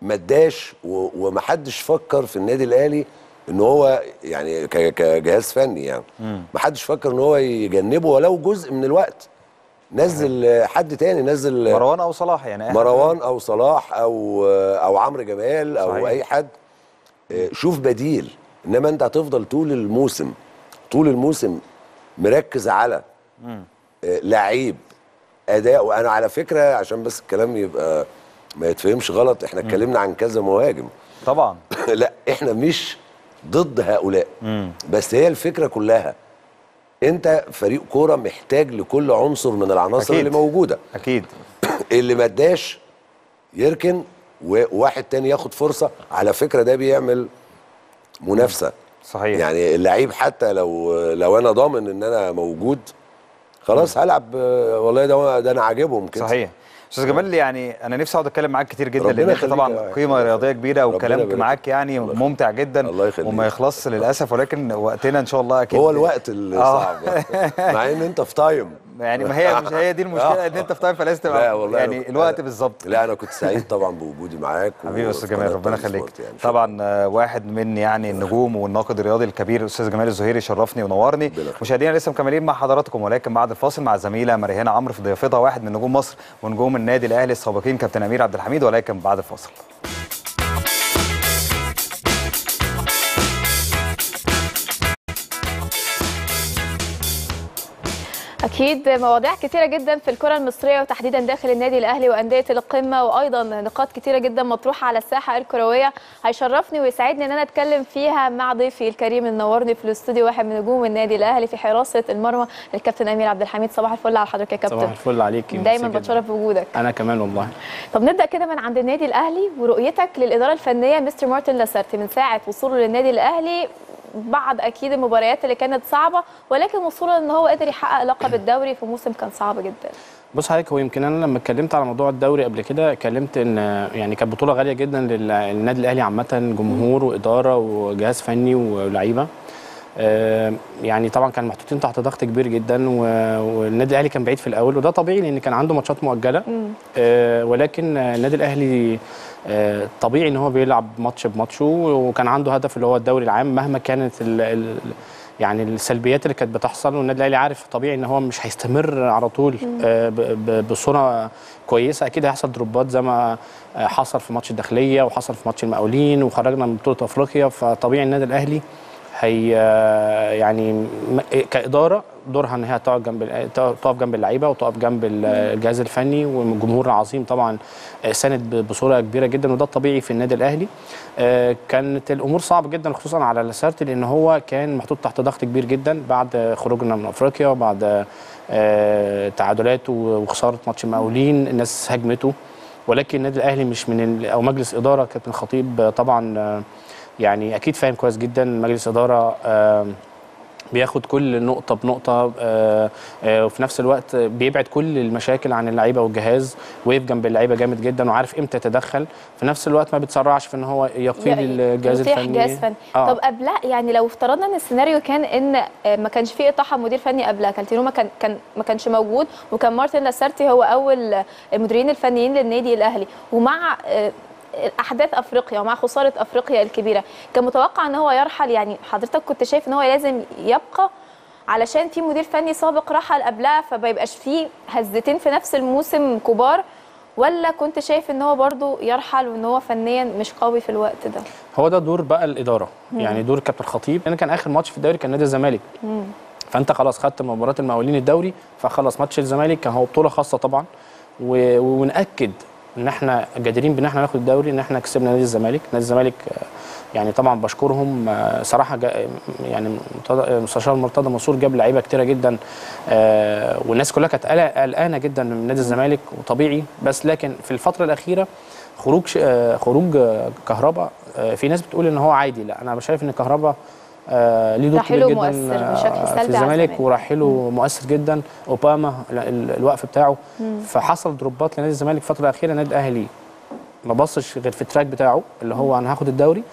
ما اداش و- ومحدش فكر في النادي الاهلي ان هو يعني ك- كجهاز فني يعني محدش فكر ان هو يجنبه ولو جزء من الوقت نزل حد تاني نزل مروان او صلاح يعني أي حد مروان او صلاح او او عمرو جمال او صحيح. اي حد آه، شوف بديل انما انت هتفضل طول الموسم طول الموسم مركز على آه، لعيب اداء وانا على فكره عشان بس الكلام يبقى ما يتفهمش غلط احنا اتكلمنا عن كذا مهاجم طبعا لا احنا مش ضد هؤلاء بس هي الفكره كلها انت فريق كوره محتاج لكل عنصر من العناصر أكيد. اللي موجوده اكيد اللي ما اداش يركن وواحد تاني ياخد فرصه على فكره ده بيعمل منافسه صحيح يعني اللعيب حتى لو لو انا ضامن ان انا موجود خلاص هلعب آه، والله ده ده انا عاجبهم كده صحيح استاذ جمال يعني انا نفسي اقعد اتكلم معاك كتير جدا ربنا لان انت يخليك طبعا يا قيمه أحمد. رياضيه كبيره ربنا وكلامك يبارك معاك يعني الله ممتع جدا الله يخليك. وما يخلصش للاسف ولكن وقتنا ان شاء الله اكيد هو الوقت اللي آه. صعب مع ان انت في تايم يعني ما هي مش هي دي المشكله ان انت في تايم فلازم لا تبقى والله يعني أنا- الوقت أنا- بالظبط لا انا كنت سعيد طبعا بوجودي معاك حبيبي يا استاذ وفي جمال قناة ربنا تايم يخليك سبورت يعني. شكراً. طبعا آه، واحد من يعني النجوم والناقد الرياضي الكبير الاستاذ جمال الزهيري شرفني ونورني ربنا يخليك. مشاهدينا لسه مكملين مع حضراتكم ولكن بعد الفاصل مع الزميله مريهانه عمرو في ضيافتها واحد من نجوم مصر ونجوم النادي الاهلي السابقين كابتن امير عبد الحميد ولكن بعد الفاصل اكيد مواضيع كتيره جدا في الكره المصريه وتحديدا داخل النادي الاهلي وانديه القمه وايضا نقاط كتيره جدا مطروحه على الساحه الكرويه هيشرفني ويسعدني ان انا اتكلم فيها مع ضيفي الكريم اللي نورني في الاستوديو واحد من نجوم النادي الاهلي في حراسه المرمى الكابتن امير عبد الحميد صباح الفل على حضرتك يا كابتن صباح الفل عليكي دايما ميرسي جداً. بتشرف بوجودك انا كمان والله طب نبدا كده من عند النادي الاهلي ورؤيتك للاداره الفنيه مستر مارتن لاسارتي من ساعه وصوله للنادي الاهلي بعد اكيد المباريات اللي كانت صعبه ولكن وصولا ان هو قدر يحقق لقب الدوري في موسم كان صعب جدا بص حضرتك هو يمكن انا لما اتكلمت على موضوع الدوري قبل كده اتكلمت ان يعني كانت بطوله غاليه جدا لل- للنادي الاهلي عامه جمهور واداره وجهاز فني ولعيبه آه، يعني طبعا كان محطوطين تحت ضغط كبير جدا و- والنادي الاهلي كان بعيد في الاول وده طبيعي لان كان عنده ماتشات مؤجله آه، ولكن آه، النادي الاهلي آه، طبيعي ان هو بيلعب ماتش بماتشه وكان عنده هدف اللي هو الدوري العام مهما كانت ال ال يعني السلبيات اللي كانت بتحصل والنادي الاهلي عارف طبيعي ان هو مش هيستمر على طول آه، ب- ب- بصوره كويسه اكيد هيحصل دروبات زي ما آه، حصل في ماتش الداخليه وحصل في ماتش المقاولين وخرجنا من بطوله افريقيا فطبيعي النادي الاهلي هي يعني م- كاداره دورها ان هي تقف جنب تقف جنب اللعيبه وتقف جنب ال- الجهاز الفني والجمهور العظيم طبعا ساند ب- بصوره كبيره جدا وده الطبيعي في النادي الاهلي آه، كانت الامور صعبه جدا خصوصا على لاسارتي لان هو كان محطوط تحت ضغط كبير جدا بعد خروجنا من افريقيا وبعد آه، تعادلات وخساره ماتش المقاولين الناس هاجمته ولكن النادي الاهلي مش من ال- او مجلس اداره كابتن خطيب آه، طبعا آه، يعني اكيد فاهم كويس جدا مجلس اداره آه، بياخد كل نقطة بنقطة آه، آه، وفي نفس الوقت بيبعد كل المشاكل عن اللعيبة والجهاز وقف جنب اللعيبة جامد جدا وعارف امتى يتدخل في نفس الوقت ما بيتسرعش في ان هو يقيل الجهاز يتيح الفني جهاز فني آه. طب قبلها يعني لو افترضنا ان السيناريو كان ان آه، ما كانش فيه اطاحه مدير فني قبلها كالتيرو ما كان كان ما كانش موجود وكان مارتن لاسارتي هو اول آه، المديرين الفنيين للنادي الاهلي ومع آه، احداث افريقيا ومع خساره افريقيا الكبيره كان متوقع ان هو يرحل يعني حضرتك كنت شايف ان هو لازم يبقى علشان في مدير فني سابق رحل قبلها فما يبقاش فيه هزتين في نفس الموسم كبار ولا كنت شايف ان هو برضو يرحل وان هو فنيا مش قوي في الوقت ده هو ده دور بقى الاداره يعني دور كابتن خطيب لان كان اخر ماتش في الدوري كان نادي الزمالك فانت خلاص خدت مباراه المقاولين الدوري فخلص ماتش الزمالك كان هو بطوله خاصه طبعا و- ونأكد ان احنا جادرين بان احنا ناخد الدوري ان احنا كسبنا نادي الزمالك نادي الزمالك آه، يعني طبعا بشكرهم آه، صراحه جا يعني مرتضى- مستشار مرتضى منصور جاب لعيبه كتيره جدا آه، والناس كلها كانت قلق- قلقانه جدا من نادي الزمالك وطبيعي بس لكن في الفتره الاخيره خروج ش- آه، خروج آه، كهربا آه، في ناس بتقول ان هو عادي لا انا شايف ان كهربا آه، ليه دور رحيله كبير جدا مؤثر آه، بشكل سلبي في على الزمالك الزمالك. ورحيله مؤثر جدا اوباما ال- ال- الوقف بتاعه فحصل دروبات لنادي الزمالك الفتره الاخيره النادي الاهلي ما بصش غير في التراك بتاعه اللي هو انا هاخد الدوري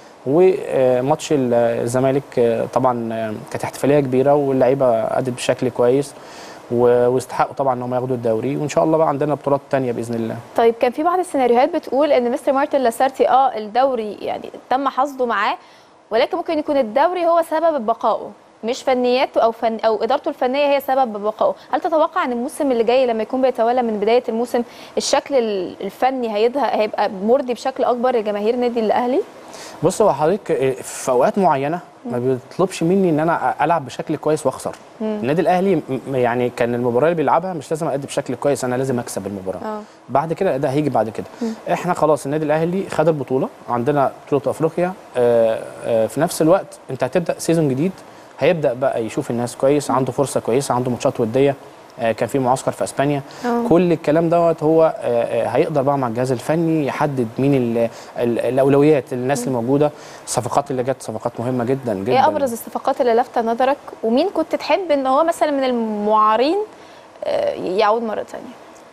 وماتش ال- الزمالك آه، طبعا آه، كانت احتفاليه كبيره واللعيبه ادت بشكل كويس و- واستحقوا طبعا ان هم ياخدوا الدوري وان شاء الله بقى عندنا بطولات تانية باذن الله طيب كان في بعض السيناريوهات بتقول ان مستر مارتن لاسارتي اه الدوري يعني تم حصده معاه ولكن ممكن يكون الدوري هو سبب بقائه مش فنياته او فن او ادارته الفنيه هي سبب بقائه هل تتوقع ان الموسم اللي جاي لما يكون بيتولى من بدايه الموسم الشكل ال- الفني هيظهر هيبقى مرضي بشكل اكبر لجماهير النادي الاهلي بص هو حضرتك آه، في اوقات معينه ما بيطلبش مني ان انا العب بشكل كويس واخسر النادي الاهلي م- يعني كان المباراه اللي بيلعبها مش لازم ادي بشكل كويس انا لازم اكسب المباراه اه بعد كده ده هيجي بعد كده احنا خلاص النادي الاهلي خد البطوله عندنا بطوله افريقيا آه، آه، في نفس الوقت انت هتبدا سيزون جديد هيبدا بقى يشوف الناس كويس عنده فرصه كويسه عنده ماتشات وديه آه، كان في معسكر في اسبانيا آه. كل الكلام دوت هو آه، آه، هيقدر بقى مع الجهاز الفني يحدد مين ال- ال- الاولويات الناس اللي موجوده الصفقات اللي جت صفقات مهمه جدا جدا ايه ابرز الصفقات اللي لافته نظرك ومين كنت تحب ان هو مثلا من المعارين آه، يعود مره ثانيه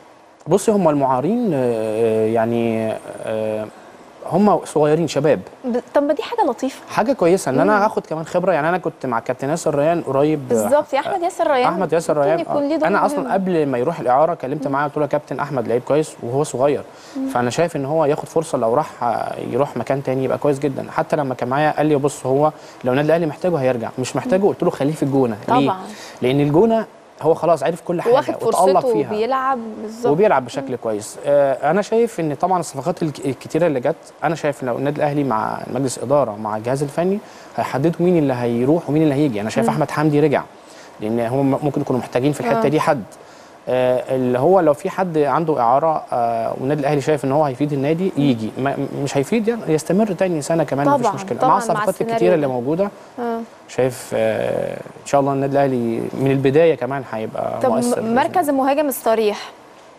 بصي هم المعارين آه، يعني آه، هم صغيرين شباب طب ما دي حاجه لطيفه حاجه كويسه ان انا هاخد كمان خبره يعني انا كنت مع كابتن ياسر ريان قريب بالظبط يا احمد ياسر ريان احمد ياسر ممكن ريان يكون ليه آه. دور انا مهم. اصلا قبل ما يروح الاعاره كلمت معاه قلت له يا كابتن احمد لعيب كويس وهو صغير فانا شايف ان هو ياخد فرصه لو راح آه، يروح مكان تاني يبقى كويس جدا حتى لما كان معايا قال لي بص هو لو النادي الاهلي محتاجه هيرجع مش محتاجه قلت له خليه في الجونه ليه طبعا. لان الجونه هو خلاص عرف كل حاجه واخد وتالق فرصته فيها وبيلعب بالظبط وبيلعب بشكل كويس آه، انا شايف ان طبعا الصفقات الك- الكتيره اللي جت انا شايف لو النادي الاهلي مع مجلس اداره ومع الجهاز الفني هيحددوا مين اللي هيروح ومين اللي هيجي انا شايف احمد حمدي رجع لان هم ممكن يكونوا محتاجين في الحته آه. دي حد آه، اللي هو لو في حد عنده اعاره آه، والنادي الاهلي شايف ان هو هيفيد النادي يجي ما مش هيفيد يعني يستمر تاني سنه كمان مفيش طبعاً، مشكله طبعاً مع مع الصفقات السيناريو الكتيره اللي ده. موجوده آه. شايف آه، ان شاء الله النادي الاهلي من البدايه كمان هيبقى طب مؤثر م- بإذن مركز المهاجم الصريح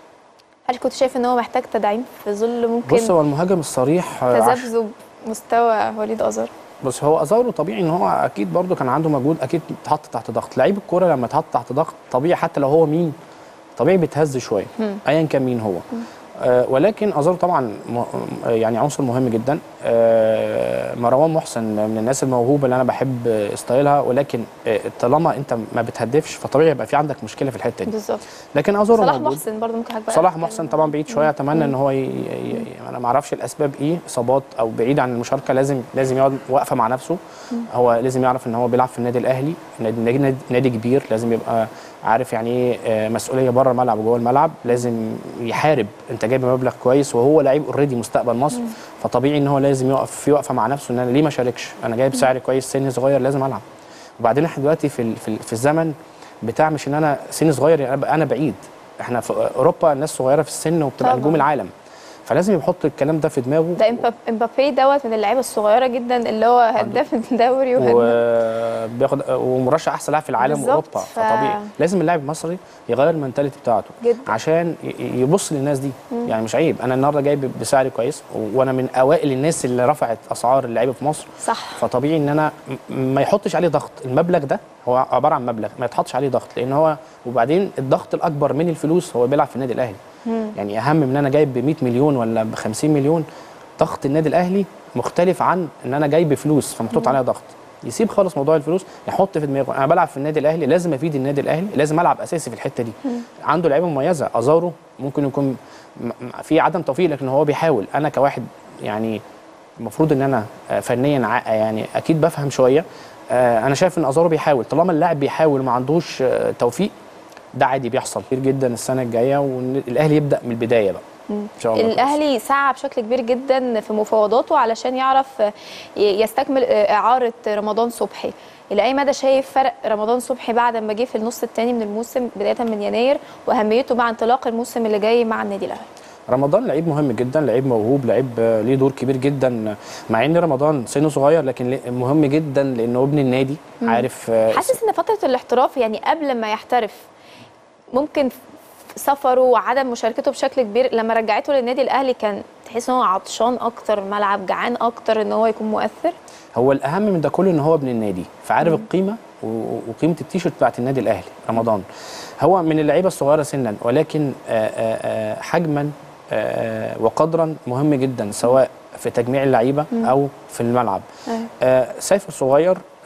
هل كنت شايف ان هو محتاج تدعيم في ظل ممكن بص هو المهاجم الصريح آه، عش- تذبذب مستوى وليد ازار بص هو ازارو طبيعي ان هو اكيد برضو كان عنده مجهود اكيد اتحط تحت ضغط لعيب الكوره لما اتحط تحت ضغط طبيعي حتى لو هو مين طبيعي بيتهز شويه ايا كان مين هو آه ولكن ازارو طبعا م- يعني عنصر مهم جدا آه مروان محسن من الناس الموهوبه اللي انا بحب ستايلها ولكن آه طالما انت ما بتهدفش فطبيعي يبقى في عندك مشكله في الحته دي بالظبط لكن ازارو صلاح موجود. محسن برضه ممكن حضرتك بقى صلاح تتكلم محسن عنه. طبعا بعيد شويه اتمنى ان هو ي... ي... ي... انا ما اعرفش الاسباب ايه اصابات او بعيد عن المشاركه لازم لازم يقعد واقفه مع نفسه هو لازم يعرف ان هو بيلعب في النادي الاهلي نادي نادي, نادي, نادي كبير لازم يبقى عارف يعني ايه آه، مسؤوليه بره الملعب وجوه الملعب لازم يحارب انت جايب مبلغ كويس وهو لعيب اوريدي مستقبل مصر فطبيعي ان هو لازم يقف في وقفه مع نفسه ان انا ليه ما شاركش انا جايب سعر كويس سن صغير لازم العب وبعدين احنا دلوقتي في ال- في, ال- في الزمن بتاع مش ان انا سن صغير يعني أنا- انا بعيد احنا في اوروبا الناس صغيره في السن وبتبقى طبعاً. نجوم العالم فلازم يحط الكلام ده في دماغه ده إمباب- امبابي دوت من اللعيبه الصغيره جدا اللي هو هداف الدوري وهداف وبياخد ومرشح احسن لاعب في العالم بالظبط، واوروبا ف- فطبيعي لازم اللاعب المصري يغير المنتاليتي بتاعته جدا. عشان ي- يبص للناس دي يعني مش عيب انا النهارده جاي ب- بسعر كويس وانا من اوائل الناس اللي رفعت اسعار اللعيبه في مصر صح فطبيعي ان انا م- ما يحطش عليه ضغط المبلغ ده هو عباره عن مبلغ ما يتحطش عليه ضغط لان هو وبعدين الضغط الاكبر من الفلوس هو بيلعب في النادي الاهلي يعني اهم من انا جايب ب 100 مليون ولا ب 50 مليون ضغط النادي الاهلي مختلف عن ان انا جاي بفلوس فمحطوط عليها ضغط يسيب خالص موضوع الفلوس يحط في دماغه انا بلعب في النادي الاهلي لازم افيد النادي الاهلي لازم العب اساسي في الحته دي عنده لعيبه مميزه ازارو ممكن يكون م- م- في عدم توفيق لكن هو بيحاول انا كواحد يعني المفروض ان انا آه، فنيا ع- يعني اكيد بفهم شويه آه، انا شايف ان ازارو بيحاول طالما اللاعب بيحاول ما عندوش آه، توفيق ده عادي بيحصل كتير جدا السنه الجايه والاهلي يبدا من البدايه بقى ان شاء الله الاهلي سعى بشكل كبير جدا في مفاوضاته علشان يعرف ي- يستكمل اعاره رمضان صبحي الى اي مدى شايف فرق رمضان صبحي بعد ما جه في النص الثاني من الموسم بدايه من يناير واهميته مع انطلاق الموسم اللي جاي مع النادي الاهلي رمضان لعيب مهم جدا لعيب موهوب لعيب آه، ليه دور كبير جدا مع ان رمضان سنه صغير لكن ليه- مهم جدا لانه ابن النادي عارف آه، حاسس ان فتره الاحتراف يعني قبل ما يحترف ممكن سفره وعدم مشاركته بشكل كبير لما رجعته للنادي الاهلي كان تحس ان هو عطشان اكتر ملعب جعان اكتر ان هو يكون مؤثر هو الاهم من ده كله ان هو ابن النادي فعارف القيمه و- وقيمه التيشيرت بتاعت النادي الاهلي رمضان هو من اللعيبه الصغيره سنا ولكن آه، آه، آه، حجما آه، وقدرا مهم جدا سواء في تجميع اللعيبه او في الملعب أيوة. آه، سيف الصغير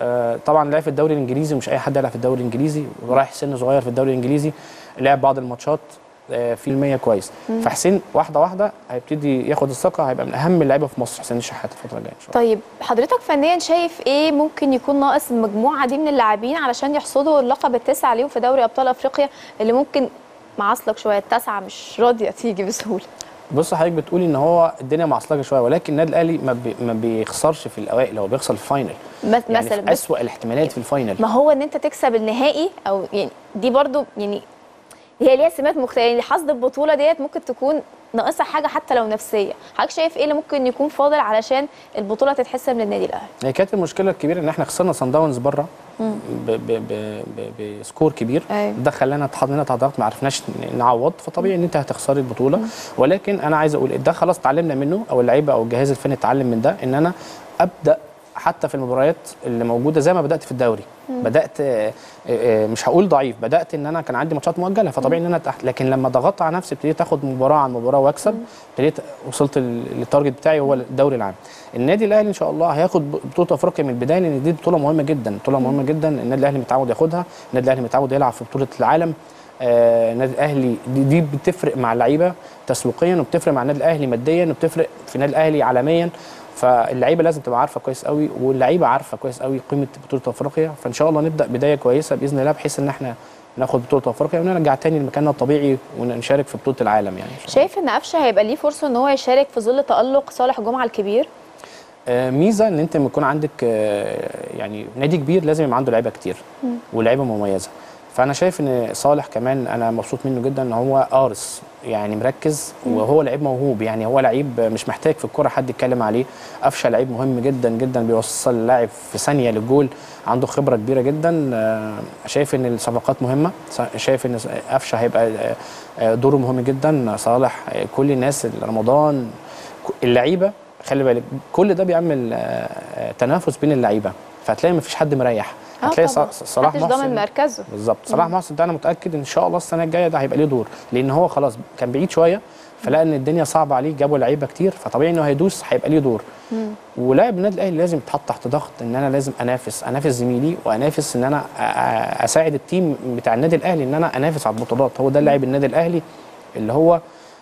آه، طبعا لعب في الدوري الانجليزي ومش اي حد يلعب في الدوري الانجليزي ورايح سن صغير في الدوري الانجليزي لعب بعض الماتشات آه، في المية كويس فحسين واحده واحده هيبتدي ياخد الثقه هيبقى من اهم اللعيبه في مصر حسين الشحات الفتره الجايه ان شاء الله طيب حضرتك فنيا شايف ايه ممكن يكون ناقص المجموعه دي من اللاعبين علشان يحصدوا اللقب التاسع ليهم في دوري ابطال افريقيا اللي ممكن معصلك شويه التاسعه مش راضيه تيجي بسهوله بص حضرتك بتقولي ان هو الدنيا معصلجه شويه ولكن النادي الاهلي ما, بي ما بيخسرش في الاوائل هو بيخسر في الفاينل مس- يعني مثلا في بس اسوأ الاحتمالات في الفاينل ما هو ان انت تكسب النهائي او يعني دي برضو يعني هي ليها سمات مختلفه يعني حصد البطوله ديت ممكن تكون ناقصها حاجه حتى لو نفسيه حضرتك شايف ايه اللي ممكن يكون فاضل علشان البطوله تتحسم للنادي الاهلي هي كانت المشكله الكبيره ان احنا خسرنا سان داونز بره ب- ب- ب- ب- بسكور كبير أيوة. ده خلانا اتحطينا تحت ضغط ما عرفناش نعوض فطبيعي ان انت هتخسري البطوله ولكن انا عايز اقول ده خلاص اتعلمنا منه او اللعيبه او الجهاز الفني اتعلم من ده ان انا ابدا حتى في المباريات اللي موجوده زي ما بدات في الدوري بدات آه، آه، مش هقول ضعيف بدات ان انا كان عندي ماتشات مؤجله فطبيعي ان انا تحت لكن لما ضغطت على نفسي ابتديت اخد مباراه عن مباراه واكسب ابتديت وصلت لل- للتارجت بتاعي هو الدوري العام النادي الاهلي ان شاء الله هياخد بطوله افريقيا من البدايه لان دي بطوله مهمه جدا بطوله مهمه جدا النادي الاهلي متعود ياخدها النادي الاهلي متعود يلعب في بطوله العالم آه، النادي الاهلي دي, دي بتفرق مع اللعيبه تسويقيا وبتفرق مع النادي الاهلي ماديا وبتفرق في النادي الاهلي عالميا فاللعيبه لازم تبقى عارفه كويس قوي واللعيبه عارفه كويس قوي قيمه بطوله افريقيا فان شاء الله نبدا بدايه كويسه باذن الله بحيث ان احنا ناخد بطوله افريقيا ونرجع تاني لمكاننا الطبيعي ونشارك في بطوله العالم يعني إن شاء الله. شايف ان قفشه هيبقى ليه فرصه ان هو يشارك في ظل تالق صالح جمعه الكبير آه، ميزه ان انت لما يكون عندك آه، يعني نادي كبير لازم يبقى عنده لعيبه كتير ولاعيبه مميزه فانا شايف ان صالح كمان انا مبسوط منه جدا ان هو قارص يعني مركز وهو لعيب موهوب يعني هو لعيب مش محتاج في الكوره حد يتكلم عليه قفشه لعيب مهم جدا جدا بيوصل اللاعب في ثانيه للجول عنده خبره كبيره جدا آه، شايف ان الصفقات مهمه شايف ان قفشه هيبقى آه، آه، دوره مهم جدا صالح آه، كل الناس رمضان اللعيبه خلي بالك كل ده بيعمل آه، آه، تنافس بين اللعيبه فهتلاقي مفيش حد مريح آه هتلاقي طبعاً. ص- صلاح محدش ضامن محسن مركزه بالظبط صلاح محسن ده انا متاكد ان شاء الله السنه الجايه ده هيبقى ليه دور لان هو خلاص كان بعيد شويه فلقى ان الدنيا صعبه عليه جابوا لعيبه كتير فطبيعي انه هيدوس هيبقى ليه دور ولاعب النادي الاهلي لازم يتحط تحت ضغط ان انا لازم انافس انافس زميلي وانافس ان انا أ- أ- اساعد التيم بتاع النادي الاهلي ان انا انافس على البطولات هو ده لاعب النادي الاهلي اللي هو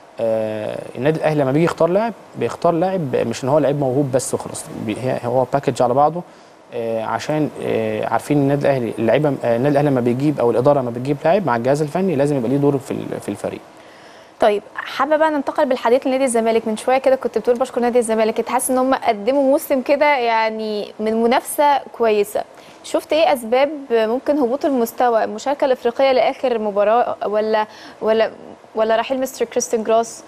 آه النادي الاهلي لما بيجي يختار لاعب بيختار لاعب مش ان هو لعيب موهوب بس وخلاص بي- هي- هو باكج على بعضه آه عشان آه عارفين النادي الاهلي اللعيبه آه النادي الاهلي لما بيجيب او الاداره لما بتجيب لاعب مع الجهاز الفني لازم يبقى ليه دور في ال- في الفريق طيب حابه بقى ننتقل بالحديث لنادي الزمالك من شويه كده كنت بتقول بشكر نادي الزمالك انت حاسس ان هم قدموا موسم كده يعني من منافسه كويسه شفت ايه اسباب ممكن هبوط المستوى المشاركه الافريقيه لاخر مباراه ولا ولا ولا رحيل مستر كريستين جراس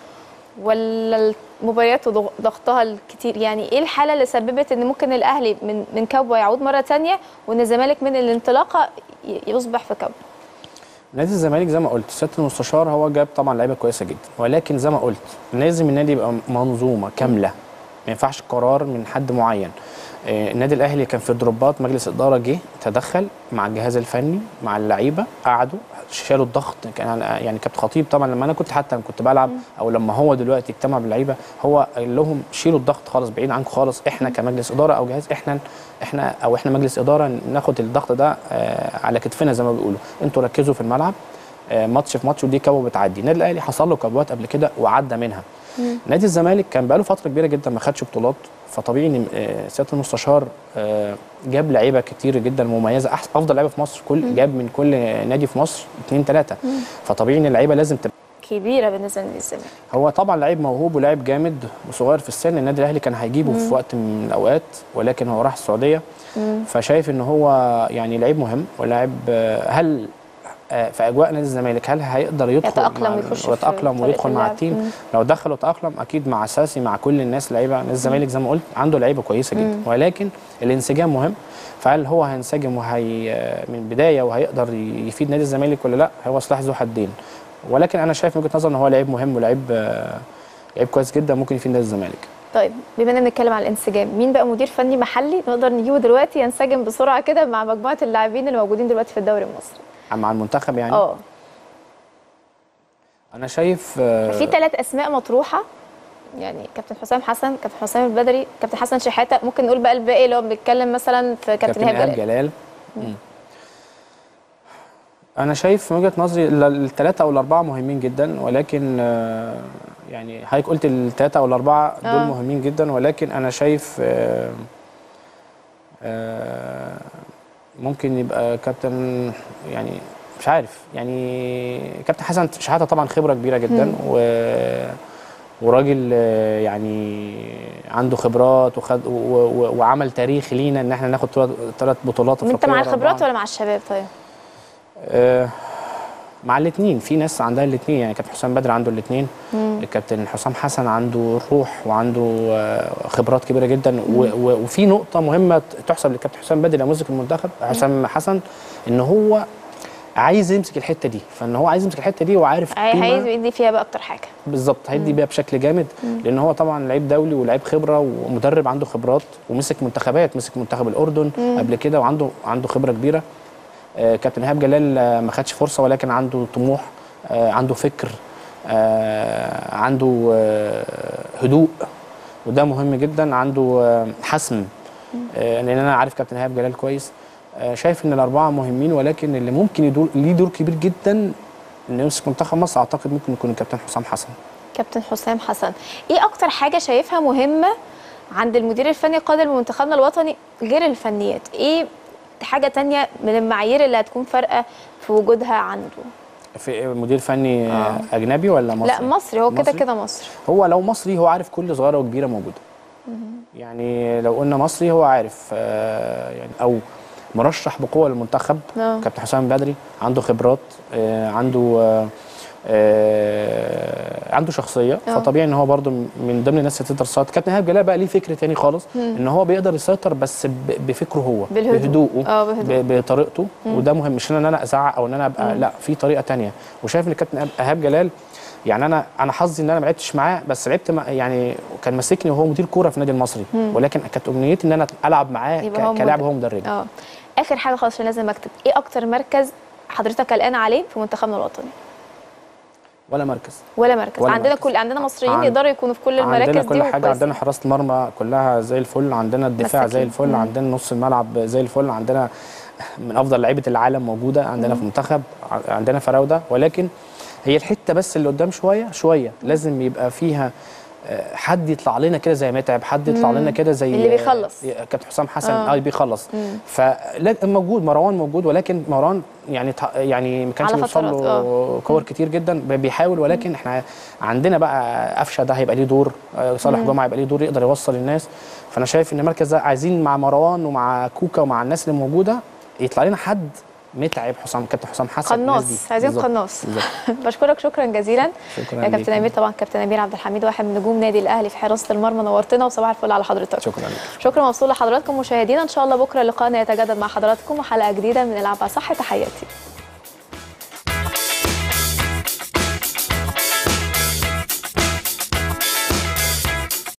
ولا المباريات وضغطها الكتير يعني ايه الحاله اللي سببت ان ممكن الاهلي من من كوبا يعود مره تانية وان الزمالك من الانطلاقه ي- يصبح في كوبا نادي الزمالك زي ما قلت سياده المستشار هو جاب طبعا لعيبه كويسه جدا ولكن زي ما قلت لازم النادي يبقى منظومه كامله ما ينفعش قرار من حد معين آه، النادي الاهلي كان في دروبات مجلس اداره جه تدخل مع الجهاز الفني مع اللعيبه قعدوا شالوا الضغط كان يعني كابتن خطيب طبعا لما انا كنت حتى لما كنت بلعب او لما هو دلوقتي اجتمع باللعيبه هو قال لهم شيلوا الضغط خالص بعيد عنكم خالص احنا كمجلس اداره او جهاز احنا احنا او احنا مجلس اداره ناخد الضغط ده آه، على كتفنا زي ما بيقولوا انتوا ركزوا في الملعب آه، ماتش في ماتش ودي كبوه بتعدي النادي الاهلي حصل له كبوات قبل كده وعدى منها نادي الزمالك كان بقاله فتره كبيره جدا ما خدش بطولات فطبيعي ان آه، سياده المستشار آه، جاب لعيبه كتير جدا مميزه أحسن افضل لعيبه في مصر كل جاب من كل نادي في مصر اثنين ثلاثه فطبيعي ان اللعيبه لازم تبقى كبيره بالنسبه لنادي الزمالك هو طبعا لعيب موهوب ولاعب جامد وصغير في السن النادي الاهلي كان هيجيبه في وقت من الاوقات ولكن هو راح السعوديه فشايف ان هو يعني لعيب مهم ولاعب آه، هل آه، في اجواء نادي الزمالك هل هيقدر يدخل يتأقلم مع ويخش في ويتاقلم طريقة ويدخل مع اللعب. التيم مم. لو دخل وتاقلم اكيد مع اساسي مع كل الناس لعيبه نادي الزمالك زي ما قلت عنده لعيبه كويسه جدا ولكن الانسجام مهم فهل هو هينسجم وهي آه، من البدايه وهيقدر يفيد نادي الزمالك ولا لا هو سلاح ذو حدين ولكن انا شايف من وجهه نظري ان هو لعيب مهم ولعيب آه، لعيب كويس جدا ممكن يفيد نادي الزمالك طيب بما اننا بنتكلم على الانسجام مين بقى مدير فني محلي نقدر نجيبه دلوقتي ينسجم بسرعه كده مع مجموعه اللاعبين اللي موجودين دلوقتي في الدوري المصري مع المنتخب يعني اه انا شايف آه، في ثلاث اسماء مطروحه يعني كابتن حسام حسن كابتن حسام البدري كابتن حسن شحاته ممكن نقول بقى الباقي اللي هو بنتكلم مثلا في كابتن كابتن ايهاب ايهاب جلال جلال مم. انا شايف من وجهه نظري الثلاثه او الاربعه مهمين جدا ولكن آه، يعني حضرتك قلت الثلاثه او الاربعه دول آه. مهمين جدا ولكن انا شايف آه، آه، ممكن يبقى كابتن يعني مش عارف يعني كابتن حسن شحاته طبعا خبره كبيره جدا و وراجل آه، يعني عنده خبرات وخد و- و- وعمل تاريخ لينا ان احنا ناخد ثلاث بطولات انت افريقيه مع ورا الخبرات بعض. ولا مع الشباب طيب آه، مع الاثنين في ناس عندها الاثنين يعني كابتن حسام بدر عنده الاثنين الكابتن حسام حسن عنده روح وعنده آه، خبرات كبيره جدا و- و- وفي نقطه مهمه تحسب للكابتن حسام بدر لما مسك المنتخب حسام حسن ان هو عايز يمسك الحته دي فان هو عايز يمسك الحته دي وعارف عاي- قيمة- عايز يدي فيها بقى اكتر حاجه بالظبط هيدي بيها بشكل جامد لان هو طبعا لعيب دولي ولعيب خبره ومدرب عنده خبرات ومسك منتخبات مسك منتخب الاردن قبل كده وعنده عنده خبره كبيره آه كابتن ايهاب جلال آه، ما خدش فرصه ولكن عنده طموح آه عنده فكر آه عنده آه هدوء وده مهم جدا عنده آه حسم آه لان انا عارف كابتن ايهاب جلال كويس آه شايف ان الاربعه مهمين ولكن اللي ممكن يدور ليه دور كبير جدا انه يمسك منتخب مصر اعتقد ممكن يكون الكابتن حسام حسن كابتن حسام حسن ايه اكتر حاجه شايفها مهمه عند المدير الفني القادم لمنتخبنا الوطني غير الفنيات ايه حاجه تانية من المعايير اللي هتكون فارقه في وجودها عنده في مدير فني آه. اجنبي ولا مصري؟ لا مصري هو كده مصري؟ كده مصري هو لو مصري هو عارف كل صغيره وكبيره موجوده يعني لو قلنا مصري هو عارف آه يعني او مرشح بقوه للمنتخب آه. كابتن حسام بدري عنده خبرات آه عنده آه آه عنده شخصيه آه. فطبيعي ان هو برده من ضمن الناس اللي تقدر تسيطر كابتن ايهاب جلال بقى ليه فكر تاني خالص ان هو بيقدر يسيطر بس ب- بفكره هو بالهدوء. بهدوءه آه، بهدوء. ب- بطريقته وده مهم مش ان انا ازعق او ان انا ابقى لا في طريقه تانية وشايف ان كابتن ايهاب جلال يعني انا انا حظي ان انا ما لعبتش معاه بس لعبت مع يعني كان ماسكني وهو مدير كوره في النادي المصري ولكن كانت امنيتي ان انا العب معاه يبقى هو ك- كلاعب مدرب. وهو مدرب اه اخر حاجه خالص عشان لازم اكتب ايه اكتر مركز حضرتك قلقان عليه في منتخبنا الوطني ولا مركز ولا مركز ولا عندنا مركز. كل عندنا مصريين عن- يقدروا يكونوا في كل المراكز عندنا دي كل حاجه وكويسين. عندنا حراسه المرمى كلها زي الفل عندنا الدفاع زي مساكين. الفل مم. عندنا نص الملعب زي الفل عندنا من افضل لعيبه العالم موجوده عندنا في المنتخب ع- عندنا فراوده ولكن هي الحته بس اللي قدام شويه شويه لازم يبقى فيها آه، حد يطلع لنا كده زي متعب حد يطلع لنا كده زي اللي بيخلص. آه، كابتن حسام حسن آه. اه بيخلص فلا موجود مروان موجود ولكن مروان يعني تع- يعني ما كانش على بيوصل فترات، له آه. كور كتير جدا ب- بيحاول ولكن احنا عندنا بقى قفشه ده هيبقى ليه دور آه، صالح جمعه هيبقى ليه دور يقدر يوصل الناس فانا شايف ان المركز ده عايزين مع مروان ومع كوكا ومع الناس اللي موجوده يطلع لنا حد متعب حسام كابتن حسام حسن الناس دي. قناص عايزين بالظبط. قناص بالظبط. بشكرك شكرا جزيلا شكرا يا كابتن ليك. امير طبعا كابتن امير عبد الحميد واحد من نجوم نادي الاهلي في حراسه المرمى نورتنا وصباح الفل على حضرتك شكرا لك شكرا موصول لحضراتكم مشاهدينا ان شاء الله بكره لقاءنا يتجدد مع حضراتكم وحلقه جديده من العبها صح تحياتي